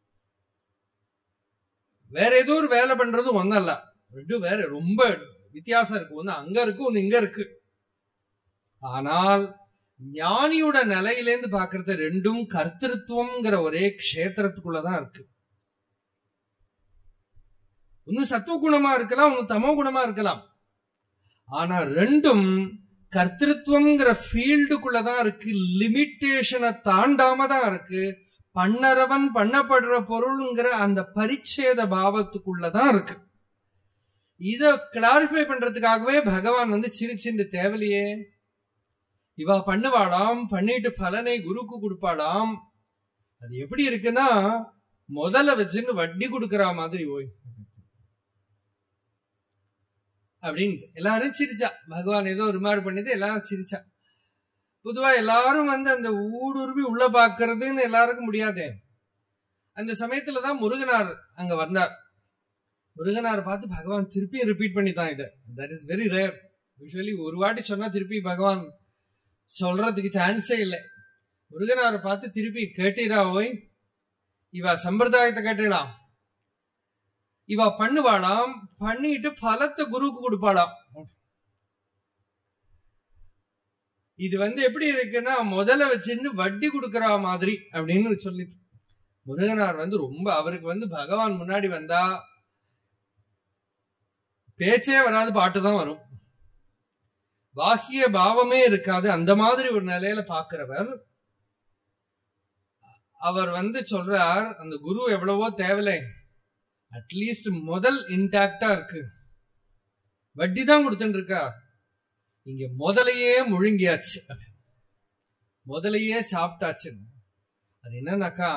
வேற ஏதோ ஒரு வேலை பண்றதும் ஒன்னல்ல ரெண்டும் வேற ரொம்ப வித்தியாசம் இருக்கு ஒன்னு அங்க இருக்கு ஒன்னு இங்க இருக்கு ஆனால் ஞானியோட நிலையிலேருந்து பாக்குறது ரெண்டும் கர்த்திருவம்ங்கிற ஒரே க்ஷேத்திரத்துக்குள்ளதான் இருக்கு ஒன்னு சத்துவ குணமா இருக்கலாம் ஒன்னு தமோ குணமா இருக்கலாம் ஆனா ரெண்டும் கர்த்திருவம்ங்கிற ஃபீல்டுக்குள்ளதான் இருக்கு லிமிட்டேஷனை தாண்டாம தான் இருக்கு பண்ணறவன் பண்ணப்படுற பொருள்ங்கிற அந்த பரிச்சேத பாவத்துக்குள்ளதான் இருக்கு இத கிளாரிஃபை பண்றதுக்காகவே பகவான் வந்து சிரிச்சிண்டு தேவலையே இவா பண்ணுவாளாம் பண்ணிட்டு பலனை குருக்கு கொடுப்பாளாம் அது எப்படி இருக்குன்னா முதல்ல வச்சுன்னு வட்டி கொடுக்கற மாதிரி ஓய் அப்படின்னு எல்லாரும் சிரிச்சா பகவான் ஏதோ ரிமார்க் பண்ணிட்டு எல்லாரும் சிரிச்சா பொதுவா எல்லாரும் வந்து அந்த ஊடுருவி உள்ள பாக்குறதுன்னு எல்லாருக்கும் முடியாதே அந்த சமயத்துலதான் முருகனார் அங்க வந்தார் முருகனார் பார்த்து பகவான் திருப்பி ரிப்பீட் பண்ணித்தான் இதை that is very rare usually ஒரு வாட்டி சொன்னா திருப்பி பகவான் சொல்றதுக்கு சான்ஸே இல்லை முருகனாரை பார்த்து திருப்பி கேட்டீரா ஓய் இவ சம்பிரதாயத்தை கேட்டீலாம் இவ பண்ணுவாளாம் பண்ணிட்டு பலத்தை குருவுக்கு கொடுப்பாளாம் இது வந்து எப்படி இருக்குன்னா முதல்ல வச்சுன்னு வட்டி கொடுக்கற மாதிரி அப்படின்னு சொல்லி முருகனார் வந்து ரொம்ப அவருக்கு வந்து பகவான் முன்னாடி வந்தா பேச்சே வராது பாட்டு தான் வரும் பாக்கிய பாவமே இருக்காது அந்த மாதிரி ஒரு நிலையில பாக்குறவர் அவர் வந்து சொல்றார் அந்த குரு எவ்வளவோ தேவலை அட்லீஸ்ட் முதல் இன்டாக்டா இருக்கு வட்டி தான் கொடுத்துட்டு இருக்கா இங்க முதலையே முழுங்கியாச்சு முதலையே சாப்பிட்டாச்சு அது என்னன்னாக்கா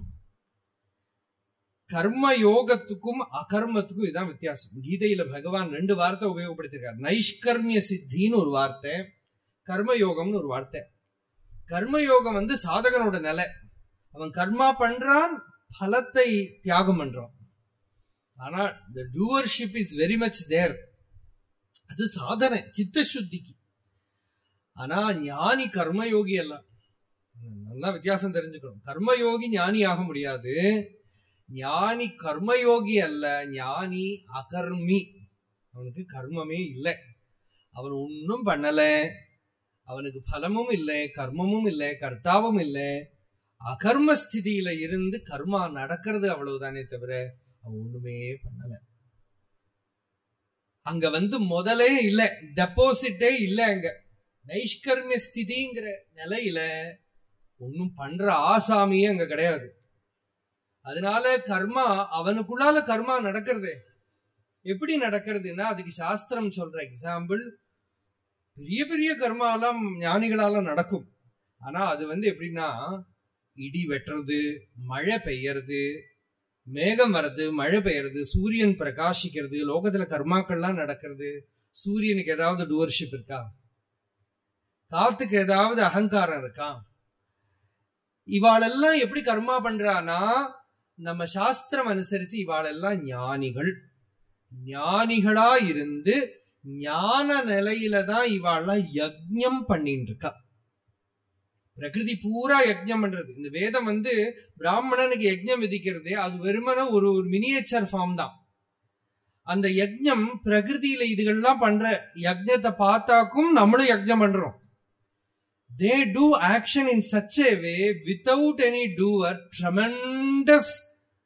கர்ம யோகத்துக்கும் அகர்மத்துக்கும் இதான் வித்தியாசம் கீதையில பகவான் ரெண்டு வார்த்தை உபயோகப்படுத்திருக்காரு நைஷ்கர்மிய சித்தின்னு ஒரு வார்த்தை கர்மயோகம்னு ஒரு வார்த்தை கர்மயோகம் வந்து சாதகனோட நிலை அவன் கர்மா பண்றான் பலத்தை தியாகம் பண்றான் ஆனா the doership is very much there அது சாதனை சித்த சுத்திக்கு ஆனா ஞானி கர்மயோகி அல்ல நல்லா வித்தியாசம் தெரிஞ்சுக்கணும் கர்மயோகி ஞானி ஆக முடியாது ஞானி கர்மயோகி அல்ல ஞானி அகர்மி அவனுக்கு கர்மமே இல்லை அவன் ஒன்னும் பண்ணல அவனுக்கு பலமும் இல்லை கர்மமும் இல்லை கர்த்தாவும் இல்லை அகர்ம ஸ்திதியில இருந்து கர்மா நடக்கிறது அவ்வளவுதானே தவிர அவன் ஒண்ணுமே பண்ணல அங்க வந்து முதலே இல்ல டெபாசிட்டே இல்ல அங்க நைஷ்கர்மிய ஸ்திதிங்கிற நிலையில ஒன்னும் பண்ற ஆசாமியே அங்க கிடையாது அதனால கர்மா அவனுக்குள்ளால கர்மா நடக்கிறது எப்படி நடக்கிறதுன்னா அதுக்கு சாஸ்திரம் சொல்ற எக்ஸாம்பிள் பெரிய பெரிய கர்மாலாம் ஞானிகளால நடக்கும் ஆனா அது வந்து எப்படின்னா இடி வெட்டுறது மழை பெய்யறது மேகம் வர்றது மழை பெய்யறது சூரியன் பிரகாசிக்கிறது லோகத்துல கர்மாக்கள்லாம் நடக்கிறது சூரியனுக்கு ஏதாவது டூவர்ஷிப் இருக்கா காத்துக்கு ஏதாவது அகங்காரம் இருக்கா இவாளெல்லாம் எப்படி கர்மா பண்றானா நம்ம சாஸ்திரம் அனுசரிச்சு இவாளெல்லாம் ஞானிகள் ஞானிகளா இருந்து ஞான நிலையில தான் இவாள்லாம் யஜ்ஞம் பண்ணிட்டு இருக்கா பிரகிருதி பூரா யஜ்ஞம் பண்றது இந்த வேதம் வந்து பிராமணனுக்கு யஜ்ஞம் விதிக்கிறது அது வெறுமன ஒரு ஒரு மினியேச்சர் ஃபார்ம் தான் அந்த யஜ்ஞம் பிரகிருதியில இதுகள்லாம் பண்ற யஜ்ஞத்தை பார்த்தாக்கும் நம்மளும் யஜ்ஞம் பண்றோம் they do action in such a way without any doer tremendous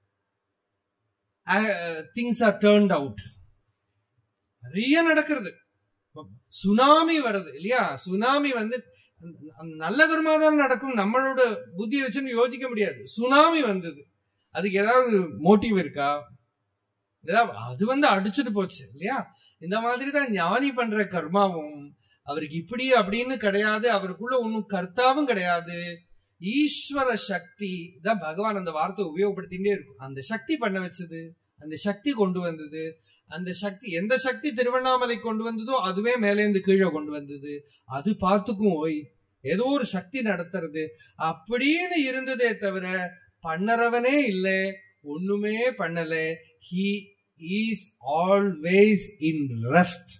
things are turned out நிறைய நடக்கிறது சுனாமி வருது இல்லையா சுனாமி வந்து அந்த நல்ல விதமா தான் நடக்கும் நம்மளோட புத்தியை வச்சுன்னு யோசிக்க முடியாது சுனாமி வந்தது அதுக்கு ஏதாவது மோட்டிவ் இருக்கா ஏதாவது அது வந்து அடிச்சுட்டு போச்சு இல்லையா இந்த மாதிரி தான் ஞானி பண்ற கர்மாவும் அவருக்கு இப்படி அப்படின்னு கிடையாது அவருக்குள்ள ஒன்னும் கர்த்தாவும் கிடையாது ஈஸ்வர சக்தி தான் பகவான் அந்த வார்த்தை உபயோகப்படுத்திட்டே இருக்கும் அந்த சக்தி பண்ண வச்சது அந்த சக்தி கொண்டு வந்தது அந்த சக்தி எந்த சக்தி திருவண்ணாமலை கொண்டு வந்ததோ அதுவே மேலேந்து கீழே கொண்டு வந்தது அது பார்த்துக்கும் ஓய் ஏதோ ஒரு சக்தி நடத்துறது அப்படின்னு இருந்ததே தவிர பண்ணறவனே இல்லை ஒண்ணுமே பண்ணல he is always in rest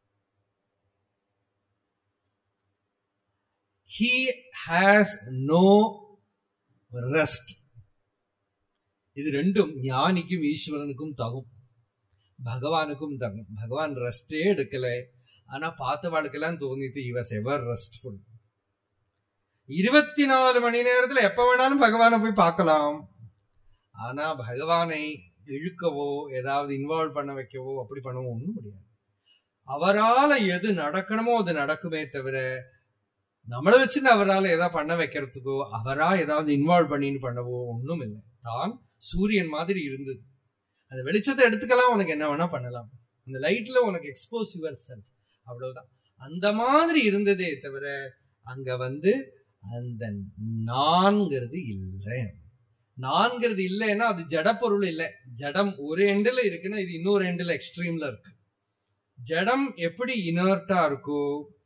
he has no rest இது ரெண்டும் ஞானிக்கும் ஈஸ்வரனுக்கும் தகும் பகவானுக்கும் தகும் பகவான் ரெஸ்டே எடுக்கல ஆனா பார்த்த வாழ்க்கைலாம் தோணித்து இவஸ் எவர் ரெஸ்ட்ஃபுல் இருபத்தி நாலு மணி நேரத்துல எப்ப வேணாலும் பகவானை போய் பார்க்கலாம் ஆனா பகவானை இழுக்கவோ ஏதாவது இன்வால்வ் பண்ண வைக்கவோ அப்படி பண்ணவோ ஒண்ணும் முடியாது அவரால எது நடக்கணுமோ அது நடக்குமே தவிர நம்மளை வச்சு அவரால் ஏதாவது பண்ண வைக்கிறதுக்கோ அவரா ஏதாவது இன்வால்வ் பண்ணின்னு பண்ணவோ ஒன்றும் இல்லை தான் சூரியன் மாதிரி இருந்தது அந்த வெளிச்சத்தை எடுத்துக்கலாம் உனக்கு என்ன வேணா பண்ணலாம் அந்த லைட்ல உனக்கு எக்ஸ்போஸ் யுவர் செல்ஃப் அவ்வளவுதான் அந்த மாதிரி இருந்ததே தவிர அங்க வந்து அந்த நான்கிறது இல்லை நான்கிறது இல்லைன்னா அது ஜடப்பொருள் இல்லை ஜடம் ஒரு எண்டில் இருக்குன்னா இது இன்னொரு எண்டில் எக்ஸ்ட்ரீம்ல இருக்கு ஜடம் எப்படி இனர்ட்டா இருக்கோ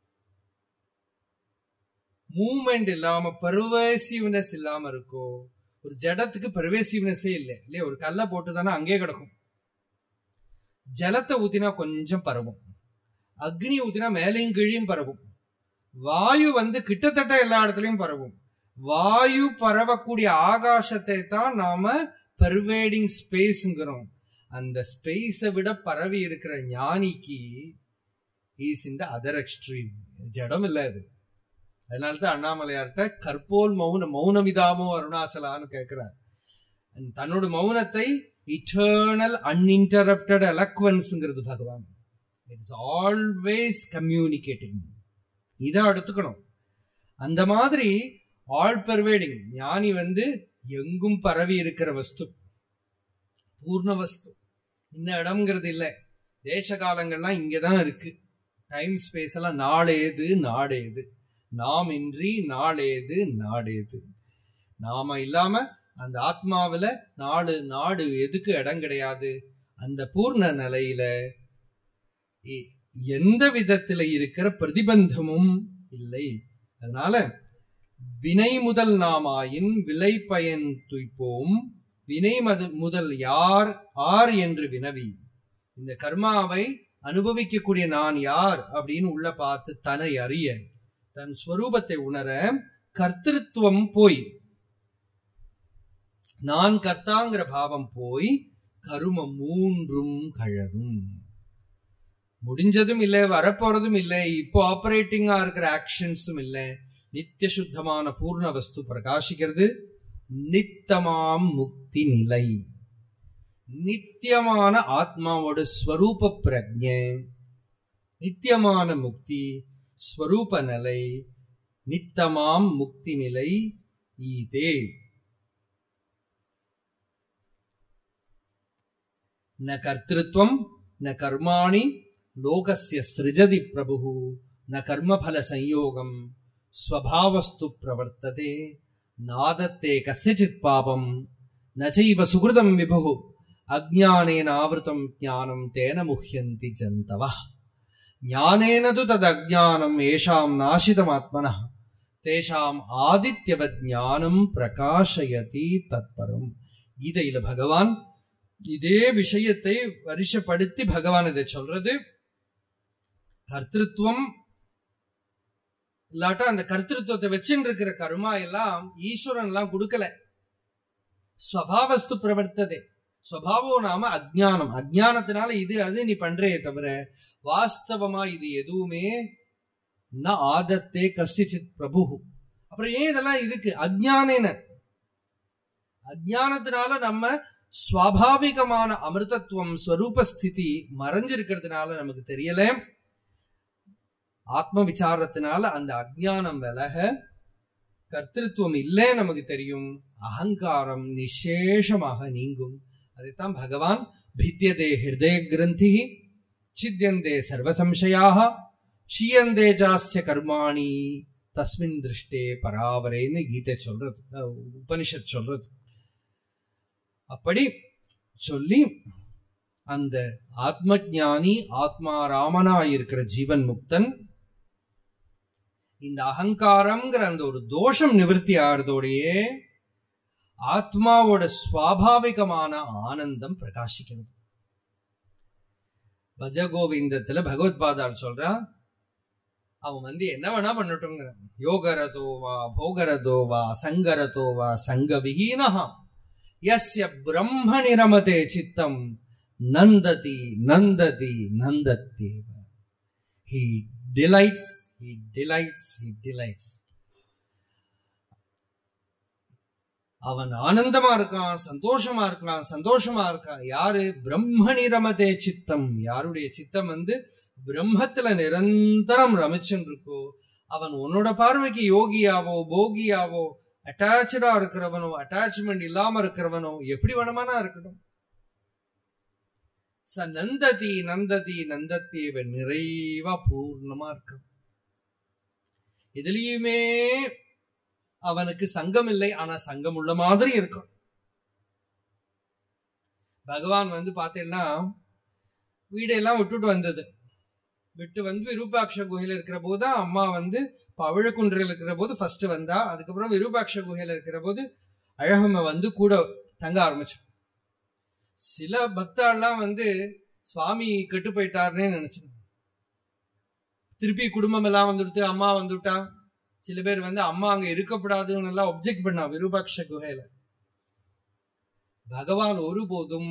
மூமெண்ட் இல்லாம பர்வேசிவ்னஸ் இல்லாம இருக்கோ ஒரு ஜடத்துக்கு பர்வேசிவ்னஸே இல்லை இல்லையா ஒரு கல்லை போட்டு தானே அங்கே கிடக்கும் ஜலத்தை ஊத்தினா கொஞ்சம் பரவும் அக்னி ஊத்தினா மேலையும் கீழையும் பரவும் வாயு வந்து கிட்டத்தட்ட எல்லா இடத்துலயும் பரவும் வாயு பரவக்கூடிய ஆகாசத்தை தான் நாம பெர்வேடிங் ஸ்பேஸ்ங்கிறோம் அந்த ஸ்பேஸை விட பரவி இருக்கிற ஞானிக்கு இஸ் இந்த அதர் எக்ஸ்ட்ரீம் ஜடம் இல்லை அது அதனால்தான் அண்ணாமலையார்கிட்ட கற்போல் மௌன மௌனமிதாமோ அருணாச்சலான்னு கேட்கிறார் தன்னோட மௌனத்தை இட்டர்னல் அன்இன்டரப்டட் எலக்வன்ஸ்ங்கிறது பகவான் இட்ஸ் ஆல்வேஸ் கம்யூனிகேட்டிங் இதை எடுத்துக்கணும் அந்த மாதிரி ஆல் பர்வேடிங் ஞானி வந்து எங்கும் பரவி இருக்கிற வஸ்து பூர்ண வஸ்து இந்த இடம்ங்கிறது இல்லை தேச காலங்கள்லாம் இங்கதான் இருக்கு டைம் ஸ்பேஸ் எல்லாம் நாளேது நாடேது நாம் இன்றி நாளேது நாடேது நாம இல்லாம அந்த ஆத்மாவில நாடு நாடு எதுக்கு இடம் கிடையாது அந்த பூர்ண நிலையில எந்த விதத்துல இருக்கிற பிரதிபந்தமும் இல்லை அதனால வினை முதல் நாமாயின் விலை பயன் துய்ப்போம் வினை மது முதல் யார் ஆர் என்று வினவி இந்த கர்மாவை அனுபவிக்கக்கூடிய நான் யார் அப்படின்னு உள்ள பார்த்து தன்னை அறிய தன் ஸ்வரூபத்தை உணர கர்த்திருவம் போய் நான் கர்த்தாங்கிற பாவம் போய் கருமம் மூன்றும் கழகும் முடிஞ்சதும் இல்லை வரப்போறதும் இல்லை இப்போ ஆபரேட்டிங்கா இருக்கிற ஆக்ஷன்ஸும் இல்லை நித்திய சுத்தமான பூர்ண வஸ்து பிரகாசிக்கிறது நித்தமாம் முக்தி நிலை நித்தியமான ஆத்மாவோட ஸ்வரூப பிரஜ நித்தியமான முக்தி ஸ்வரூப நிலை நித்தமாம் முக்தி நிலை ஈதே ந கர்த்திருவம் ந கர்மாணி லோகஸ்ய சிருஜதி பிரபு ந கர்மபல சம்யோகம் ஸ்வபாவஸ்து பிரவர்த்ததே நாதத்தே கசிச்சித் பாபம் நைவ சுகிருதம் விபு அஜானேன ஆவருத்தம் ஞானம் தேன முஹ்யந்தி ஜந்தவ ஞானேன து தத் அஜானம் ஏஷாம் நாசிதமாத்மன தேஷாம் ஆதித்யவத் ஞானம் பிரகாஷயதி தத்பரம் கீதையில பகவான் இதே விஷயத்தை வருஷப்படுத்தி பகவான் இதை சொல்றது கர்த்திருவம் இல்லாட்டா அந்த கர்த்திருவத்தை வச்சுட்டு இருக்கிற கர்மா எல்லாம் ஈஸ்வரன் எல்லாம் கொடுக்கல ஸ்வபாவஸ்து பிரவர்த்ததே ஸ்வபாவம் நாம அஜானம் அஜானத்தினால இது அது நீ பண்றே தவிர வாஸ்தவமா இது எதுவுமே ந ஆதத்தே கசிச்சித் பிரபு அப்புறம் ஏன் இதெல்லாம் இருக்கு அஜானேன அஜானத்தினால நம்ம சுவாபாவிகமான அமிர்தத்துவம் ஸ்வரூபஸ்திதி மறைஞ்சிருக்கிறதுனால நமக்கு தெரியல ஆத்ம விசாரத்தினால அந்த அஜானம் விலக கர்த்திருவம் இல்லை நமக்கு தெரியும் அகங்காரம் நிசேஷமாக நீங்கும் அதைத்தான் பகவான் பித்தியதே ஹிருதய கிரந்தி சித்தியந்தே சர்வசம்சயாக ஷீயந்தே ஜாஸ்ய கர்மாணி தஸ்மின் திருஷ்டே பராவரேன்னு கீதை சொல்றது உபனிஷத் சொல்றது அப்படி சொல்லி அந்த ஆத்ம ஞானி ஆத்மா ராமனாயிருக்கிற ஜீவன் முக்தன் இந்த அகங்காரம்ங்கிற அந்த ஒரு தோஷம் நிவர்த்தி ஆகிறதோடையே ஆத்மாவோட சுவாபாவிகமான ஆனந்தம் பிரகாசிக்கிறது பஜகோவிந்தத்துல பகவத்பாதால் சொல்றா அவன் வந்து என்ன வேணா பண்ணட்டும்ங்கிற யோகரதோவா போகரதோவா சங்கரதோவா சங்க விஹீனஹா யஸ்ய பிரம்ம நிரமதே சித்தம் நந்ததி நந்ததி நந்தத்தேவ he delights he delights he delights அவன் ஆனந்தமா இருக்கான் சந்தோஷமா இருக்கான் சந்தோஷமா இருக்கான் யாரு பிரம்ம நிரமதே சித்தம் யாருடைய சித்தம் வந்து பிரம்மத்துல நிரந்தரம் ரமிச்சுன்னு இருக்கோ அவன் உன்னோட பார்வைக்கு யோகியாவோ போகியாவோ அட்டாச்சா இருக்கிறவனோ அட்டாச்மெண்ட் இல்லாம இருக்கிறவனோ எப்படி வேணுமானா இருக்கட்டும் ச நந்ததி நந்ததி நந்தத்தேவ நிறைவா பூர்ணமா இருக்க இதுலயுமே அவனுக்கு சங்கம் இல்லை ஆனா சங்கம் உள்ள மாதிரி இருக்கும் பகவான் வந்து பார்த்தேன்னா வீடெல்லாம் விட்டுட்டு வந்தது விட்டு வந்து விரூபாட்ச குகையில இருக்கிற போது அம்மா வந்து பவழக்குன்றில் இருக்கிற போது ஃபர்ஸ்ட் வந்தா அதுக்கப்புறம் விரூபாட்ச குகையில இருக்கிற போது அழகம்ம வந்து கூட தங்க ஆரம்பிச்சோம் சில பக்தாள்லாம் வந்து சுவாமி கெட்டு போயிட்டாருன்னே நினைச்சோம் திருப்பி குடும்பம் எல்லாம் வந்துடுத்து அம்மா வந்துட்டா சில பேர் வந்து அம்மா அங்க இருக்கக்கூடாதுன்னு எல்லாம் ஒப்ஜெக்ட் பண்ணா விரூபாட்ச குகையில பகவான் ஒருபோதும்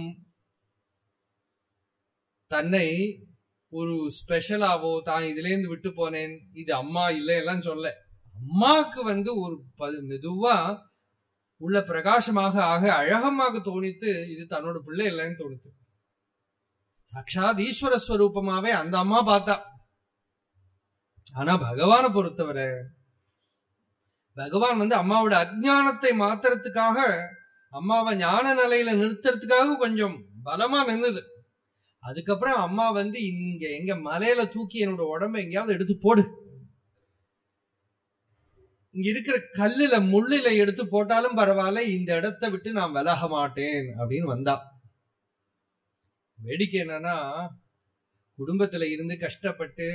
தன்னை ஒரு ஸ்பெஷலாவோ தான் இதுல இருந்து விட்டு போனேன் இது அம்மா இல்லை எல்லாம் சொல்ல அம்மாவுக்கு வந்து ஒரு பது- மெதுவா உள்ள பிரகாசமாக ஆக அழகமாக தோணித்து இது தன்னோட பிள்ளை இல்லைன்னு தோணித்து சாட்சாத் ஈஸ்வர ஸ்வரூபமாவே அந்த அம்மா பார்த்தா ஆனா பகவானை பொறுத்தவரை பகவான் வந்து அம்மாவோட அஜ்ஞானத்தை மாத்துறதுக்காக அம்மாவை ஞான நிலையில நிறுத்துறதுக்காக கொஞ்சம் பலமா நின்னுது அதுக்கப்புறம் அம்மா வந்து இங்க எங்க மலையில தூக்கி என்னோட உடம்ப எங்கேயாவது எடுத்து போடு இங்க இருக்கிற கல்லுல முள்ளில எடுத்து போட்டாலும் பரவாயில்ல இந்த இடத்தை விட்டு நான் விலக மாட்டேன் அப்படின்னு வந்தா வேடிக்கை என்னன்னா குடும்பத்துல இருந்து கஷ்டப்பட்டு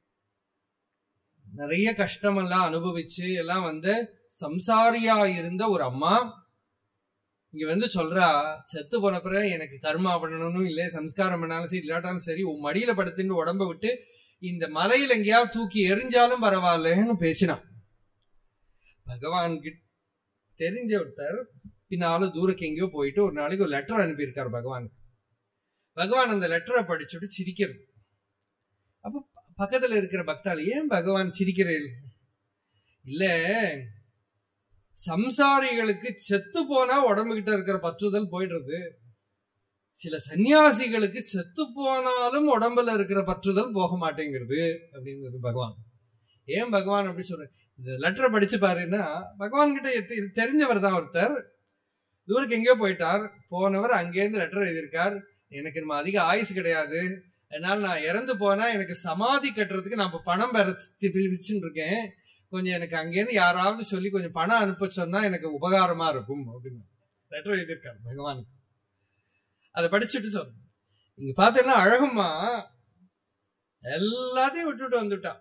நிறைய கஷ்டமெல்லாம் அனுபவிச்சு எல்லாம் வந்து சம்சாரியா இருந்த ஒரு அம்மா இங்க வந்து சொல்றா செத்து போன பிறகு எனக்கு கர்மா பண்ணணும் இல்ல சம்ஸ்காரம் பண்ணாலும் சரி இல்லாட்டாலும் சரி உன் மடியில படுத்துட்டு உடம்ப விட்டு இந்த மலையில எங்கேயாவது தூக்கி எரிஞ்சாலும் பரவாயில்லன்னு பேசினான் பகவான் கிட்ட தெரிஞ்ச ஒருத்தர் பின்னால தூரக்கு எங்கேயோ போயிட்டு ஒரு நாளைக்கு ஒரு லெட்டர் அனுப்பியிருக்காரு பகவான் பகவான் அந்த லெட்டரை படிச்சுட்டு சிரிக்கிறது அப்ப பக்கத்துல இருக்கிற பக்தாள் ஏன் பகவான் சிரிக்கிறேன் இல்ல சம்சாரிகளுக்கு செத்து போனா உடம்புகிட்ட இருக்கிற பற்றுதல் போயிடுறது சில சன்னியாசிகளுக்கு செத்து போனாலும் உடம்புல இருக்கிற பற்றுதல் போக மாட்டேங்கிறது அப்படிங்கிறது பகவான் ஏன் பகவான் அப்படி சொல்ற இந்த லெட்டரை படிச்சு பாருன்னா பகவான் கிட்ட எத்த- இது தெரிஞ்சவர் தான் ஒருத்தர் தூரக்கு எங்கேயோ போயிட்டார் போனவர் அங்கேருந்து லெட்டர் எழுதியிருக்கார் எனக்கு நம்ம அதிக ஆயுசு கிடையாது அதனால நான் இறந்து போனா எனக்கு சமாதி கட்டுறதுக்கு நான் இப்ப பணம் பெற பிரிச்சுன்னு இருக்கேன் கொஞ்சம் எனக்கு அங்கேருந்து யாராவது சொல்லி கொஞ்சம் பணம் அனுப்ப சொன்னா எனக்கு உபகாரமா இருக்கும் அப்படின்னு லெட்டர் எழுதியிருக்காரு பகவானுக்கு அதை படிச்சுட்டு சொன்ன இங்க பாத்தீங்கன்னா அழகம்மா எல்லாத்தையும் விட்டுட்டு வந்துட்டான்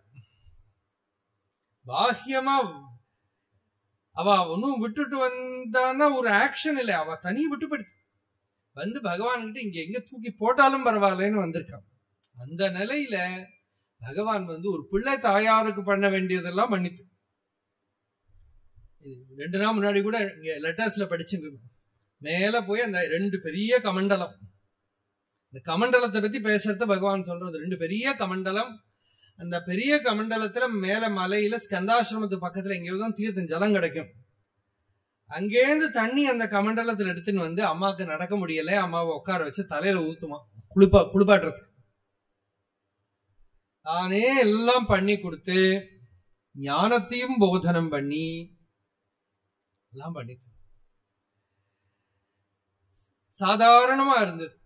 பாஹ்யமா அவ ஒன்னும் விட்டுட்டு வந்தான்னா ஒரு ஆக்ஷன் இல்லை அவ தனி விட்டு போயிடுச்சு வந்து பகவான் கிட்ட இங்க எங்க தூக்கி போட்டாலும் பரவாயில்லன்னு வந்திருக்கான் அந்த நிலையில பகவான் வந்து ஒரு பிள்ளை தாயாருக்கு பண்ண வேண்டியதெல்லாம் பண்ணித்து இது ரெண்டு நாள் முன்னாடி கூட இங்க லெட்டர்ஸ்ல படிச்சுட்டு இருந்தேன் மேல போய் அந்த ரெண்டு பெரிய கமண்டலம் இந்த கமண்டலத்தை பத்தி பேசுறத பகவான் சொல்றது ரெண்டு பெரிய கமண்டலம் அந்த பெரிய கமண்டலத்துல மேல மலையில ஸ்கந்தாசிரமத்து பக்கத்துல எங்கேயோ தான் தீர்த்தம் ஜலம் கிடைக்கும் அங்கேருந்து தண்ணி அந்த கமண்டலத்துல எடுத்துன்னு வந்து அம்மாவுக்கு நடக்க முடியல அம்மாவை உட்கார வச்சு தலையில ஊத்துமா குளிப்பா குளிப்பாட்டுறது தானே எல்லாம் பண்ணி கொடுத்து ஞானத்தையும் போதனம் பண்ணி எல்லாம் பண்ணி சாதாரணமா இருந்தது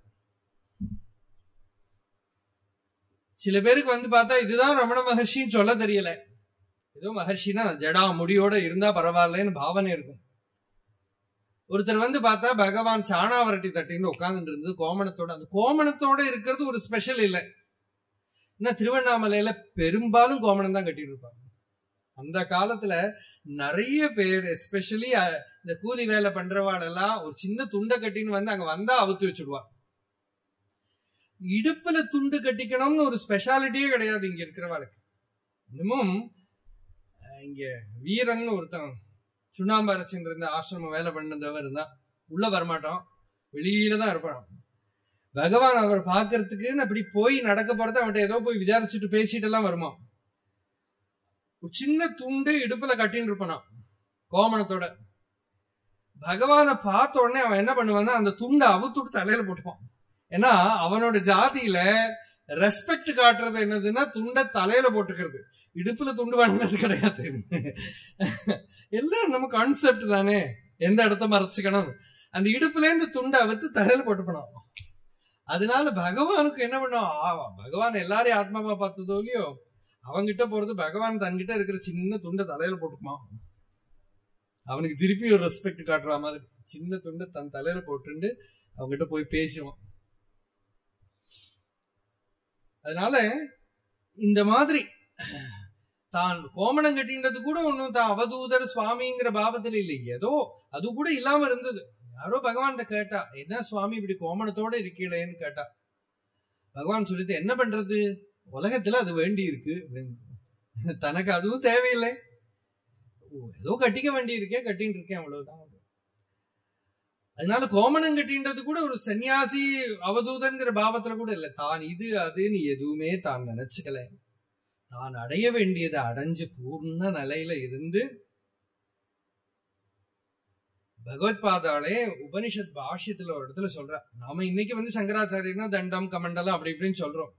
சில பேருக்கு வந்து பார்த்தா இதுதான் ரமண மகர்ஷின்னு சொல்ல தெரியல ஏதோ மகர்ஷினா ஜடா முடியோட இருந்தா பரவாயில்லன்னு பாவனை இருக்கும் ஒருத்தர் வந்து பார்த்தா பகவான் சாணாவரட்டி தட்டின்னு உட்கார்ந்துட்டு இருந்தது கோமணத்தோட அந்த கோமணத்தோட இருக்கிறது ஒரு ஸ்பெஷல் இல்லை என்ன திருவண்ணாமலையில பெரும்பாலும் கோமணம் தான் கட்டிட்டு இருப்பாங்க அந்த காலத்துல நிறைய பேர் எஸ்பெஷலி இந்த கூலி வேலை பண்றவாளெல்லாம் ஒரு சின்ன துண்டை கட்டின்னு வந்து அங்க வந்தா அவுத்து வச்சுடுவா இடுப்புல துண்டு கட்டிக்கணும்னு ஒரு ஸ்பெஷாலிட்டியே கிடையாது இங்க இருக்கிறவாளுக்கு இன்னமும் அஹ், இங்க வீரன் ஒருத்தன் சுண்ணாம்பு அரைச்சுட்டு இருந்த ஆசிரமம் வேலை பண்ணதவர் இருந்தான் உள்ள வரமாட்டான் வெளியில தான் இருப்பான் பகவான் அவர் பார்க்கறதுக்கு அப்படி போய் நடக்க போறத அவன்கிட்ட ஏதோ போய் விசாரிச்சுட்டு பேசிட்டு எல்லாம் வருமா ஒரு சின்ன துண்டு இடுப்புல கட்டின்னு இருப்பானாம் கோமணத்தோட பகவானை பார்த்த உடனே அவன் என்ன பண்ணுவான்னா அந்த துண்டை அவுத்துட்டு தலையில போட்டுப்பான் ஏன்னா அவனோட ஜாதியில ரெஸ்பெக்ட் காட்டுறது என்னதுன்னா துண்டை தலையில போட்டுக்கிறது இடுப்புல துண்டு வாங்கினது கிடையாது எல்லாம் நம்ம கான்செப்ட் தானே எந்த இடத்த மறைச்சுக்கணும் அந்த இடுப்புல இருந்து துண்டை அவுத்து தலையில போட்டுப்பணும் அதனால பகவானுக்கு என்ன பண்ணும் ஆ, பகவான் எல்லாரையும் ஆத்மாவா பார்த்ததோ இல்லையோ அவங்கிட்ட போறது பகவான் தன்கிட்ட இருக்கிற சின்ன துண்டை தலையில போட்டுக்குமா அவனுக்கு திருப்பி ஒரு ரெஸ்பெக்ட் காட்டுற மாதிரி சின்ன துண்டை தன் தலையில போட்டுண்டு அவங்கிட்ட போய் பேசுவான் அதனால இந்த மாதிரி தான் கோமணம் கட்டின்றது கூட ஒண்ணும் தான் அவதூதர் சுவாமிங்கிற பாவத்துல இல்லை ஏதோ அது கூட இல்லாம இருந்தது யாரோ பகவான்கிட்ட கேட்டா என்ன சுவாமி இப்படி கோமணத்தோட இருக்கீங்களேன்னு கேட்டா பகவான் சொல்லிட்டு என்ன பண்றது உலகத்துல அது வேண்டி இருக்கு அப்படின்னு. தனக்கு அதுவும் தேவையில்லை ஓ, ஏதோ கட்டிக்க வேண்டி இருக்கே கட்டின்னு இருக்கேன் அவ்வளவுதான் அதனால கோமணம் கட்டின்றது கூட ஒரு சன்னியாசி அவதூதன்கிற பாவத்துல கூட இல்லை தான் இது அதுன்னு எதுவுமே தான் நினைச்சுக்கல தான் அடைய வேண்டியதை அடைஞ்சு பூர்ண நிலையில இருந்து பகவத்பாதாலே உபனிஷத் பாஷ்யத்துல ஒரு இடத்துல சொல்ற நாம இன்னைக்கு வந்து சங்கராச்சாரியர்னா தண்டம் கமண்டலம் அப்படி இப்படின்னு சொல்றோம்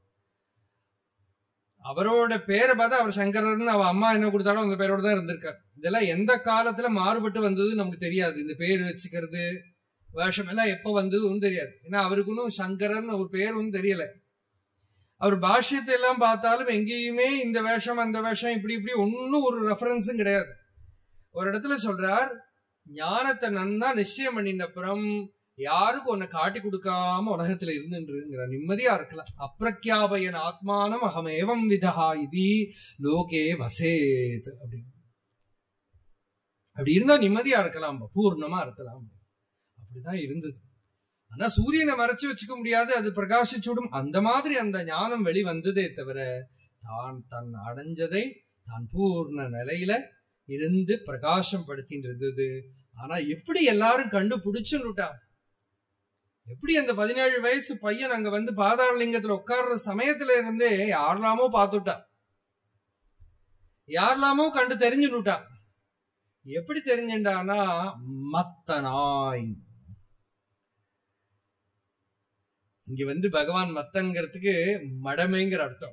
அவரோட பேரை பார்த்தா அவர் சங்கரர்னு அவ அம்மா என்ன கொடுத்தாலும் அந்த பேரோட தான் இருந்திருக்கார் இதெல்லாம் எந்த காலத்துல மாறுபட்டு வந்தது நமக்கு தெரியாது இந்த பேர் வச்சுக்கிறது வேஷம் எல்லாம் எப்ப வந்தது ஒன்றும் தெரியாது ஏன்னா அவருக்கு ஒன்றும் சங்கரர்னு ஒரு பேர் ஒன்றும் தெரியல அவர் பாஷ்யத்தை எல்லாம் பார்த்தாலும் எங்கேயுமே இந்த வேஷம் அந்த வேஷம் இப்படி இப்படி ஒன்னும் ஒரு ரெஃபரன்ஸும் கிடையாது ஒரு இடத்துல சொல்றார் ஞானத்தை நன்னா நிச்சயம் பண்ணின அப்புறம் யாருக்கும் உன்னை காட்டி கொடுக்காம உலகத்துல இருந்துருங்கிற நிம்மதியா இருக்கலாம் அப்பிரக்யாபயன் ஆத்மானம் அகம் ஏவம் விதா இது லோகே வசேத் அப்படின்னு அப்படி இருந்தா நிம்மதியா இருக்கலாம் பூர்ணமா இருக்கலாம் அப்படிதான் இருந்தது ஆனா சூரியனை மறைச்சு வச்சுக்க முடியாது அது பிரகாசிச்சுடும் அந்த மாதிரி அந்த ஞானம் வெளி வந்ததே தவிர தான் தன் அடைஞ்சதை தான் பூர்ண நிலையில இருந்து பிரகாசம் படுத்தின்னு இருந்தது ஆனா எப்படி எல்லாரும் கண்டுபிடிச்சுன்னுட்டா எப்படி அந்த பதினேழு வயசு பையன் அங்க வந்து பாதாள லிங்கத்துல உட்கார்ற சமயத்துல இருந்தே யாரெல்லாமோ பார்த்துட்டா யாரெல்லாமோ கண்டு தெரிஞ்சுனுட்டா எப்படி தெரிஞ்சுட்டானா மத்த நாய் இங்க வந்து பகவான் மத்தன்கிறதுக்கு மடமைங்கிற அர்த்தம்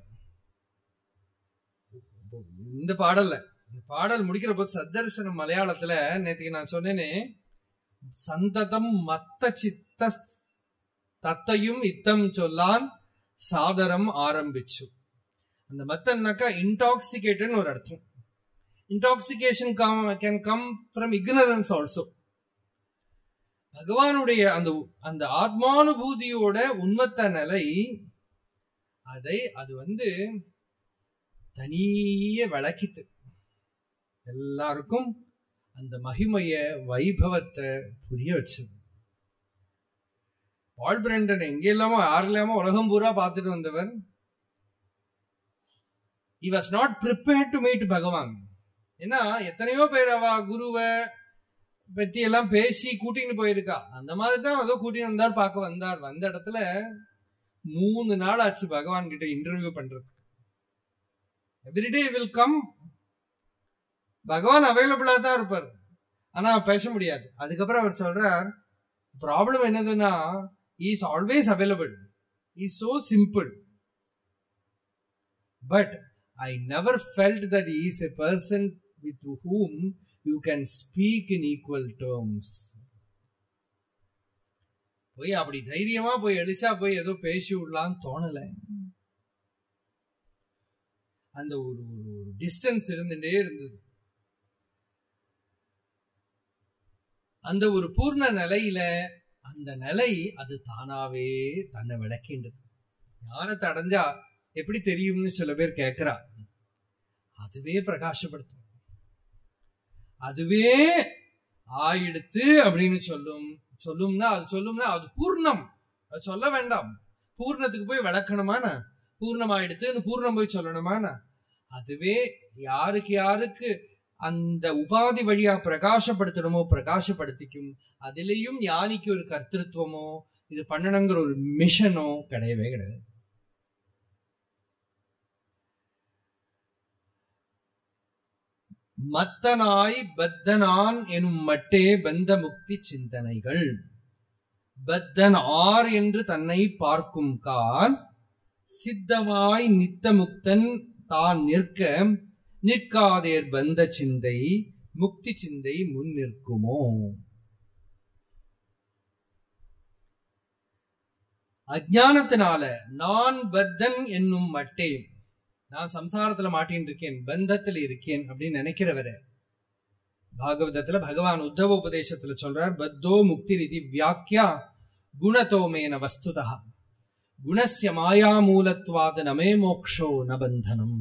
இந்த பாடல்ல இந்த பாடல் முடிக்கிற போது சத்தர்சனம் மலையாளத்துல நேத்துக்கு நான் சொன்னேனே சந்ததம் மத்த சித்த தத்தையும் இத்தம் சொல்லான் சாதரம் ஆரம்பிச்சு அந்த மத்தன்னாக்கா இன்டாக்சிகேட்டன் ஒரு அர்த்தம் intoxication can come from ignorance also பகவானுடைய அந்த அந்த ஆத்மானுபூதியோட உண்மத்த நிலை அதை அது வந்து தனியே விளக்கித்து எல்லாருக்கும் அந்த மகிமைய வைபவத்தை புரிய வச்சது பால் பிரண்டன் எங்க இல்லாமோ யார் இல்லாமோ உலகம் பூரா பார்த்துட்டு வந்தவர் he was not prepared to meet பகவான் ஏன்னா எத்தனையோ பேர் அவ குருவை பத்தி எல்லாம் பேசி கூட்டின்னு போயிருக்கா அந்த மாதிரி தான் ஏதோ கூட்டின்னு வந்தார் பார்க்க வந்தார் வந்த இடத்துல மூணு நாள் ஆச்சு பகவான் கிட்ட இன்டர்வியூ பண்றதுக்கு எவ்ரிடே வில் கம் பகவான் அவைலபிளா தான் இருப்பார் ஆனா பேச முடியாது அதுக்கப்புறம் அவர் சொல்றார் ப்ராப்ளம் என்னதுன்னா is always available is so simple but I never felt that is a person with whom you can speak in equal terms போய் அப்படி தைரியமா போய் எலிசா போய் ஏதோ பேசி விடலான்னு தோணல அந்த ஒரு ஒரு டிஸ்டன்ஸ் இருந்துட்டே இருந்தது அந்த ஒரு பூர்ண நிலையில அந்த நிலை அது தானாவே தன்னை விளக்கின்றது ஞானத்தை அடைஞ்சா எப்படி தெரியும்னு சில பேர் கேட்கிறா அதுவே பிரகாசப்படுத்தும் அதுவே ஆயிடுத்து அப்படின்னு சொல்லும் சொல்லும்னா அது சொல்லும்னா அது பூர்ணம் அது சொல்ல வேண்டாம் பூர்ணத்துக்கு போய் விளக்கணுமானா பூர்ணம் ஆயிடுத்துன்னு பூர்ணம் போய் சொல்லணுமானா அதுவே யாருக்கு யாருக்கு அந்த உபாதி வழியா பிரகாசப்படுத்தணுமோ பிரகாசப்படுத்திக்கும் அதிலையும் ஞானிக்கு ஒரு கர்த்திருவமோ இது பண்ணணுங்கிற ஒரு மிஷனோ கிடையவே கிடையாது மத்தனாய் பத்தனான் எனும் மட்டே பந்த முக்தி சிந்தனைகள் பத்தன் ஆர் என்று தன்னை பார்க்கும் கால் சித்தமாய் நித்த முக்தன் தான் நிற்க நிற்காதேர் பந்த சிந்தை முக்தி சிந்தை முன் நிற்குமோ அஜானத்தினால நான் பத்தன் என்னும் மட்டே நான் சம்சாரத்துல மாட்டின்னு இருக்கேன் பந்தத்துல இருக்கேன் அப்படின்னு நினைக்கிறவர பாகவதத்துல பகவான் உத்தவ உபதேசத்துல சொல்றார் பத்தோ முக்தி ரீதி வியாக்கியா குணதோமேன வஸ்துதா குணசிய மாயா மூலத்வாத நமே மோக்ஷோ ந பந்தனம்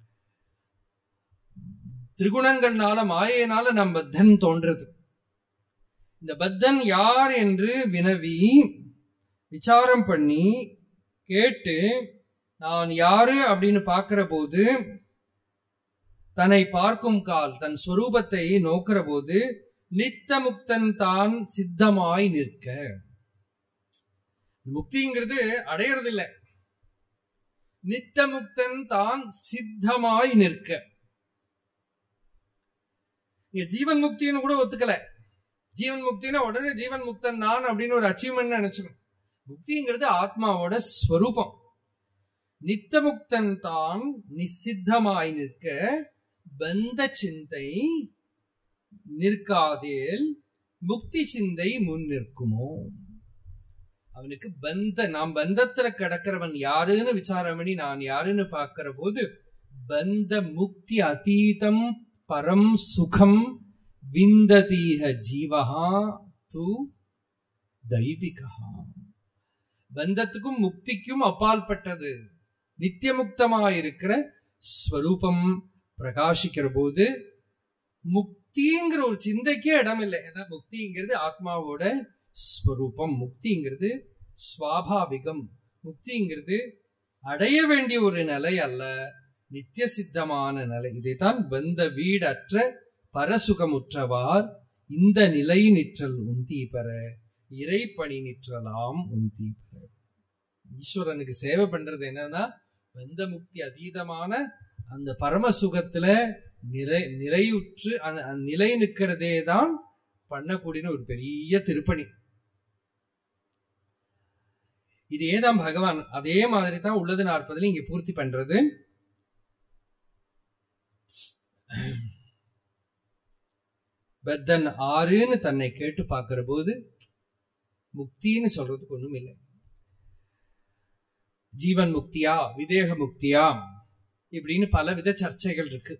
திரிகுணங்கள்னால மாயையினால நம் பத்தன் தோன்றது இந்த பத்தன் யார் என்று வினவி விசாரம் பண்ணி கேட்டு நான் யாரு அப்படின்னு பார்க்கிற போது தன்னை பார்க்கும் கால் தன் ஸ்வரூபத்தை நோக்கிற போது நித்த முக்தன் தான் சித்தமாய் நிற்க முக்திங்கிறது அடையறது இல்லை நித்த முக்தன் தான் சித்தமாய் நிற்க இங்க ஜீவன் முக்தின்னு கூட ஒத்துக்கல ஜீவன் முக்தினா உடனே ஜீவன் முக்தன் நான் அப்படின்னு ஒரு அச்சீவ்மெண்ட் நினைச்சுக்கணும் முக்திங்கிறது ஆத்மாவோட ஸ்வரூபம் நித்தமுக்தன் தான் நிசித்தமாய் நிற்க பந்த சிந்தை நிற்காதேல் முக்தி சிந்தை முன் நிற்குமோ அவனுக்கு பந்த நாம் பந்தத்துல கிடக்கிறவன் யாருன்னு விசாரம் பண்ணி நான் யாருன்னு பார்க்கிற போது பந்த முக்தி அதீதம் பரம் சுகம் விந்ததீக ஜீவஹா து தெய்வீகா பந்தத்துக்கும் முக்திக்கும் அப்பாற்பட்டது நித்தியமுக்தமாயிருக்கிற ஸ்வரூபம் பிரகாசிக்கிற போது முக்திங்கிற ஒரு சிந்தைக்கே இடம் இல்லை ஏன்னா முக்திங்கிறது ஆத்மாவோட ஸ்வரூபம் முக்திங்கிறது சுவாபாவிகம் முக்திங்கிறது அடைய வேண்டிய ஒரு நிலை அல்ல நித்திய சித்தமான நிலை இதைத்தான் பந்த வீடற்ற பரசுகமுற்றவார் இந்த நிலை நிற்றல் உந்தி பெற இறைப்பணி நிற்றலாம் உந்தி பெற ஈஸ்வரனுக்கு சேவை பண்றது என்னன்னா பந்த முக்தி அதீதமான அந்த பரம சுகத்துல நிறை நிறையுற்று அந்த அந்த நிலை நிற்கிறதே தான் பண்ணக்கூடிய ஒரு பெரிய திருப்பணி இதே தான் பகவான் அதே மாதிரி தான் உள்ளது நாற்பதுல இங்க பூர்த்தி பண்றது பத்தன் ஆறுன்னு தன்னை கேட்டு பார்க்கிற போது முக்தின்னு சொல்றதுக்கு ஒண்ணும் இல்லை ஜீவன் முக்தியா விதேக முக்தியா இப்படின்னு பல வித சர்ச்சைகள் இருக்கு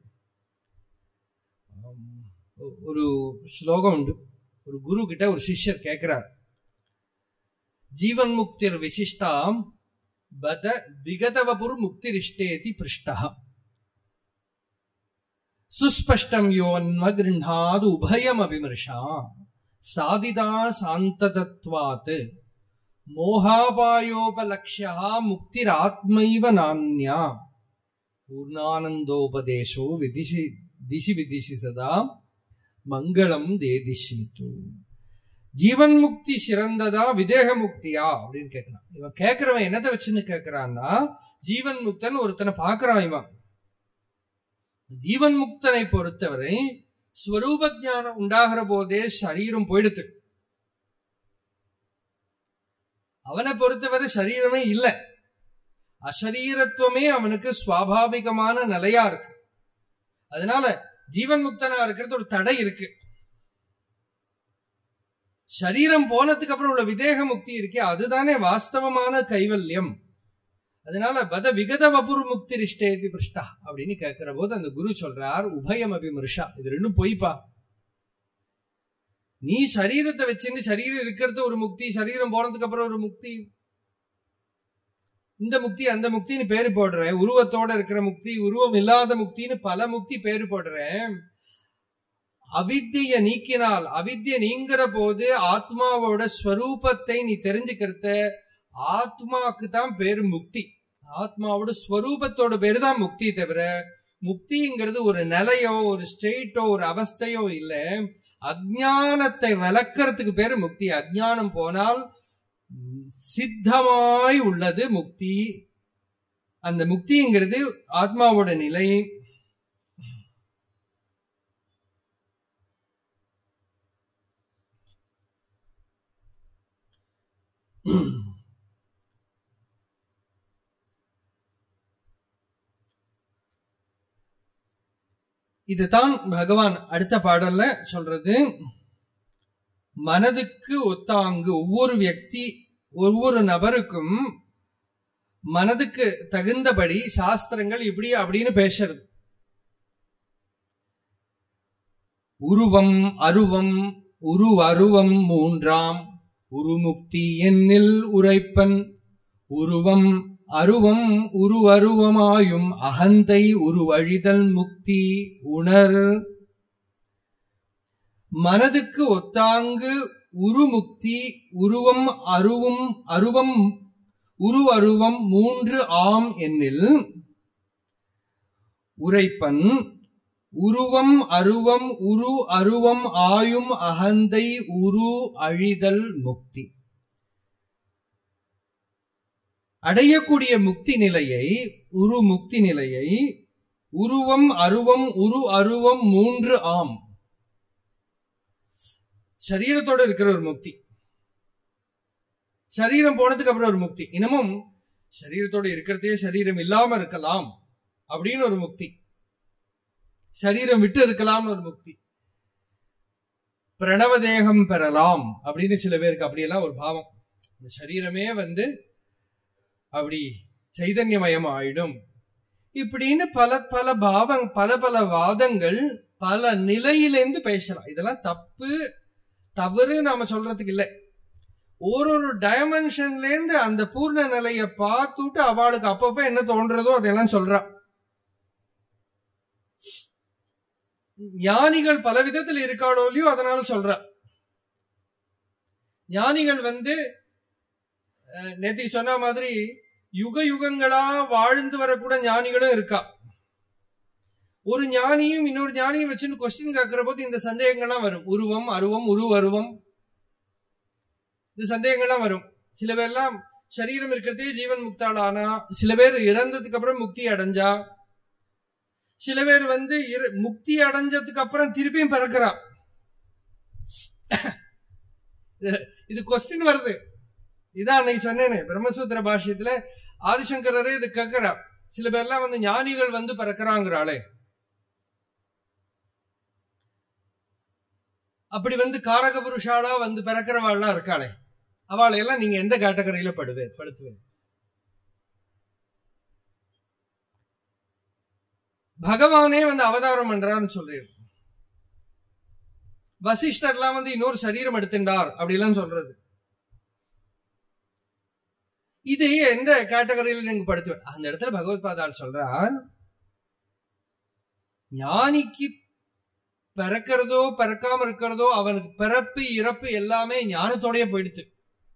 ஒரு ஸ்லோகம் உண்டு ஒரு குரு கிட்ட ஒரு சிஷ்யர் கேட்கிறார் ஜீவன் முக்திர் விசிஷ்டாம் பத விகதவபுர் முக்திரிஷ்டேதி பிருஷ்டா சுஸ்பஷ்டம் யோன்ம கிருண்ணாது உபயம் அபிமர்ஷா சாதிதா சாந்ததத்வாத் மோகாபாயோபலக்ஷா முக்திராத்மைவ நான்யா பூர்ணானந்தோபதேசோ விதிஷி திசி விதிஷி சதா மங்களம் தேதிஷித்து ஜீவன் முக்தி சிறந்ததா விதேக முக்தியா அப்படின்னு கேட்கிறான் இவன் கேட்கிறவன் என்னத்தை வச்சுன்னு கேட்கிறான்னா ஜீவன் முக்தன் ஒருத்தனை பாக்குறான் இவன் ஜீவன் முக்தனை பொறுத்தவரை ஸ்வரூப ஞானம் உண்டாகிற போதே சரீரம் போயிடுத்து அவனை பொறுத்தவரை சரீரமே இல்லை அசரீரத்துவமே அவனுக்கு சுவாபாவிகமான நிலையா இருக்கு அதனால ஜீவன் முக்தனா இருக்கிறது ஒரு தடை இருக்கு சரீரம் போனதுக்கு அப்புறம் உள்ள விதேக முக்தி இருக்கே அதுதானே வாஸ்தவமான கைவல்யம் அதனால பத விகத வபுர் முக்தி ரிஷ்டேதி பிருஷ்டா அப்படின்னு கேட்கிற போது அந்த குரு சொல்றார் உபயம் அபிமர்ஷா இது ரெண்டும் பொய்ப்பா நீ சரீரத்தை வச்சுன்னு சரீரம் இருக்கிறது ஒரு முக்தி சரீரம் போனதுக்கு அப்புறம் ஒரு முக்தி இந்த முக்தி அந்த முக்தின்னு பேரு போடுற உருவத்தோட இருக்கிற முக்தி உருவம் இல்லாத முக்தின்னு பல முக்தி பேரு போடுற அவித்திய நீக்கினால் அவித்திய நீங்கிற போது ஆத்மாவோட ஸ்வரூபத்தை நீ தெரிஞ்சுக்கிறத ஆத்மாக்கு தான் பேரு முக்தி ஆத்மாவோட ஸ்வரூபத்தோட பேரு தான் முக்தி தவிர முக்திங்கிறது ஒரு நிலையோ ஒரு ஸ்டேட்டோ ஒரு அவஸ்தையோ இல்ல அஜானத்தை விளக்கறதுக்கு பேரு முக்தி அஜானம் போனால் சித்தமாய் உள்ளது முக்தி அந்த முக்திங்கிறது ஆத்மாவோட நிலை இதுதான் பகவான் அடுத்த பாடல்ல சொல்றது மனதுக்கு ஒத்தாங்கு ஒவ்வொரு வியக்தி ஒவ்வொரு நபருக்கும் மனதுக்கு தகுந்தபடி சாஸ்திரங்கள் இப்படி அப்படின்னு பேசுறது உருவம் அருவம் உரு அருவம் மூன்றாம் உருமுக்தி என்னில் உரைப்பன் உருவம் அருவம் உரு அருவமாயும் அகந்தை உருவழிதல் முக்தி உணர் மனதுக்கு ஒத்தாங்கு உருமுக்தி உருவம் அருவும் அருவம் உரு அருவம் மூன்று ஆம் என்னில் உரைப்பன் உருவம் அருவம் உரு அருவம் ஆயும் அகந்தை உரு அழிதல் முக்தி அடையக்கூடிய முக்தி நிலையை உரு முக்தி நிலையை உருவம் அருவம் உரு அருவம் மூன்று ஆம் சரீரத்தோட இருக்கிற ஒரு முக்தி சரீரம் போனதுக்கு அப்புறம் ஒரு முக்தி இன்னமும் சரீரத்தோட இருக்கிறதே சரீரம் இல்லாம இருக்கலாம் அப்படின்னு ஒரு முக்தி சரீரம் விட்டு இருக்கலாம்னு ஒரு முக்தி பிரணவ தேகம் பெறலாம் அப்படின்னு சில பேருக்கு அப்படியெல்லாம் ஒரு பாவம் இந்த சரீரமே வந்து அப்படி சைதன்யமயம் ஆயிடும் இப்படின்னு பல பல பாவம் பல பல வாதங்கள் பல நிலையிலேருந்து பேசலாம் இதெல்லாம் தப்பு தவறு நாம சொல்றதுக்கு இல்லை ஒரு ஒரு டைமென்ஷன்ல இருந்து அந்த பூர்ண நிலையை பார்த்துட்டு அவளுக்கு அப்பப்ப என்ன தோன்றதோ அதெல்லாம் சொல்றா ஞானிகள் பல விதத்தில் இருக்காளோ இல்லையோ அதனால சொல்றா ஞானிகள் வந்து நேத்தி சொன்ன மாதிரி யுக யுகங்களா வாழ்ந்து வரக்கூட ஞானிகளும் இருக்கா ஒரு ஞானியும் இன்னொரு ஞானியும் வச்சுன்னு கொஸ்டின் கேட்கிற போது இந்த சந்தேகங்கள்லாம் வரும் உருவம் அருவம் உரு அருவம் இந்த சந்தேகங்கள்லாம் வரும் சில பேர்லாம் சரீரம் இருக்கிறதே ஜீவன் முக்தாளானா சில பேர் இறந்ததுக்கு அப்புறம் முக்தி அடைஞ்சா சில பேர் வந்து முக்தி அடைஞ்சதுக்கு அப்புறம் திருப்பியும் பிறக்கிறா இது கொஸ்டின் வருது இதான் அன்னைக்கு சொன்னேனே பிரம்மசூத்திர பாஷ்யத்துல ஆதிசங்கரரே இது கேட்கிறா சில பேர்லாம் வந்து ஞானிகள் வந்து பிறக்கிறாங்கிறாளே அப்படி வந்து காரக புருஷாலா வந்து பிறக்கிறவாள்லாம் இருக்காளே அவளை எல்லாம் நீங்க எந்த கேட்டகரியில படுவே படுத்துவேன் பகவானே வந்து அவதாரம் பண்றான்னு சொல்றீங்க வசிஷ்டர்லாம் வந்து இன்னொரு சரீரம் எடுத்துட்டார் அப்படிலாம் சொல்றது இது எந்த கேட்டகரியில நீங்க படுத்துவேன் அந்த இடத்துல பகவத் பாதால் சொல்றார் ஞானிக்கு பிறக்கிறதோ பிறக்காம இருக்கிறதோ அவனுக்கு பிறப்பு இறப்பு எல்லாமே ஞானத்தோடய போயிடுச்சு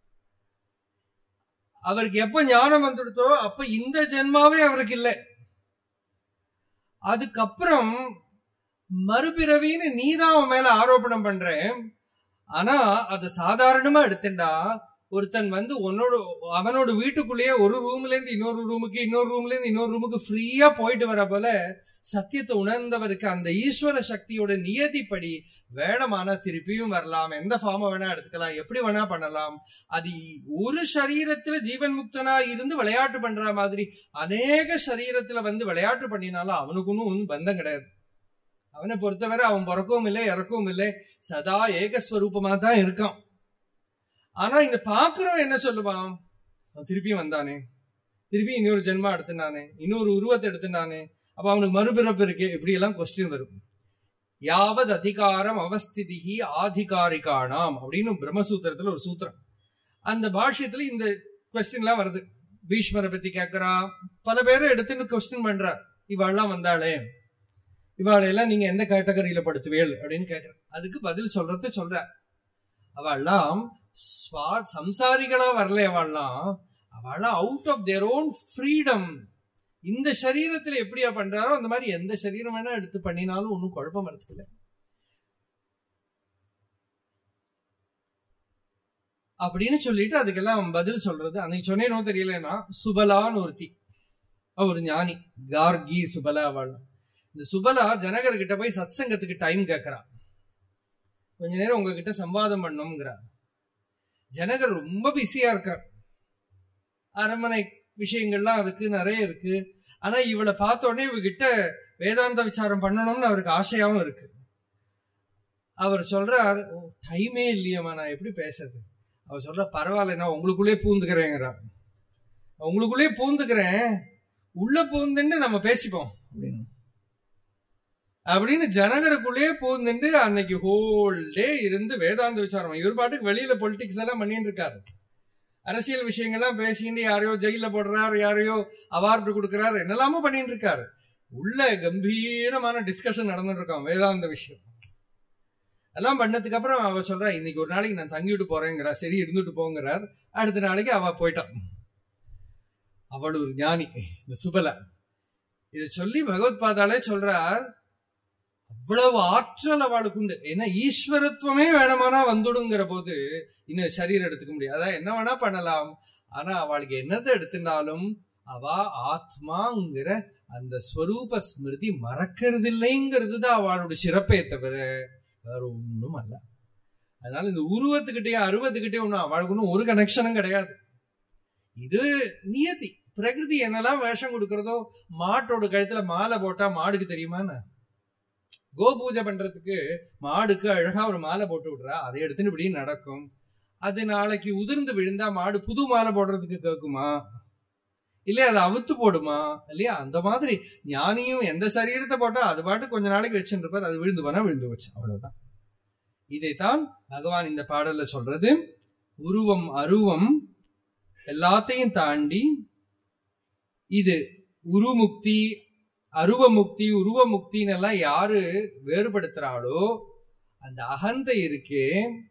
அவருக்கு எப்ப ஞானம் வந்துடுதோ அப்ப இந்த ஜென்மாவே அவருக்கு இல்லை அதுக்கப்புறம் மறுபிறவின்னு நீதான் அவன் மேல ஆரோபணம் பண்ற ஆனா அது சாதாரணமா எடுத்துட்டா ஒருத்தன் வந்து உன்னோட அவனோட வீட்டுக்குள்ளேயே ஒரு ரூம்ல இருந்து இன்னொரு ரூமுக்கு இன்னொரு ரூம்ல இருந்து இன்னொரு ரூமுக்கு ஃப்ரீயா போயிட்டு வர போல சத்தியத்தை உணர்ந்தவருக்கு அந்த ஈஸ்வர சக்தியோட நியதிப்படி வேடமான திருப்பியும் வரலாம் எந்த ஃபார்ம வேணா எடுத்துக்கலாம் எப்படி வேணா பண்ணலாம் அது ஒரு சரீரத்துல ஜீவன் முக்தனா இருந்து விளையாட்டு பண்ற மாதிரி அநேக சரீரத்துல வந்து விளையாட்டு பண்ணினாலும் அவனுக்கு ஒன்றும் பந்தம் கிடையாது அவனை பொறுத்தவரை அவன் பிறக்கவும் இல்லை இறக்கவும் இல்லை சதா ஏகஸ்வரூபமா தான் இருக்கான் ஆனா இந்த பாக்குறவன் என்ன சொல்லுவான் அவன் திருப்பியும் வந்தானே திருப்பி இன்னொரு ஜென்மா எடுத்துனானே இன்னொரு உருவத்தை எடுத்துனானே அப்ப அவனுக்கு மறுபிறப்பு இருக்கே இப்படி எல்லாம் கொஸ்டின் வரும் யாவது அதிகாரம் அவஸ்திதிகி ஆதிகாரிகானாம் அப்படின்னு பிரம்மசூத்திரத்துல ஒரு சூத்திரம் அந்த பாஷ்யத்துல இந்த கொஸ்டின் எல்லாம் வருது பீஷ்மரை பத்தி கேட்கிறா பல பேரை எடுத்துன்னு கொஸ்டின் பண்றா இவாள்லாம் வந்தாளே இவாளெல்லாம் நீங்க எந்த கேட்டகரியில படுத்துவேள் அப்படின்னு கேக்குற அதுக்கு பதில் சொல்றது சொல்ற அவள்லாம் ஸ்வா சம்சாரிகளா வரல அவள்லாம் அவள்லாம் out of their own freedom இந்த சரீரத்துல எப்படியா பண்றாரோ அந்த மாதிரி எந்த சரீரம் வேணா எடுத்து பண்ணினாலும் ஒன்னும் குழப்பம் வரதுக்கு இல்லை அப்படின்னு சொல்லிட்டு அதுக்கெல்லாம் பதில் சொல்றது அன்னைக்கு சொன்னேனோ தெரியலன்னா சுபலான்னு ஒருத்தி அவ ஒரு ஞானி கார்கி சுபலா அவள் இந்த சுபலா ஜனகர்கிட்ட போய் சத்சங்கத்துக்கு டைம் கேட்கறா கொஞ்ச நேரம் உங்ககிட்ட சம்வாதம் பண்ணுங்கிறா ஜனகர் ரொம்ப பிஸியா இருக்கார் அரண்மனை விஷயங்கள்லாம் இருக்கு நிறைய இருக்கு ஆனா இவளை பார்த்த உடனே இவகிட்ட வேதாந்த விசாரம் பண்ணணும்னு அவருக்கு ஆசையாவும் இருக்கு அவர் சொல்றார் டைமே இல்லையம்மா நான் எப்படி பேசுறது அவர் சொல்ற பரவாயில்ல நான் உங்களுக்குள்ளே பூந்துக்கிறேங்கிறார் உங்களுக்குள்ளே பூந்துக்கிறேன் உள்ள பூந்துட்டு நம்ம பேசிப்போம் அப்படின்னு அப்படின்னு ஜனகருக்குள்ளே பூந்துட்டு அன்னைக்கு ஹோல் டே இருந்து வேதாந்த விசாரம் இவர் பாட்டுக்கு வெளியில பொலிட்டிக்ஸ் எல்லாம் பண்ணிட்டு இருக்காரு அரசியல் விஷயங்கள்லாம் பேசிக்கிட்டு யாரையோ ஜெயில போடுறார் யாரையோ அவார்டு கொடுக்கறாரு என்னெல்லாமோ பண்ணிட்டு இருக்காரு உள்ள கம்பீரமான டிஸ்கஷன் நடந்துட்டு இருக்கான் வேதாந்த விஷயம் எல்லாம் பண்ணதுக்கு அப்புறம் அவ சொல்றா இன்னைக்கு ஒரு நாளைக்கு நான் தங்கிட்டு போறேங்கிறா சரி இருந்துட்டு போங்கிறார் அடுத்த நாளைக்கு அவ போயிட்டான் அவள் ஒரு ஞானி இந்த சுபல இதை சொல்லி பகவத் பாதாலே சொல்றார் அவ்வளவு ஆற்றல் அவளுக்கு உண்டு ஏன்னா ஈஸ்வரத்துவமே வேணமானா வந்துடுங்கிற போது இன்னும் சரீரம் எடுத்துக்க முடியாது அதான் என்ன வேணா பண்ணலாம் ஆனா அவளுக்கு என்னத்தை எடுத்துட்டாலும் அவ ஆத்மாங்கிற அந்த ஸ்வரூப ஸ்மிருதி மறக்கிறது இல்லைங்கிறது தான் அவளுடைய சிறப்பே தவிர வேற ஒன்றும் அல்ல அதனால இந்த உருவத்துக்கிட்டே அருவத்துக்கிட்டே ஒன்றும் அவளுக்கு ஒன்றும் ஒரு கனெக்ஷனும் கிடையாது இது நியதி பிரகிருதி என்னெல்லாம் வேஷம் கொடுக்கறதோ மாட்டோட கழுத்துல மாலை போட்டா மாடுக்கு தெரியுமான்னு கோ பூஜை பண்றதுக்கு மாடுக்கு அழகா ஒரு மாலை போட்டு விடுறா அதை எடுத்துன்னு இப்படி நடக்கும் அது நாளைக்கு உதிர்ந்து விழுந்தா மாடு புது மாலை போடுறதுக்கு கேட்குமா இல்லையா அதை அவுத்து போடுமா இல்லையா அந்த மாதிரி ஞானியும் எந்த சரீரத்தை போட்டா அது பாட்டு கொஞ்ச நாளைக்கு வச்சுட்டு இருப்பார் அது விழுந்து போனா விழுந்து வச்சு அவ்வளவுதான் இதைத்தான் பகவான் இந்த பாடல்ல சொல்றது உருவம் அருவம் எல்லாத்தையும் தாண்டி இது உருமுக்தி அருவமுக்தி உருவமுக்தின்னு எல்லாம் யாரு வேறுபடுத்துறாளோ அந்த அகந்தை இருக்கே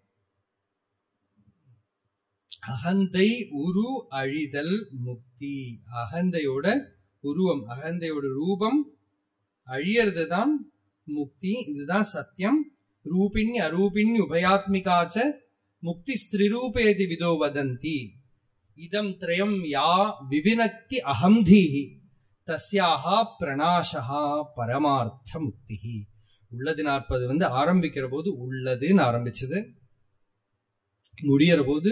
அகந்தை உரு அழிதல் முக்தி அகந்தையோட உருவம் அகந்தையோட ரூபம் அழியறது தான் முக்தி இதுதான் சத்தியம் ரூபிணி அரூபிணி உபயாத்மிகாச்ச முக்தி ஸ்திரிரூபேதி விதோ வதந்தி இதம் திரயம் யா விவினக்தி அகம்தீஹி தஸ்யாஹா பிரணாசகா பரமார்த்த முக்தி உள்ளது நாற்பது வந்து ஆரம்பிக்கிற போது உள்ளதுன்னு ஆரம்பிச்சது முடியற போது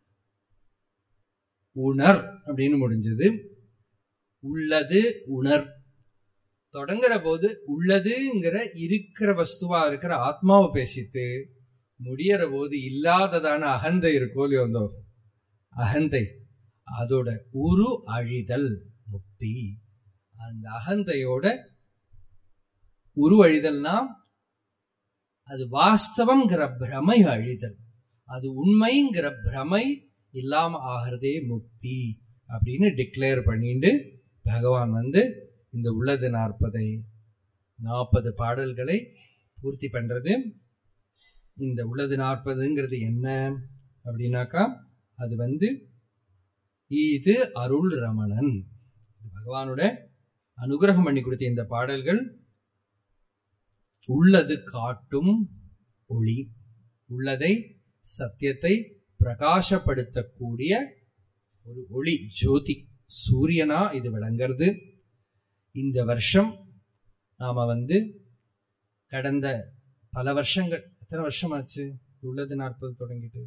உணர் அப்படின்னு முடிஞ்சது உள்ளது உணர் தொடங்குற போது உள்ளதுங்கிற இருக்கிற வஸ்துவா இருக்கிற ஆத்மாவை பேசித்து முடியற போது இல்லாததான அகந்தை இருக்கோ இல்லையோ அந்த அகந்தை அதோட உரு அழிதல் முக்தி அந்த அகந்தையோட உருவழிதல்னா அது வாஸ்தவங்கிற பிரமை அழிதல் அது உண்மைங்கிற பிரமை இல்லாம ஆகிறதே முக்தி அப்படின்னு டிக்ளேர் பண்ணிட்டு பகவான் வந்து இந்த உள்ளது நாற்பதை நாற்பது பாடல்களை பூர்த்தி பண்றது இந்த உள்ளது நாற்பதுங்கிறது என்ன அப்படின்னாக்கா அது வந்து இது அருள் ரமணன் பகவானோட அனுகிரகம் பண்ணி கொடுத்த இந்த பாடல்கள் உள்ளது காட்டும் ஒளி உள்ளதை சத்தியத்தை பிரகாசப்படுத்தக்கூடிய ஒரு ஒளி ஜோதி சூரியனா இது விளங்குறது இந்த வருஷம் நாம வந்து கடந்த பல வருஷங்கள் எத்தனை வருஷம் ஆச்சு உள்ளது நாற்பது தொடங்கிட்டு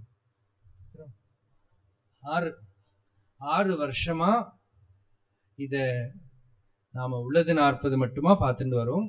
ஆறு ஆறு வருஷமா இத நாம உள்ளது நாற்பது மட்டுமா பார்த்துட்டு வரோம்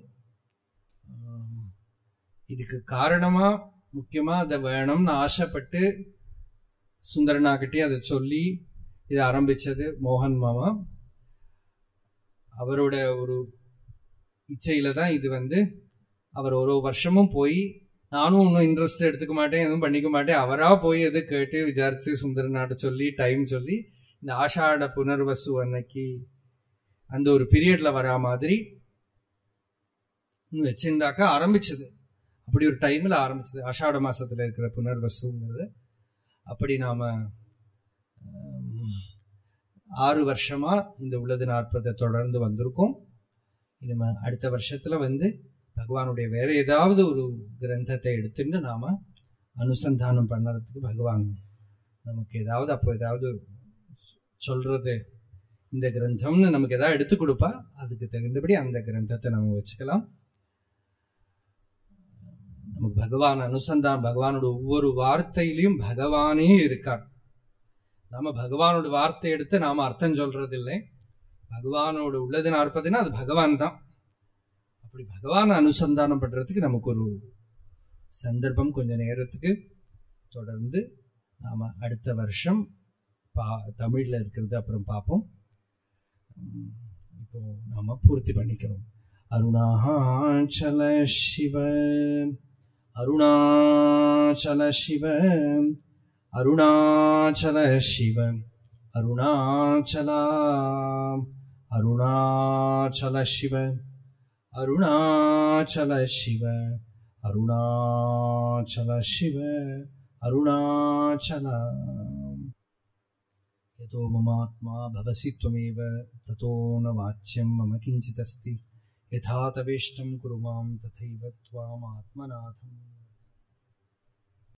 இதுக்கு காரணமா முக்கியமா அதை வேணும்னு ஆசைப்பட்டு சுந்தரனாகிட்டே அதை சொல்லி இதை ஆரம்பிச்சது மோகன் மாமா அவரோட ஒரு இச்சையில தான் இது வந்து அவர் ஒரு ஒரு வருஷமும் போய் நானும் ஒன்றும் இன்ட்ரெஸ்ட் எடுத்துக்க மாட்டேன் எதுவும் பண்ணிக்க மாட்டேன் அவரா போய் எது கேட்டு விசாரிச்சு சுந்தரநாட்ட சொல்லி டைம் சொல்லி இந்த ஆஷாட புனர்வசு அன்னைக்கு அந்த ஒரு பீரியட்ல வரா மாதிரி வச்சிருந்தாக்கா ஆரம்பிச்சது அப்படி ஒரு டைம்ல ஆரம்பிச்சது ஆஷாட மாசத்துல இருக்கிற புனர்வசுங்கிறது அப்படி நாம ஆம், ஆறு வருஷமா இந்த உள்ளது நாற்பதை தொடர்ந்து வந்திருக்கோம் இனிமே அடுத்த வருஷத்துல வந்து பகவானுடைய வேற ஏதாவது ஒரு கிரந்தத்தை எடுத்துட்டு நாம அனுசந்தானம் பண்ணறதுக்கு பகவான் நமக்கு ஏதாவது அப்போ ஏதாவது சொல்றது இந்த கிரந்தம்னு நமக்கு ஏதாவது எடுத்து கொடுப்பா அதுக்கு தகுந்தபடி அந்த கிரந்தத்தை நம்ம வச்சுக்கலாம் நமக்கு பகவான் அனுசந்தான் பகவானோட ஒவ்வொரு வார்த்தையிலையும் பகவானே இருக்கார் நாம பகவானோட வார்த்தை எடுத்து நாம அர்த்தம் சொல்றது இல்லை பகவானோட உள்ளது நாற்பதுன்னா அது பகவான் தான் அப்படி பகவான் அனுசந்தானம் பண்றதுக்கு நமக்கு ஒரு சந்தர்ப்பம் கொஞ்ச நேரத்துக்கு தொடர்ந்து நாம அடுத்த வருஷம் பா தமிழ்ல இருக்கிறது அப்புறம் பார்ப்போம் உம், இப்போ நாம பூர்த்தி பண்ணிக்கிறோம் அருணாச்சல சிவ அருணாச்சல சிவ அருணாச்சல சிவ அருணாச்சலா அருணாச்சல சிவ அருணாச்சல சிவ அருணாச்சல சிவ அருணாச்சல यतो ममात्मा भवसि त्वमेव ततो न वाच्यं मम किञ्चिदस्ति यथा तवेष्टं कुरु मां तथैव त्वामात्मनाथम्